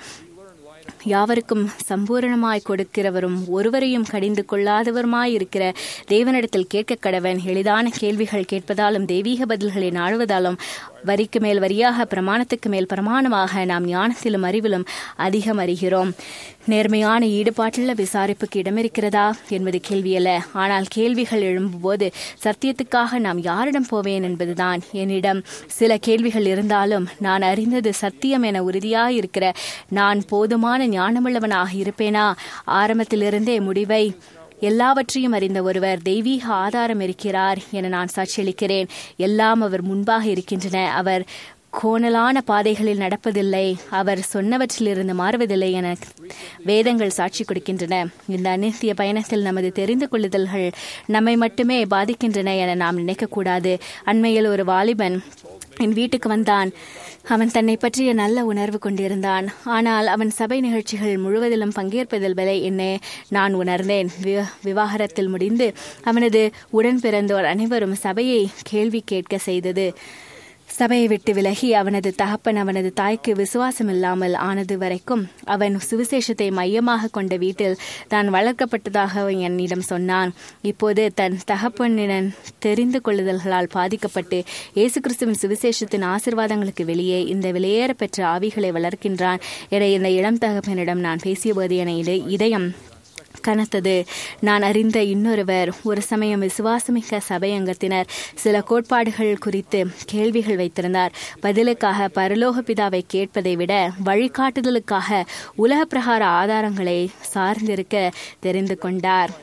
S2: யாவருக்கும் சம்பூரணமாய் கொடுக்கிறவரும் ஒருவரையும் கடிந்து கொள்ளாதவருமாயிருக்கிற தேவனிடத்தில் கேட்க கடவன் எளிதான கேள்விகள் கேட்பதாலும் தெய்வீக பதில்களை நாடுவதாலும் வரிக்கு மேல் வரியாக பிரமாணத்துக்கு மேல் பிரமாணமாக நாம் ஞானத்திலும் அறிவிலும் அதிகம் அறிகிறோம் நேர்மையான ஈடுபாட்டுள்ள விசாரிப்புக்கு இடமிருக்கிறதா என்பது கேள்வியல்ல ஆனால் கேள்விகள் எழும்பும்போது சத்தியத்துக்காக நாம் யாரிடம் போவேன் என்பதுதான் என்னிடம் சில கேள்விகள் இருந்தாலும் நான் அறிந்தது சத்தியம் என உறுதியாயிருக்கிற நான் போதுமான ஞானமுள்ளவனாக இருப்பேனா ஆரம்பத்திலிருந்தே முடிவை எல்லாவற்றையும் அறிந்த ஒருவர் தெய்வீக ஆதாரம் இருக்கிறார் என நான் சாட்சியளிக்கிறேன் எல்லாம் அவர் முன்பாக இருக்கின்றன அவர் கோணலான பாதைகளில் நடப்பதில்லை அவர் சொன்னவற்றிலிருந்து மாறுவதில்லை என வேதங்கள் சாட்சி கொடுக்கின்றன இந்த அநித்திய பயணத்தில் நமது தெரிந்து கொள்ளுதல்கள் நம்மை மட்டுமே பாதிக்கின்றன என நாம் நினைக்கக்கூடாது அண்மையில் ஒரு வாலிபன் என் வீட்டுக்கு வந்தான் அவன் தன்னை பற்றிய நல்ல உணர்வு கொண்டிருந்தான் ஆனால் அவன் சபை நிகழ்ச்சிகள் முழுவதிலும் பங்கேற்பதில் விலை என்ன நான் உணர்ந்தேன் விவாகரத்தில் முடிந்து அவனது உடன் பிறந்தோர் அனைவரும் சபையை கேள்வி கேட்க செய்தது சபையை விட்டு விலகி அவனது தகப்பன் அவனது தாய்க்கு விசுவாசம் இல்லாமல் ஆனது வரைக்கும் அவன் சுவிசேஷத்தை மையமாக கொண்ட வீட்டில் தான் வளர்க்கப்பட்டதாக என்னிடம் சொன்னான் இப்போது தன் தகப்பனின் தெரிந்து கொள்ளுதல்களால் பாதிக்கப்பட்டு இயேசு கிறிஸ்துவின் சுவிசேஷத்தின் ஆசிர்வாதங்களுக்கு வெளியே இந்த வெளியேற பெற்ற ஆவிகளை வளர்க்கின்றான் என இந்த இளம் தகப்பனிடம் நான் பேசியபோது என இதயம் கனத்தது நான் அறிந்த இன்னொருவர் ஒரு சமயம் விசுவாசமிக்க சபை அங்கத்தினர் சில கோட்பாடுகள் குறித்து கேள்விகள் வைத்திருந்தார் பதிலுக்காக பரலோக பிதாவை கேட்பதை விட வழிகாட்டுதலுக்காக உலக பிரகார ஆதாரங்களை சார்ந்திருக்க தெரிந்து கொண்டார்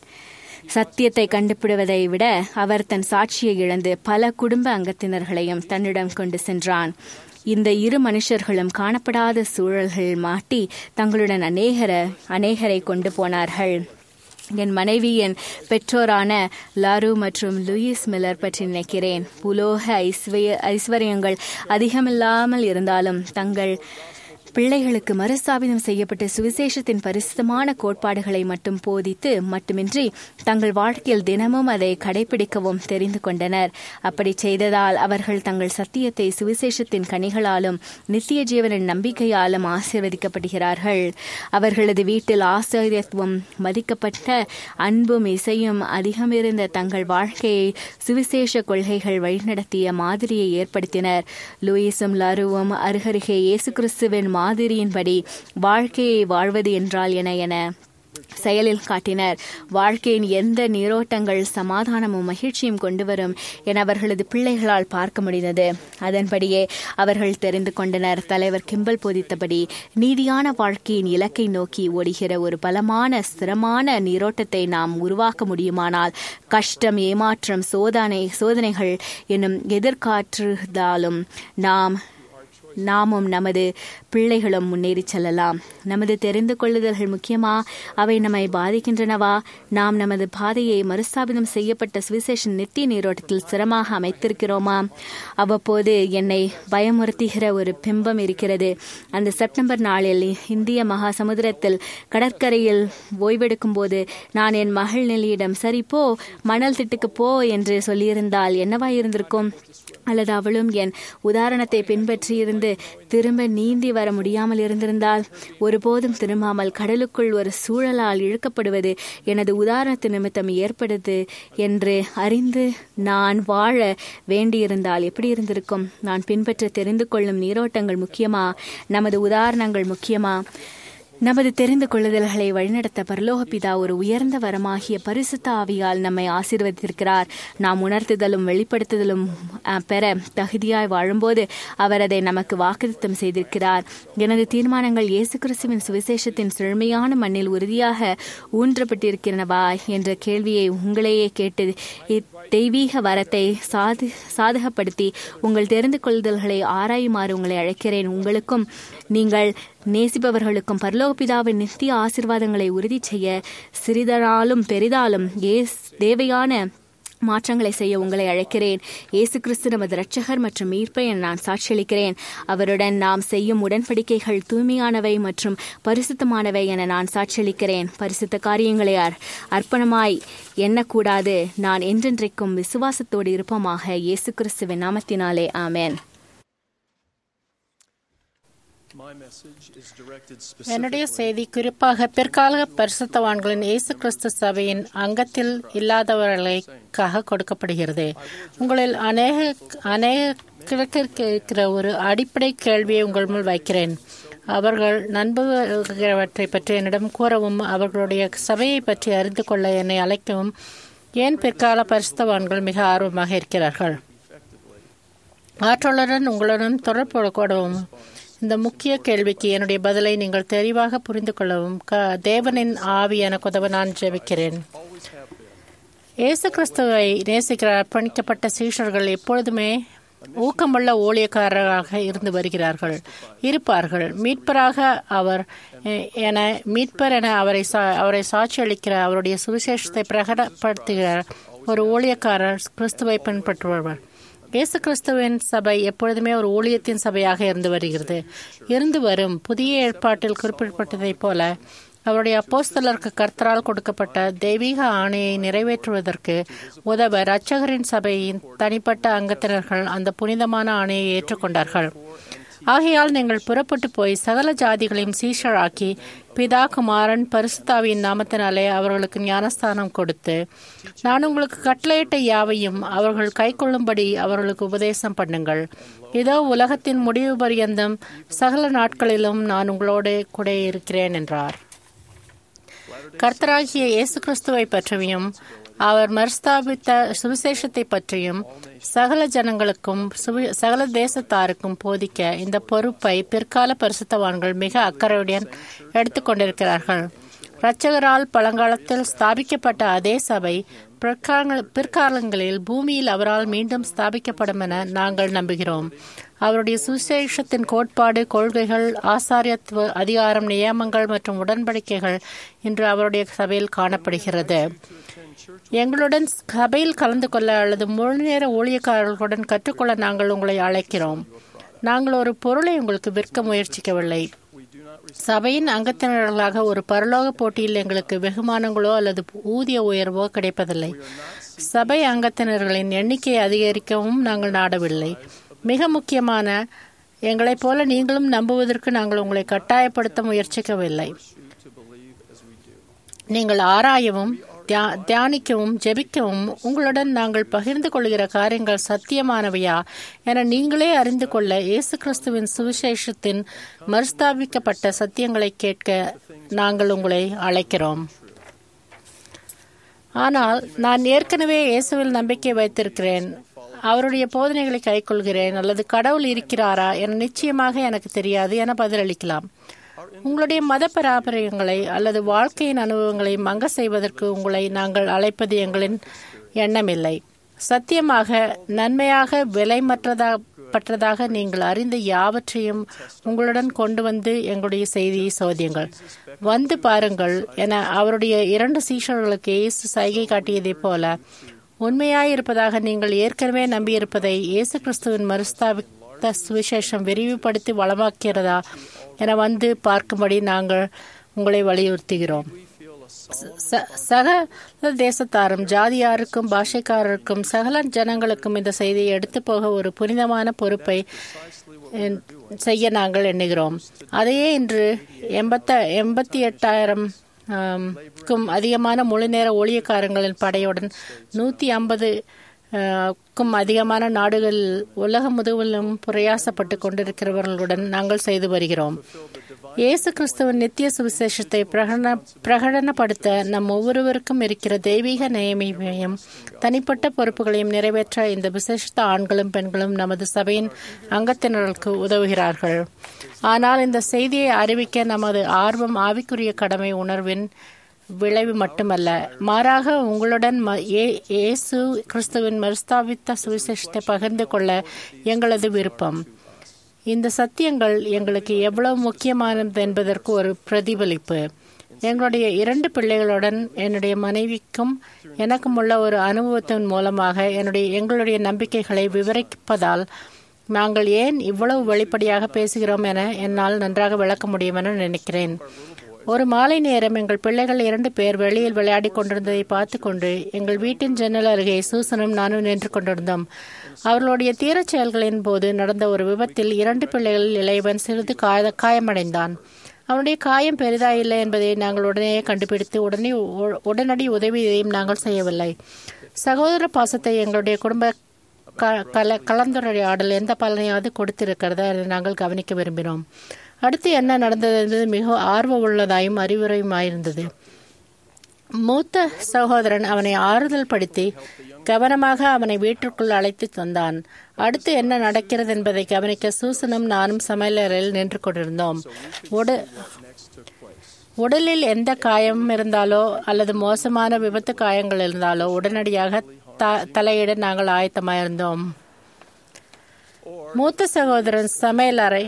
S2: சத்தியத்தை கண்டுபிடுவதை விட அவர் தன் சாட்சியை இழந்து பல குடும்ப அங்கத்தினர்களையும் தன்னிடம் கொண்டு சென்றான் இந்த இரு மனுஷர்களும் காணப்படாத சூழல்கள் மாட்டி தங்களுடன் அநேகர அநேகரை கொண்டு போனார்கள் என் மனைவி என் பெற்றோரான லாரு மற்றும் லூயிஸ் மில்லர் பற்றி நினைக்கிறேன் புலோக ஐஸ்வர்ய ஐஸ்வர்யங்கள் அதிகமில்லாமல் இருந்தாலும் தங்கள் பிள்ளைகளுக்கு மறுஸ்தாபிதம் செய்யப்பட்ட சுவிசேஷத்தின் பரிசுத்தமான கோட்பாடுகளை மட்டும் போதித்து மட்டுமின்றி தங்கள் வாழ்க்கையில் தினமும் அதை கடைபிடிக்கவும் தெரிந்து கொண்டனர் அப்படி செய்ததால் அவர்கள் தங்கள் சத்தியத்தை சுவிசேஷத்தின் கனிகளாலும் நித்திய ஜீவனின் நம்பிக்கையாலும் ஆசீர்வதிக்கப்படுகிறார்கள் அவர்களது வீட்டில் ஆசிரியத்துவம் மதிக்கப்பட்ட அன்பும் இசையும் அதிகமிருந்த தங்கள் வாழ்க்கையை சுவிசேஷ கொள்கைகள் வழிநடத்திய மாதிரியை ஏற்படுத்தினர் லூயிஸும் லருவும் அருகருகே இயேசு கிறிஸ்துவின் மாதிரியின்படி வாழ்க்கையை வாழ்வது என்றால் என என செயலில் காட்டினர் வாழ்க்கையின் எந்த நீரோட்டங்கள் சமாதானமும் மகிழ்ச்சியும் கொண்டு வரும் என அவர்களது பிள்ளைகளால் பார்க்க முடிந்தது அதன்படியே அவர்கள் தெரிந்து கொண்டனர் தலைவர் கிம்பல் போதித்தபடி நீதியான வாழ்க்கையின் இலக்கை நோக்கி ஓடுகிற ஒரு பலமான ஸ்திரமான நீரோட்டத்தை நாம் உருவாக்க முடியுமானால் கஷ்டம் ஏமாற்றம் சோதனை சோதனைகள் என்னும் எதிர்காற்றுதாலும் நாம் நாமும் நமது பிள்ளைகளும் முன்னேறி செல்லலாம் நமது தெரிந்து கொள்ளுதல்கள் முக்கியமா அவை நம்மை பாதிக்கின்றனவா நாம் நமது பாதையை மறுஸ்தாபிதம் செய்யப்பட்ட சுவிசேஷன் நித்திய நீரோட்டத்தில் சிரமாக அமைத்திருக்கிறோமா அவ்வப்போது என்னை பயமுறுத்துகிற ஒரு பிம்பம் இருக்கிறது அந்த செப்டம்பர் நாளில் இந்திய மகா சமுத்திரத்தில் கடற்கரையில் ஓய்வெடுக்கும் போது நான் என் மகள் நெல்லியிடம் சரி போ மணல் திட்டுக்கு போ என்று சொல்லியிருந்தால் என்னவா இருந்திருக்கும் அல்லது அவளும் என் உதாரணத்தை பின்பற்றியிருந்து திரும்ப நீந்தி வர முடியாமல் இருந்திருந்தால் ஒருபோதும் திரும்பாமல் கடலுக்குள் ஒரு சூழலால் இழுக்கப்படுவது எனது உதாரணத்து நிமித்தம் ஏற்படுது என்று அறிந்து நான் வாழ வேண்டியிருந்தால் எப்படி இருந்திருக்கும் நான் பின்பற்ற தெரிந்து கொள்ளும் நீரோட்டங்கள் முக்கியமா நமது உதாரணங்கள் முக்கியமா நமது தெரிந்து கொள்ளுதல்களை வழிநடத்த பரலோக பிதா ஒரு உயர்ந்த வரமாகிய பரிசுத்த ஆவியால் நம்மை ஆசீர்வதித்திருக்கிறார் நாம் உணர்த்துதலும் வெளிப்படுத்துதலும் அஹ், பெற தகுதியாய் வாழும்போது அவர் அதை நமக்கு வாக்குத்தம் செய்திருக்கிறார் எனது தீர்மானங்கள் இயேசு கிறிஸ்துவின் சுவிசேஷத்தின் செழுமையான மண்ணில் உறுதியாக ஊன்றப்பட்டிருக்கிறனவா என்ற கேள்வியை உங்களையே கேட்டு இத் தெய்வீக வரத்தை சாது சாதகப்படுத்தி உங்கள் தெரிந்து கொள்ளுதல்களை ஆராயுமாறு உங்களை அழைக்கிறேன் உங்களுக்கும் நீங்கள் நேசிப்பவர்களுக்கும் பரலோகபிதாவின் நித்திய ஆசிர்வாதங்களை உறுதி செய்ய சிறிதனாலும் பெரிதாலும் ஏஸ் தேவையான மாற்றங்களை செய்ய உங்களை அழைக்கிறேன் இயேசு கிறிஸ்து நமது இரட்சகர் மற்றும் மீட்பை என நான் சாட்சியளிக்கிறேன் அவருடன் நாம் செய்யும் உடன்படிக்கைகள் தூய்மையானவை மற்றும் பரிசுத்தமானவை என நான் சாட்சியளிக்கிறேன் பரிசுத்த காரியங்களை அர்- அர்ப்பணமாய் எண்ணக்கூடாது நான் என்றென்றைக்கும் விசுவாசத்தோடு இருப்போமாக இயேசு கிறிஸ்துவின் நாமத்தினாலே ஆமென்
S13: என்னுடைய செய்தி குறிப்பாக பிற்கால பரிசுத்தவான்களின் இயேசு கிறிஸ்து சபையின் அங்கத்தில் இல்லாதவர்களுக்காக கொடுக்கப்படுகிறது உங்களில் அநேக அநேக இருக்கிற ஒரு அடிப்படை கேள்வியை உங்கள் முன் வைக்கிறேன் அவர்கள் நண்புகிறவற்றை பற்றி என்னிடம் கூறவும் அவர்களுடைய சபையை பற்றி அறிந்து கொள்ள என்னை அழைக்கவும் ஏன் பிற்கால பரிசுத்தவான்கள் மிக ஆர்வமாக இருக்கிறார்கள் ஆற்றலுடன் உங்களுடன் தொடர்பு கொள்ளவும் இந்த முக்கிய கேள்விக்கு என்னுடைய பதிலை நீங்கள் தெளிவாக புரிந்து கொள்ளவும் க தேவனின் ஆவி எனக்கு உதவ நான் ஜெபிக்கிறேன் இயேசு கிறிஸ்துவை நேசிக்கிற அர்ப்பணிக்கப்பட்ட சீஷர்கள் எப்பொழுதுமே ஊக்கமுள்ள ஊழியக்காரராக இருந்து வருகிறார்கள் இருப்பார்கள் மீட்பராக அவர் எ- என மீட்பர் என அவரை சா- அவரை சாட்சியளிக்கிற அவருடைய சுவிசேஷத்தை பிரகடப்படுத்துகிற ஒரு ஊழியக்காரர் கிறிஸ்துவை பின்பற்றுபவர் இயேசு கிறிஸ்துவின் சபை எப்பொழுதுமே ஒரு ஊழியத்தின் சபையாக இருந்து வருகிறது இருந்து வரும் புதிய ஏற்பாட்டில் குறிப்பிடப்பட்டதைப் போல அவருடைய அப்போஸ்தலருக்கு கர்த்தரால் கொடுக்கப்பட்ட தெய்வீக ஆணையை நிறைவேற்றுவதற்கு உதவ இரட்சகரின் சபையின் தனிப்பட்ட அங்கத்தினர்கள் அந்த புனிதமான ஆணையை ஏற்றுக்கொண்டார்கள் ஆகையால் நீங்கள் புறப்பட்டு போய் சகல ஜாதிகளையும் சீஷராக்கி பிதா குமாரன் பரிசுத்தாவியின் நாமத்தினாலே அவர்களுக்கு ஞானஸ்தானம் கொடுத்து நான் உங்களுக்கு கட்டளையிட்ட யாவையும் அவர்கள் கைக்கொள்ளும்படி அவர்களுக்கு உபதேசம் பண்ணுங்கள் இதோ உலகத்தின் முடிவு பரியந்தம் சகல நாட்களிலும் நான் உங்களோடு கூட இருக்கிறேன் என்றார் கர்த்தராகிய இயேசு கிறிஸ்துவை பற்றியும் அவர் மறுஸ்தாபித்த சுவிசேஷத்தை பற்றியும் சகல ஜனங்களுக்கும் சுவி- சகல தேசத்தாருக்கும் போதிக்க இந்த பொறுப்பை பிற்கால பரிசுத்தவான்கள் மிக அக்கறையுடன் எடுத்துக்கொண்டிருக்கிறார்கள் இரட்சகரால் பழங்காலத்தில் ஸ்தாபிக்கப்பட்ட அதே சபை பிற்கால- பிற்காலங்களில் பூமியில் அவரால் மீண்டும் ஸ்தாபிக்கப்படும் என நாங்கள் நம்புகிறோம் அவருடைய சுவிசேஷத்தின் கோட்பாடு கொள்கைகள் ஆசாரியத்துவ அதிகாரம் நியமங்கள் மற்றும் உடன்படிக்கைகள் இன்று அவருடைய சபையில் காணப்படுகிறது எங்களுடன் சபையில் கலந்து கொள்ள அல்லது முழுநேர ஊழியக்காரர்களுடன் கற்றுக்கொள்ள நாங்கள் உங்களை அழைக்கிறோம் நாங்கள் ஒரு பொருளை உங்களுக்கு விற்க முயற்சிக்கவில்லை சபையின் அங்கத்தினர்களாக ஒரு பரலோக போட்டியில் எங்களுக்கு வெகுமானங்களோ அல்லது ஊதிய உயர்வோ கிடைப்பதில்லை சபை அங்கத்தினர்களின் எண்ணிக்கையை அதிகரிக்கவும் நாங்கள் நாடவில்லை மிக முக்கியமான எங்களைப் போல நீங்களும் நம்புவதற்கு நாங்கள் உங்களை கட்டாயப்படுத்த முயற்சிக்கவில்லை நீங்கள் ஆராயவும் தியா- தியானிக்கவும் ஜெபிக்கவும் உங்களுடன் நாங்கள் பகிர்ந்து கொள்கிற காரியங்கள் சத்தியமானவையா என நீங்களே அறிந்து கொள்ள இயேசு கிறிஸ்துவின் சுவிசேஷத்தின் மறுஸ்தாபிக்கப்பட்ட சத்தியங்களை கேட்க நாங்கள் உங்களை அழைக்கிறோம் ஆனால் நான் ஏற்கனவே இயேசுவில் நம்பிக்கை வைத்திருக்கிறேன் அவருடைய போதனைகளை கைக்கொள்கிறேன் அல்லது கடவுள் இருக்கிறாரா என நிச்சயமாக எனக்கு தெரியாது என பதிலளிக்கலாம் உங்களுடைய மத பாரம்பரியங்களை அல்லது வாழ்க்கையின் அனுபவங்களை மங்க செய்வதற்கு உங்களை நாங்கள் அழைப்பது எங்களின் எண்ணமில்லை சத்தியமாக நன்மையாக விலைமற்றதா பற்றதாக நீங்கள் அறிந்த யாவற்றையும் உங்களுடன் கொண்டு வந்து எங்களுடைய செய்தியை சோதியுங்கள் வந்து பாருங்கள் என அவருடைய இரண்டு சீஷர்களுக்கு இயேசு சைகை காட்டியதைப் போல உண்மையாயிருப்பதாக நீங்கள் ஏற்கனவே நம்பியிருப்பதை இயேசு கிறிஸ்துவின் மறுஸ்தாபித்த சுவிசேஷம் விரிவுபடுத்தி வளமாக்கிறதா என வந்து பார்க்கும்படி நாங்கள் உங்களை வலியுறுத்துகிறோம் ச- சகல தேசத்தாரும் ஜாதியாருக்கும் பாஷைக்காரருக்கும் சகல ஜனங்களுக்கும் இந்த செய்தியை எடுத்து போக ஒரு புனிதமான பொறுப்பை என்- செய்ய நாங்கள் எண்ணுகிறோம் அதையே இன்று எண்பத்த எண்பத்தி எட்டாயிரம் ஆம், க்கும் அதிகமான முழுநேர ஊழியக்காரங்களின் படையுடன் நூற்றி ஐம்பது க்கும் அதிகமான நாடுகள் உலகம் முழுவதும் பிரயாசப்பட்டு கொண்டிருக்கிறவர்களுடன் நாங்கள் செய்து வருகிறோம் இயேசு கிறிஸ்துவின் நித்திய சுவிசேஷத்தை பிரகடன பிரகடனப்படுத்த நம் ஒவ்வொருவருக்கும் இருக்கிற தெய்வீக நியமையையும் தனிப்பட்ட பொறுப்புகளையும் நிறைவேற்ற இந்த விசேஷித்த ஆண்களும் பெண்களும் நமது சபையின் அங்கத்தினர்களுக்கு உதவுகிறார்கள் ஆனால் இந்த செய்தியை அறிவிக்க நமது ஆர்வம் ஆவிக்குரிய கடமை உணர்வின் விளைவு மட்டுமல்ல மாறாக உங்களுடன் இயேசு கிறிஸ்துவின் மறுஸ்தாபித்த சுவிசேஷத்தை பகிர்ந்து கொள்ள எங்களது விருப்பம் இந்த சத்தியங்கள் எங்களுக்கு எவ்வளவு முக்கியமானது என்பதற்கு ஒரு பிரதிபலிப்பு எங்களுடைய இரண்டு பிள்ளைகளுடன் என்னுடைய மனைவிக்கும் எனக்கும் உள்ள ஒரு அனுபவத்தின் மூலமாக என்னுடைய எங்களுடைய நம்பிக்கைகளை விவரிப்பதால் நாங்கள் ஏன் இவ்வளவு வெளிப்படையாக பேசுகிறோம் என என்னால் நன்றாக விளக்க முடியும் என நினைக்கிறேன் ஒரு மாலை நேரம் எங்கள் பிள்ளைகள் இரண்டு பேர் வெளியில் விளையாடி கொண்டிருந்ததை பார்த்து கொண்டு எங்கள் வீட்டின் ஜன்னல் அருகே சூசனும் நானும் நின்று கொண்டிருந்தோம் அவர்களுடைய தீரச் செயல்களின் போது நடந்த ஒரு விபத்தில் இரண்டு பிள்ளைகளில் இளையவன் சிறிது காய காயமடைந்தான் அவனுடைய காயம் பெரிதா இல்லை என்பதை நாங்கள் உடனே கண்டுபிடித்து உடனே உடனடி உதவியையும் நாங்கள் செய்யவில்லை சகோதர பாசத்தை எங்களுடைய குடும்ப கல கலந்துரையாடல் எந்த பலனையாவது கொடுத்திருக்கிறதா என்று நாங்கள் கவனிக்க விரும்பினோம் அடுத்து என்ன நடந்தது என்பது மிக ஆர்வ உள்ளதாயும் அறிவுரையுமாயிருந்தது மூத்த சகோதரன் அவனை ஆறுதல் படுத்தி கவனமாக அவனை வீட்டிற்குள் அழைத்து தந்தான் அடுத்து என்ன நடக்கிறது என்பதை கவனிக்க சூசனும் நானும் சமையலறையில் நின்று கொண்டிருந்தோம் உடலில் எந்த காயம் இருந்தாலோ அல்லது மோசமான விபத்து காயங்கள் இருந்தாலோ உடனடியாக தலையிட நாங்கள் ஆயத்தமாயிருந்தோம் மூத்த சகோதரன் சமையலறை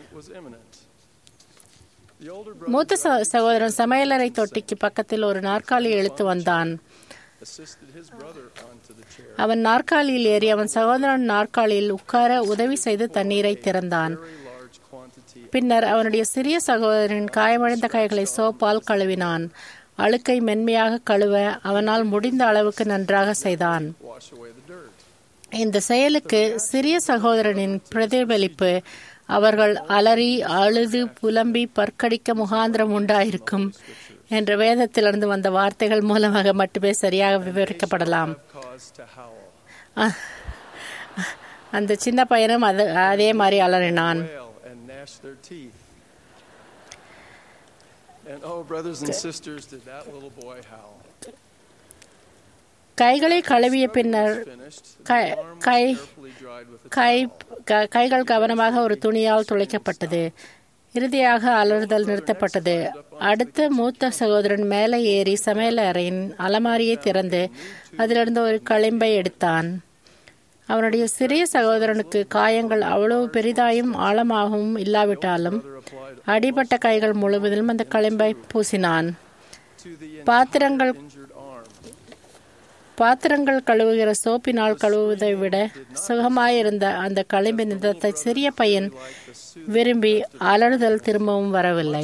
S13: மூத்த சகோதரன் சமையலறை தொட்டிக்கு பக்கத்தில் ஒரு நாற்காலி இழுத்து வந்தான் அவன் நாற்காலியில் ஏறி அவன் சகோதரன் நாற்காலியில் உட்கார உதவி செய்து தண்ணீரை திறந்தான் பின்னர் அவனுடைய சிறிய சகோதரன் காயமடைந்த கைகளை சோப்பால் கழுவினான் அழுக்கை மென்மையாக கழுவ அவனால் முடிந்த அளவுக்கு நன்றாக செய்தான் இந்த செயலுக்கு சிறிய சகோதரனின் பிரதிபலிப்பு அவர்கள் அலறி அழுது புலம்பி பற்கடிக்க முகாந்திரம் உண்டாயிருக்கும் என்ற வேதத்திலிருந்து வந்த வார்த்தைகள் மூலமாக மட்டுமே சரியாக விவரிக்கப்படலாம் அந்த சின்ன பையனும் அது அதே மாதிரி அலறினான்
S14: And oh, brothers and sisters, did that little boy howl.
S13: கைகளை கழுவிய பின்னர் கை கை கைகள் கவனமாக ஒரு துணியால் துளைக்கப்பட்டது இறுதியாக அலறுதல் நிறுத்தப்பட்டது அடுத்த மூத்த சகோதரன் மேலே ஏறி சமையல் அறையின் அலமாரியை திறந்து அதிலிருந்து ஒரு களிம்பை எடுத்தான் அவனுடைய சிறிய சகோதரனுக்கு காயங்கள் அவ்வளவு பெரிதாயும் ஆழமாகவும் இல்லாவிட்டாலும் அடிபட்ட கைகள் முழுவதிலும் அந்த களிம்பை பூசினான் பாத்திரங்கள் பாத்திரங்கள் கழுவுகிற சோப்பினால் கழுவுவதை விட சுகமாயிருந்த அந்த களிம்பின் நிதத்தை சிறிய பையன் விரும்பி அலறுதல் திரும்பவும் வரவில்லை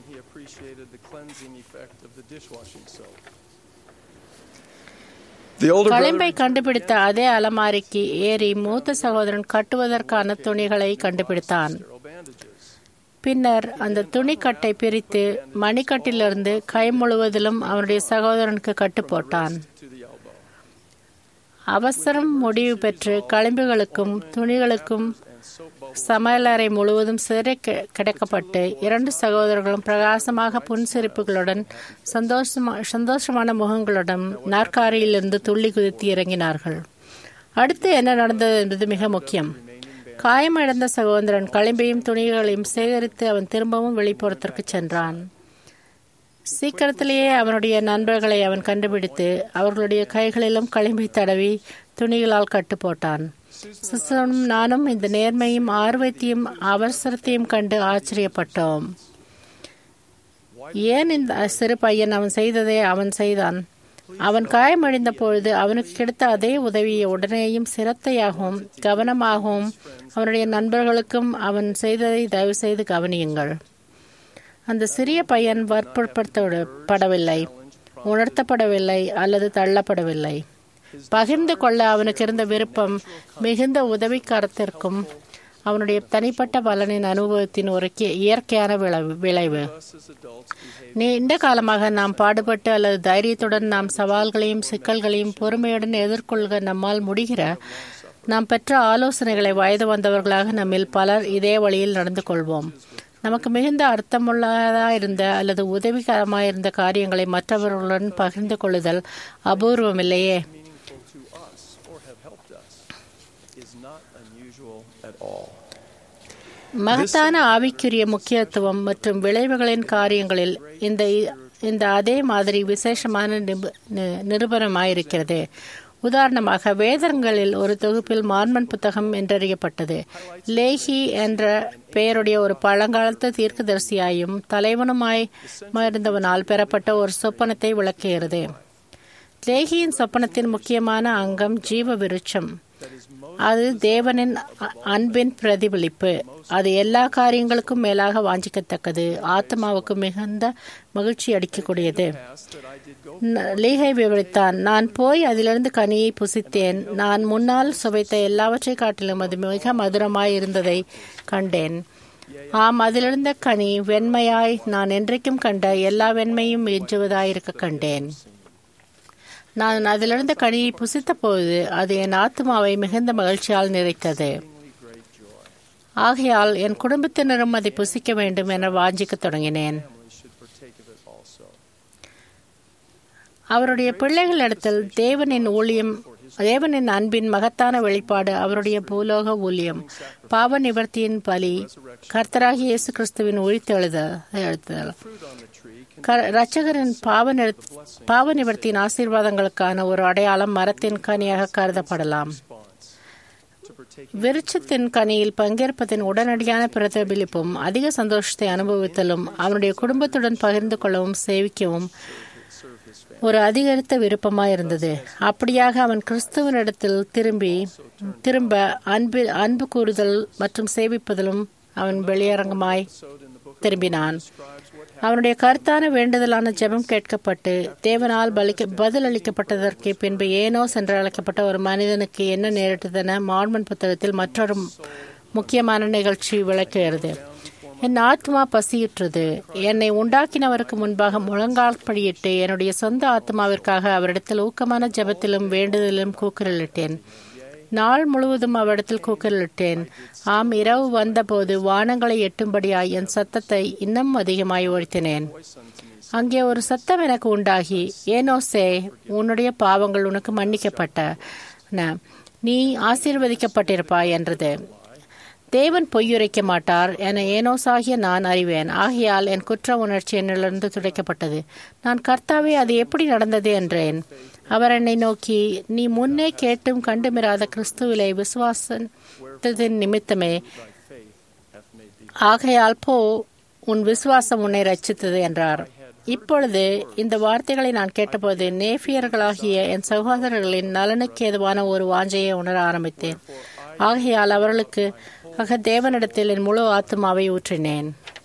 S13: களிம்பை கண்டுபிடித்த அதே அலமாரிக்கு ஏறி மூத்த சகோதரன் கட்டுவதற்கான துணிகளை கண்டுபிடித்தான் பின்னர் அந்த துணிக்கட்டை பிரித்து மணிக்கட்டிலிருந்து கை முழுவதிலும் அவனுடைய சகோதரனுக்கு கட்டு போட்டான் அவசரம் முடிவு பெற்று களிம்புகளுக்கும் துணிகளுக்கும் சமையலறை முழுவதும் சிறை கிடைக்கப்பட்டு இரண்டு சகோதரர்களும் பிரகாசமாக புன்சிரிப்புகளுடன் சந்தோஷமா சந்தோஷமான முகங்களுடன் நாற்காரியிலிருந்து துள்ளி குதித்து இறங்கினார்கள் அடுத்து என்ன நடந்தது என்பது மிக முக்கியம் காயமடைந்த சகோதரன் களிம்பையும் துணிகளையும் சேகரித்து அவன் திரும்பவும் வெளிப்புறத்திற்கு சென்றான் சீக்கிரத்திலேயே அவனுடைய நண்பர்களை அவன் கண்டுபிடித்து அவர்களுடைய கைகளிலும் களிம்பை தடவி துணிகளால் கட்டு போட்டான் சிசனும் நானும் இந்த நேர்மையும் ஆர்வத்தையும் அவசரத்தையும் கண்டு ஆச்சரியப்பட்டோம் ஏன் இந்த சிறு பையன் அவன் செய்ததை அவன் செய்தான் அவன் காயமடைந்த பொழுது அவனுக்கு கிடைத்த அதே உதவியை உடனேயும் சிரத்தையாகவும் கவனமாகவும் அவனுடைய நண்பர்களுக்கும் அவன் செய்ததை தயவு செய்து கவனியுங்கள் அந்த சிறிய பையன் வற்புறுத்தப்படவில்லை உணர்த்தப்படவில்லை அல்லது தள்ளப்படவில்லை பகிர்ந்து கொள்ள அவனுக்கு இருந்த விருப்பம் மிகுந்த உதவிக்காரத்திற்கும் அவனுடைய தனிப்பட்ட பலனின் அனுபவத்தின் ஒரு கி- இயற்கையான விளைவு விளைவு நீண்ட காலமாக நாம் பாடுபட்டு அல்லது தைரியத்துடன் நாம் சவால்களையும் சிக்கல்களையும் பொறுமையுடன் எதிர்கொள்க நம்மால் முடிகிற நாம் பெற்ற ஆலோசனைகளை வயது வந்தவர்களாக நம்மில் பலர் இதே வழியில் நடந்து கொள்வோம் நமக்கு மிகுந்த அர்த்தமுள்ளதாயிருந்த அல்லது உதவிகரமாயிருந்த காரியங்களை மற்றவர்களுடன் பகிர்ந்து கொள்ளுதல் அபூர்வமில்லையே
S14: meaningful to us or have helped us is not unusual at all.
S13: மகத்தான ஆவிக்குரிய முக்கியத்துவம் மற்றும் விளைவுகளின் காரியங்களில் இந்த இந்த அதே மாதிரி விசேஷமான நிபு- நி- நிரூபணமாயிருக்கிறது உதாரணமாக வேதங்களில் ஒரு தொகுப்பில் மார்மன் புத்தகம் என்றறியப்பட்டது லேஹி என்ற பெயருடைய ஒரு பழங்காலத்து தீர்க்கதரிசியாயும் தலைவனுமாய் இருந்தவனால் பெறப்பட்ட ஒரு சொப்பனத்தை விளக்குகிறது லேகியின் சொப்பனத்தின் முக்கியமான அங்கம் ஜீவ விருட்சம் அது தேவனின் அ- அன்பின் பிரதிபலிப்பு அது எல்லா காரியங்களுக்கும் மேலாக வாஞ்சிக்கத்தக்கது ஆத்மாவுக்கு மிகுந்த மகிழ்ச்சி அளிக்கக்கூடியது ந- லீகை விவரித்தான் நான் போய் அதிலிருந்து கனியை புசித்தேன் நான் முன்னால் சுவைத்த எல்லாவற்றை காட்டிலும் அது மிக மதுரமாய் இருந்ததை கண்டேன் ஆம் அதிலிருந்த கனி வெண்மையாய் நான் என்றைக்கும் கண்ட எல்லா வெண்மையும் எஞ்சுவதாயிருக்க கண்டேன் நான் அதிலிருந்த கனியை புசித்த போது அது என் ஆத்மாவை மிகுந்த மகிழ்ச்சியால் நிறைத்தது ஆகையால் என் குடும்பத்தினரும் அதை புசிக்க வேண்டும் என வாஞ்சிக்கத் தொடங்கினேன்
S14: should partake of it also.
S13: அவருடைய பிள்ளைகளிடத்தில் தேவனின் ஊழியம் தேவனின் அன்பின் மகத்தான வெளிப்பாடு அவருடைய பூலோக ஊழியம் பாவ நிவர்த்தியின் பலி கர்த்தராகிய இயேசு கிறிஸ்துவின் உயிர்த்தெழுதல் எழுத்துதல் க- இரட்சகரின் பாவ நிற- பாவ நிவர்த்தியின் ஆசீர்வாதங்களுக்கான ஒரு அடையாளம் மரத்தின் கனியாக கருதப்படலாம் விருட்சத்தின் கனியில் பங்கேற்பதின் உடனடியான பிரதிபலிப்பும் அதிக சந்தோஷத்தை அனுபவித்தலும் அவனுடைய குடும்பத்துடன் பகிர்ந்து கொள்ளவும் சேவிக்கவும் ஒரு அதிகரித்த விருப்பமாயிருந்தது அப்படியாக அவன் கிறிஸ்துவனிடத்தில் திரும்பி திரும்ப அன்பு அன்பு கூறுதல் மற்றும் சேவிப்பதிலும் அவன் வெளியரங்கமாய் திரும்பினான் அவனுடைய கருத்தான வேண்டுதலான ஜெபம் கேட்கப்பட்டு தேவனால் பலிக்க பதில் அளிக்கப்பட்டதற்கு பின்பு ஏனோஸ் என்று அழைக்கப்பட்ட ஒரு மனிதனுக்கு என்ன நேரிட்டதென மார்மன் புத்தகத்தில் மற்றொரு முக்கியமான நிகழ்ச்சி விளக்குகிறது என் ஆத்மா பசியுற்றது என்னை உண்டாக்கினவருக்கு முன்பாக முழங்கால்படியிட்டு என்னுடைய சொந்த ஆத்மாவிற்காக அவரிடத்தில் ஊக்கமான ஜெபத்திலும் வேண்டுதலிலும் கூக்குரலிட்டேன் நாள் முழுவதும் அவரிடத்தில் கூக்குரலிட்டேன் ஆம் இரவு வந்தபோது வானங்களை எட்டும்படியாய் என் சத்தத்தை இன்னும் அதிகமாய் உயர்த்தினேன் அங்கே ஒரு சத்தம் எனக்கு உண்டாகி ஏனோசே உன்னுடைய பாவங்கள் உனக்கு மன்னிக்கப்பட்ட நீ ஆசீர்வதிக்கப்பட்டிருப்பாய் என்றது தேவன் பொய்யுரைக்க மாட்டார் என ஏனோசாகிய நான் அறிவேன் ஆகையால் என் குற்ற உணர்ச்சி என்னிலிருந்து துடைக்கப்பட்டது நான் கர்த்தாவே அது எப்படி நடந்தது என்றேன் அவர் என்னை நோக்கி நீ முன்னே கேட்டும் கண்டுமிராத கிறிஸ்துவிலே விசுவாசத்தின் நிமித்தமே ஆகையால் போ உன் விசுவாசம் உன்னை ரட்சித்தது என்றார் இப்பொழுது இந்த வார்த்தைகளை நான் கேட்டபோது நேபியர்களாகிய என் சகோதரர்களின் நலனுக்கு ஏதுவான ஒரு வாஞ்சையை உணர ஆரம்பித்தேன் ஆகையால் அவர்களுக்கு ஆக தேவனிடத்தில் என் முழு ஆத்மாவை ஊற்றினேன்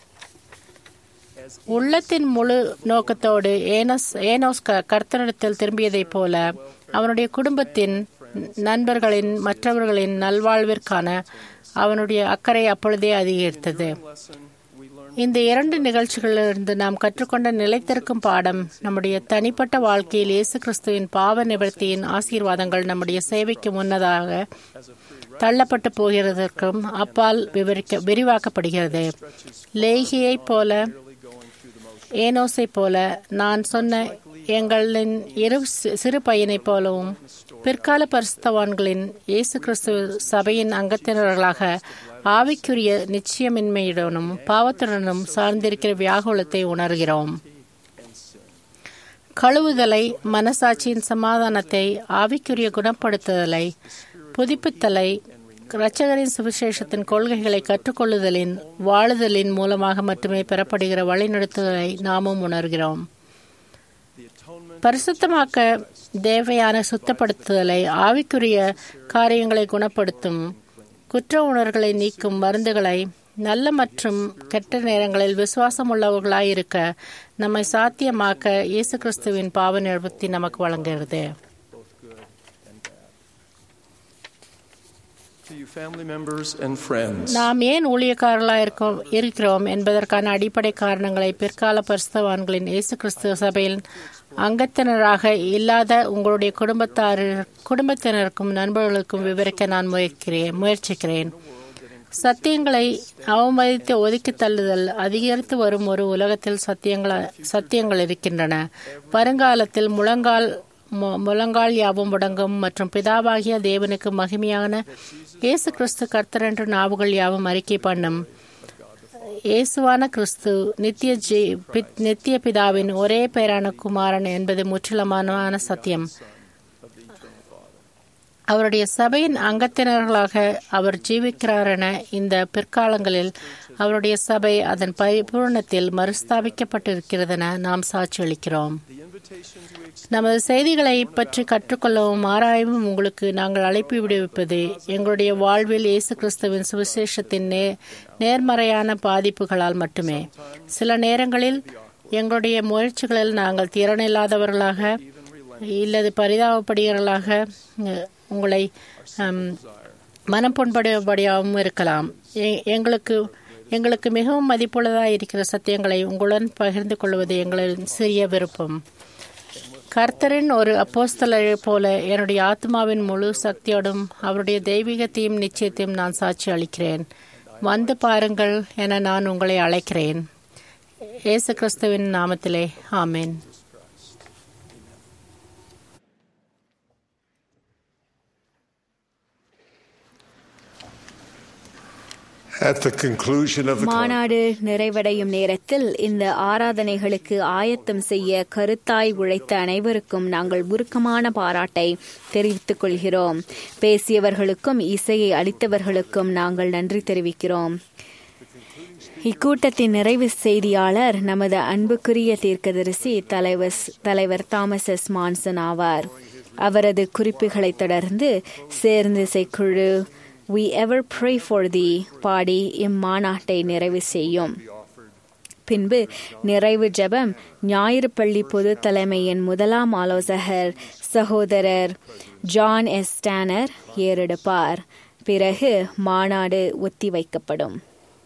S13: உள்ளத்தின் முழு நோக்கத்தோடு ஏனோஸ் ஏனோஸ் க- கர்த்தரிடத்தில் திரும்பியதைப் போல அவனுடைய குடும்பத்தின் நண்பர்களின் மற்றவர்களின் நல்வாழ்விற்கான அவனுடைய அக்கறை அப்பொழுதே அதிகரித்தது இந்த இரண்டு நிகழ்ச்சிகளிலிருந்து நாம் கற்றுக்கொண்ட நிலைத்திருக்கும் பாடம் நம்முடைய தனிப்பட்ட வாழ்க்கையில் இயேசு கிறிஸ்துவின் பாவ நிவர்த்தியின் ஆசீர்வாதங்கள் நம்முடைய சேவைக்கு முன்னதாக தள்ளப்பட்டு போகிறதற்கும் அப்பால் விவரிக்க விரிவாக்கப்படுகிறது லேகியைப் போல ஏனோஸைப் போல நான் சொன்ன எங்களின் இரு சி- சிறு பையனைப் போலவும் பிற்கால பரிசுத்தவான்களின் இயேசு கிறிஸ்து சபையின் அங்கத்தினர்களாக ஆவிக்குரிய நிச்சயமின்மையுடனும் பாவத்துடனும் சார்ந்திருக்கிற வியாகுலத்தை உணர்கிறோம் கழுவுதலை மனசாட்சியின் சமாதானத்தை ஆவிக்குரிய குணப்படுத்துதலை புதுப்பித்தலை இரட்சகரின் சுவிசேஷத்தின் கொள்கைகளை கற்றுக்கொள்ளுதலின் வாழுதலின் மூலமாக மட்டுமே பெறப்படுகிற வழிநடத்துதலை நாமும் உணர்கிறோம் பரிசுத்தமாக்க தேவையான சுத்தப்படுத்துதலை ஆவிக்குரிய காரியங்களை குணப்படுத்தும் குற்ற உணர்வுகளை நீக்கும் மருந்துகளை நல்ல மற்றும் கெட்ட நேரங்களில் விசுவாசம் உள்ளவர்களாய் இருக்க நம்மை சாத்தியமாக்க இயேசு கிறிஸ்துவின் பாவ நிறுவத்தி நமக்கு வழங்குகிறது
S14: To you, family members and friends,
S13: நாம் ஏன் ஊழியக்காரர்களாக இருக்கோம் இருக்கிறோம் என்பதற்கான அடிப்படை காரணங்களை பிற்கால பரிசுத்தவான்களின் இயேசு கிறிஸ்துவ சபையில் அங்கத்தினராக இல்லாத உங்களுடைய குடும்பத்தார் குடும்பத்தினருக்கும் நண்பர்களுக்கும் விவரிக்க நான் முயற்கிறேன் முயற்சிக்கிறேன் சத்தியங்களை அவமதித்து ஒதுக்கி தள்ளுதல் அதிகரித்து வரும் ஒரு உலகத்தில் சத்தியங்கள் சத்தியங்கள் இருக்கின்றன வருங்காலத்தில் முழங்கால் மு- முழங்கால் யாவும் முடங்கும் மற்றும் பிதாவாகிய தேவனுக்கு மகிமையான இயேசு கிறிஸ்து கர்த்தர் என்று நாவுகள் யாவும் அறிக்கை பண்ணும் இயேசுவான கிறிஸ்து நித்திய ஜீ பி- நித்திய பிதாவின் ஒரே பேரான குமாரன் என்பது முற்றிலுமான சத்தியம் அவருடைய சபையின் அங்கத்தினர்களாக அவர் ஜீவிக்கிறார் என இந்த பிற்காலங்களில் அவருடைய சபை அதன் பரிபூர்ணத்தில் மறுஸ்தாபிக்கப்பட்டிருக்கிறதென நாம் சாட்சியளிக்கிறோம் நமது செய்திகளை பற்றி கற்றுக்கொள்ளவும் ஆராயவும் உங்களுக்கு நாங்கள் அழைப்பு விடுவிப்பது எங்களுடைய வாழ்வில் இயேசு கிறிஸ்துவின் சுவிசேஷத்தின் நே நேர்மறையான பாதிப்புகளால் மட்டுமே சில நேரங்களில் எங்களுடைய முயற்சிகளில் நாங்கள் திறனில்லாதவர்களாக இல்லது பரிதாபப்படுகிறவர்களாக அஹ், உங்களை ஹம், மனம் புண்படும்படியாகவும் இருக்கலாம் எ- எங்களுக்கு எங்களுக்கு மிகவும் மதிப்புள்ளதாக இருக்கிற சத்தியங்களை உங்களுடன் பகிர்ந்து கொள்வது எங்களின் சிறிய விருப்பம் கர்த்தரின் ஒரு அப்போஸ்தலரை போல என்னுடைய ஆத்மாவின் முழு சக்தியோடும் அவருடைய தெய்வீகத்தையும் நிச்சயத்தையும் நான் சாட்சி அளிக்கிறேன் வந்து பாருங்கள் என நான் உங்களை அழைக்கிறேன் இயேசு கிறிஸ்துவின் நாமத்திலே ஆமென்
S3: At the conclusion of the
S2: மாநாடு நிறைவடையும் நேரத்தில் இந்த ஆராதனைகளுக்கு ஆயத்தம் செய்ய கருத்தாய் உழைத்த அனைவருக்கும் நாங்கள் உருக்கமான பாராட்டை தெரிவித்துக் கொள்கிறோம் பேசியவர்களுக்கும் இசையை அளித்தவர்களுக்கும் நாங்கள் நன்றி தெரிவிக்கிறோம் இக்கூட்டத்தின் நிறைவு செய்தியாளர் நமது அன்புக்குரிய தீர்க்கதரிசி தலைவர் தலைவர் தாமஸ் எஸ் மான்சன் ஆவார் அவரது குறிப்புகளைத் தொடர்ந்து சேர்ந்து இசைக்குழு we ever pray for thee பாடி இம்மாநாட்டை நிறைவு செய்யும் பின்பு நிறைவு ஜெபம் ஞாயிறு பள்ளி பொது தலைமையின் முதலாம் ஆலோசகர் சகோதரர் ஜான் எஸ் ஸ்டானர் ஏறெடுப்பார் பிறகு மாநாடு ஒத்திவைக்கப்படும்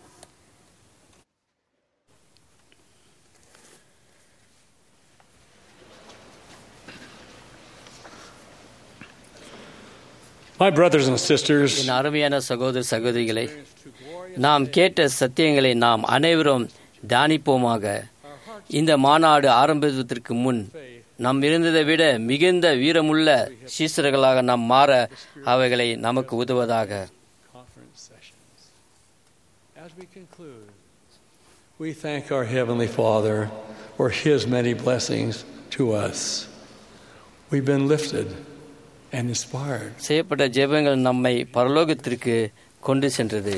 S9: My brothers and sisters,
S8: என் அருமையான சகோதர சகோதரிகளே நாம் கேட்ட சத்தியங்களை நாம் அனைவரும் தியானிப்போமாக இந்த மாநாடு ஆரம்பிப்பதற்கு முன் நாம் இருந்ததை விட மிகுந்த வீரமுள்ள சீசர்களாக நாம் மாற அவைகளை நமக்கு உதவுவதாக
S9: conference sessions. As we conclude, we thank our Heavenly Father for His many blessings to us. We've been lifted and inspired.
S8: செய்யப்பட்ட ஜெபங்கள் நம்மை பரலோகத்திற்கு கொண்டு சென்றது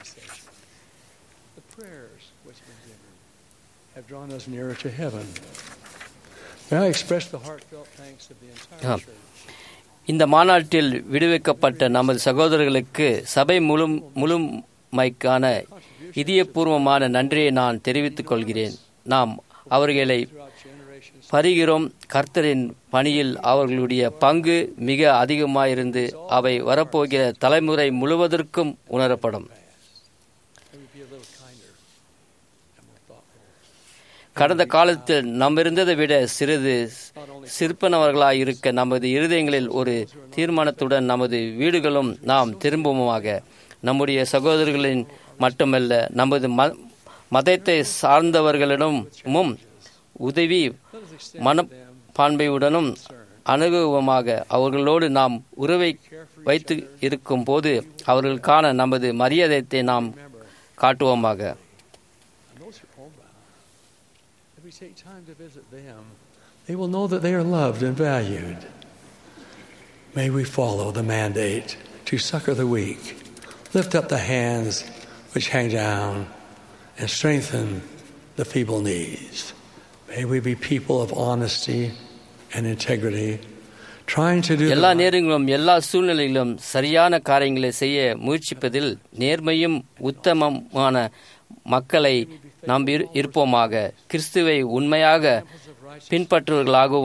S9: The prayers which have been given have drawn us nearer to heaven. May I express the heartfelt thanks of the entire
S8: ஆம்.
S9: church.
S8: இந்த மாநாட்டில் விடுவிக்கப்பட்ட நமது சகோதரர்களுக்கு சபை முழு முழுமைக்கான இதயபூர்வமான நன்றியை நான் தெரிவித்துக் கொள்கிறேன் நாம் அவர்களை பரிகிறோம் கர்த்தரின் பணியில் அவர்களுடைய பங்கு மிக அதிகமாயிருந்து அவை வரப்போகிற தலைமுறை முழுவதற்கும் உணரப்படும்
S9: May we be a little kinder and more thoughtful.
S8: கடந்த காலத்தில் நாம் இருந்ததை விட சிறிது சிற்பனவர்களாய் இருக்க நமது இருதயங்களில் ஒரு தீர்மானத்துடன் நமது வீடுகளும் நாம் திரும்புவோமாக நம்முடைய சகோதரர்களின் மட்டுமல்ல நமது ம மதத்தை சார்ந்தவர்களிடமும் உதவி மனப்பான்மையுடனும் அனுபவமாக அவர்களோடு நாம் உறவை வைத்து இருக்கும் போது அவர்களுக்கான நமது மரியாதையை நாம் காட்டுவோமாக
S9: And those who are homebound, if we take time to visit them, they will know that they are loved and valued. May we follow the mandate to succor the weak, lift up the hands which hang down, and strengthen the feeble knees. May we be people of honesty and integrity, trying to do the
S8: எல்லா
S9: right
S8: நேரங்களிலும் எல்லா சூழ்நிலைகளிலும் சரியான காரியங்களை செய்ய முயற்சிப்பதில் நேர்மையும் உத்தமமான மக்களை நாம் இரு- இருப்போமாக கிறிஸ்துவை உண்மையாக பின்பற்றுவர்களாகவும்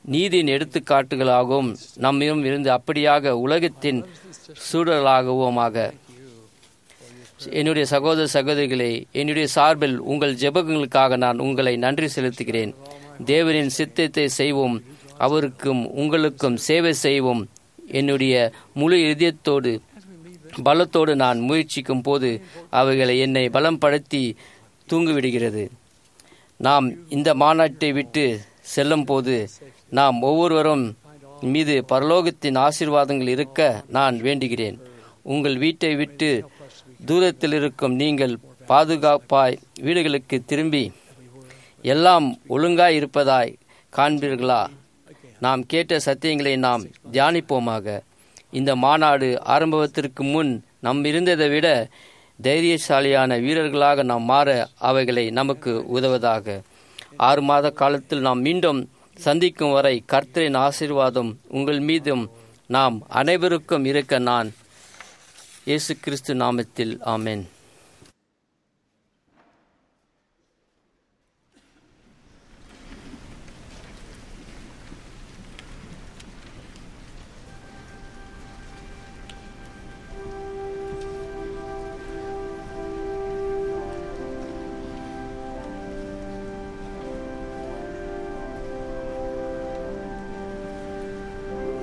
S8: நீதியின் எடுத்துக்காட்டுகளாகவும் நம்மிடம் இருந்து அப்படியாக உலகத்தின் சூழலாகவுமாக என்னுடைய சகோதர சகோதரிகளே என்னுடைய சார்பில் உங்கள் ஜெபங்களுக்காக நான் உங்களை நன்றி செலுத்துகிறேன் தேவனின் சித்தத்தை செய்வோம் அவருக்கும் உங்களுக்கும் சேவை செய்வோம் என்னுடைய முழு இதயத்தோடு பலத்தோடு நான் முயற்சிக்கும் போது அவைகளை என்னை பலம்படுத்தி தூங்கிவிடுகிறது நாம் இந்த மாநாட்டை விட்டு செல்லும் போது நாம் ஒவ்வொருவரும் மீது பரலோகத்தின் ஆசீர்வாதங்கள் இருக்க நான் வேண்டுகிறேன் உங்கள் வீட்டை விட்டு தூரத்தில் இருக்கும் நீங்கள் பாதுகாப்பாய் வீடுகளுக்கு திரும்பி எல்லாம் ஒழுங்காய் இருப்பதாய் காண்பீர்களா நாம் கேட்ட சத்தியங்களை நாம் தியானிப்போமாக இந்த மாநாடு ஆரம்பத்திற்கு முன் நம் இருந்ததை விட தைரியசாலியான வீரர்களாக நாம் மாற அவைகளை நமக்கு உதவுவதாக ஆறு மாத காலத்தில் நாம் மீண்டும் சந்திக்கும் வரை கர்த்தரின் ஆசீர்வாதம் உங்கள் மீதும் நாம் அனைவருக்கும் இருக்க நான் இயேசு கிறிஸ்து நாமத்தில் ஆமென்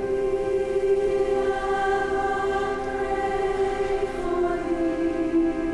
S15: For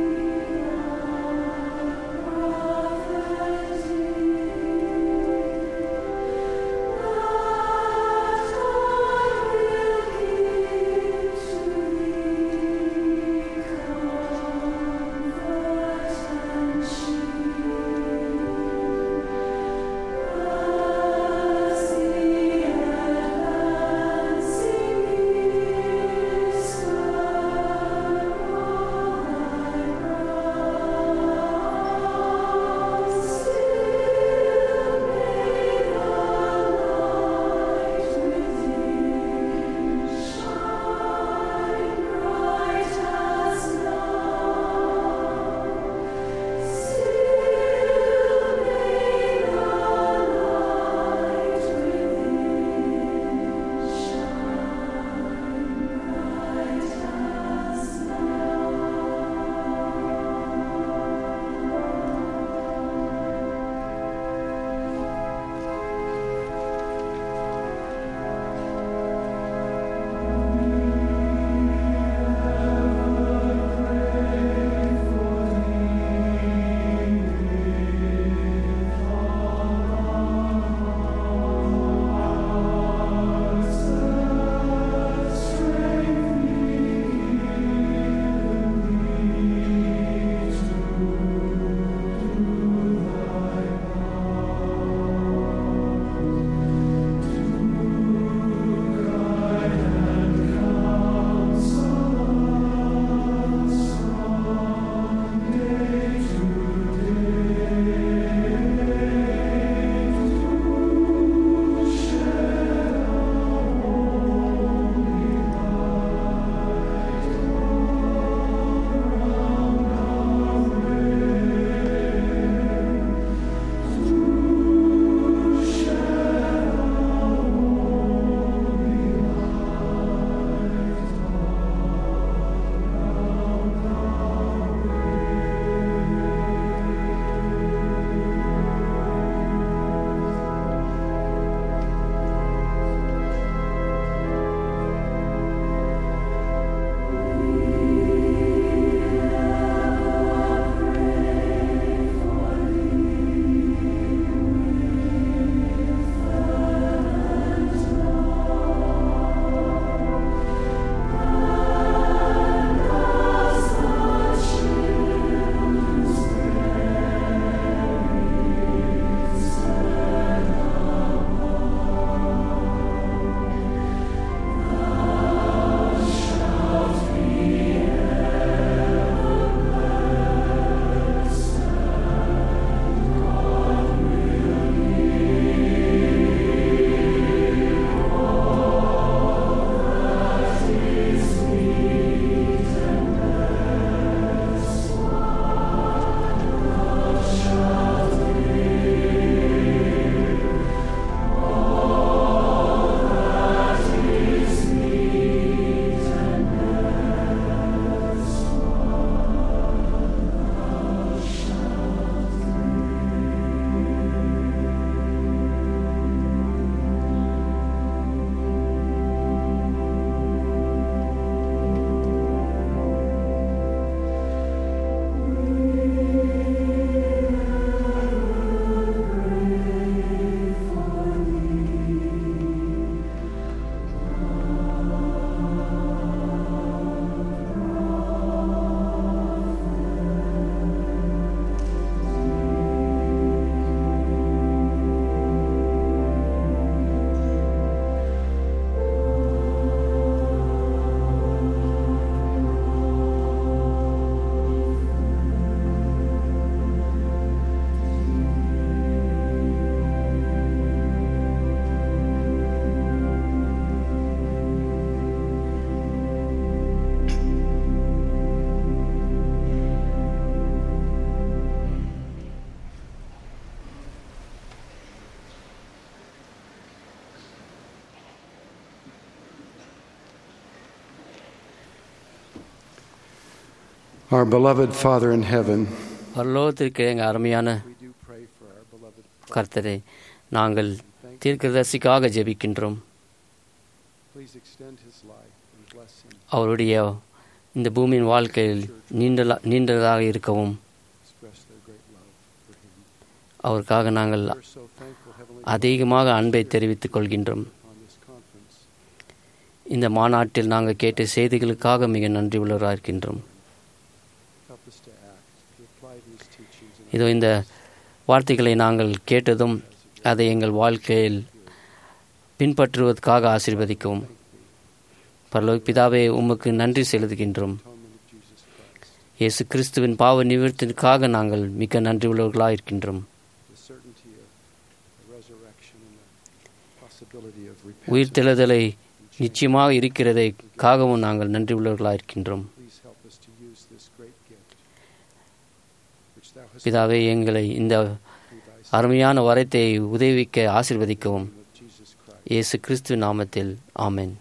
S15: Our beloved Father in heaven,
S8: பரலோகத்திற்கு எங்கள் அருமையான கர்த்தரை நாங்கள் தீர்க்கதரிசிக்காக ஜெபிக்கின்றோம்
S15: please extend his life and bless him.
S8: அவருடைய இந்த பூமியின் வாழ்க்கையில் நீண்ட நீண்டதாக இருக்கவும்
S15: Express their great love for him.
S8: அவருக்காக நாங்கள்
S15: We are so thankful, Heavenly
S8: அதிகமாக அன்பை தெரிவித்துக் கொள்கின்றோம்
S15: on this conference.
S8: இந்த மாநாட்டில் நாங்கள் கேட்ட செய்திகளுக்காக மிக நன்றி உள்ளவராக இருக்கின்றோம்
S15: Help us to act, to apply these teachings in
S8: இதோ இந்த வார்த்தைகளை நாங்கள் கேட்டதும் அதை எங்கள் வாழ்க்கையில் பின்பற்றுவதற்காக ஆசீர்வதிக்கவும் பரலோக பிதாவே உமக்கு நன்றி செலுத்துகின்றோம் இயேசு கிறிஸ்துவின் பாவ நிவர்த்திற்காக நாங்கள் மிக நன்றி உள்ளவர்களாக இருக்கின்றோம்
S15: the certainty of the resurrection and the possibility of repentance.
S8: உயிர்த்தெழுதலை நிச்சயமாக இருக்கிறதைக்காகவும் நாங்கள் நன்றி உள்ளவர்களாக இருக்கின்றோம்
S15: Please help us to use this great gift which thou hast
S8: பிதாவே எங்களை இந்த அருமையான வரத்தை உதவிக்க ஆசீர்வதிக்கவும்
S15: given of Jesus Christ.
S8: இயேசு கிறிஸ்து நாமத்தில் ஆமென்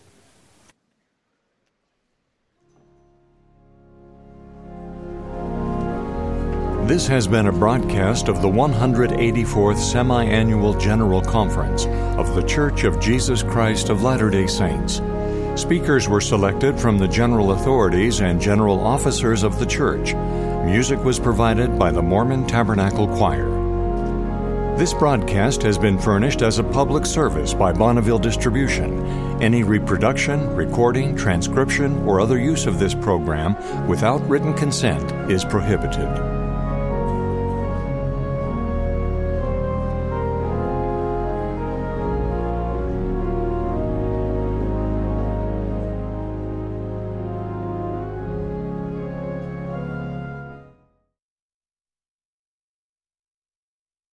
S1: This has been a broadcast of the 184th Semi Annual General Conference of The Church of Jesus Christ of Latter day Saints. Speakers were selected from the general authorities and general officers of the church. Music was provided by the Mormon Tabernacle Choir. This broadcast has been furnished as a public service by Bonneville Distribution. Any reproduction, recording, transcription, or other use of this program without written consent is prohibited.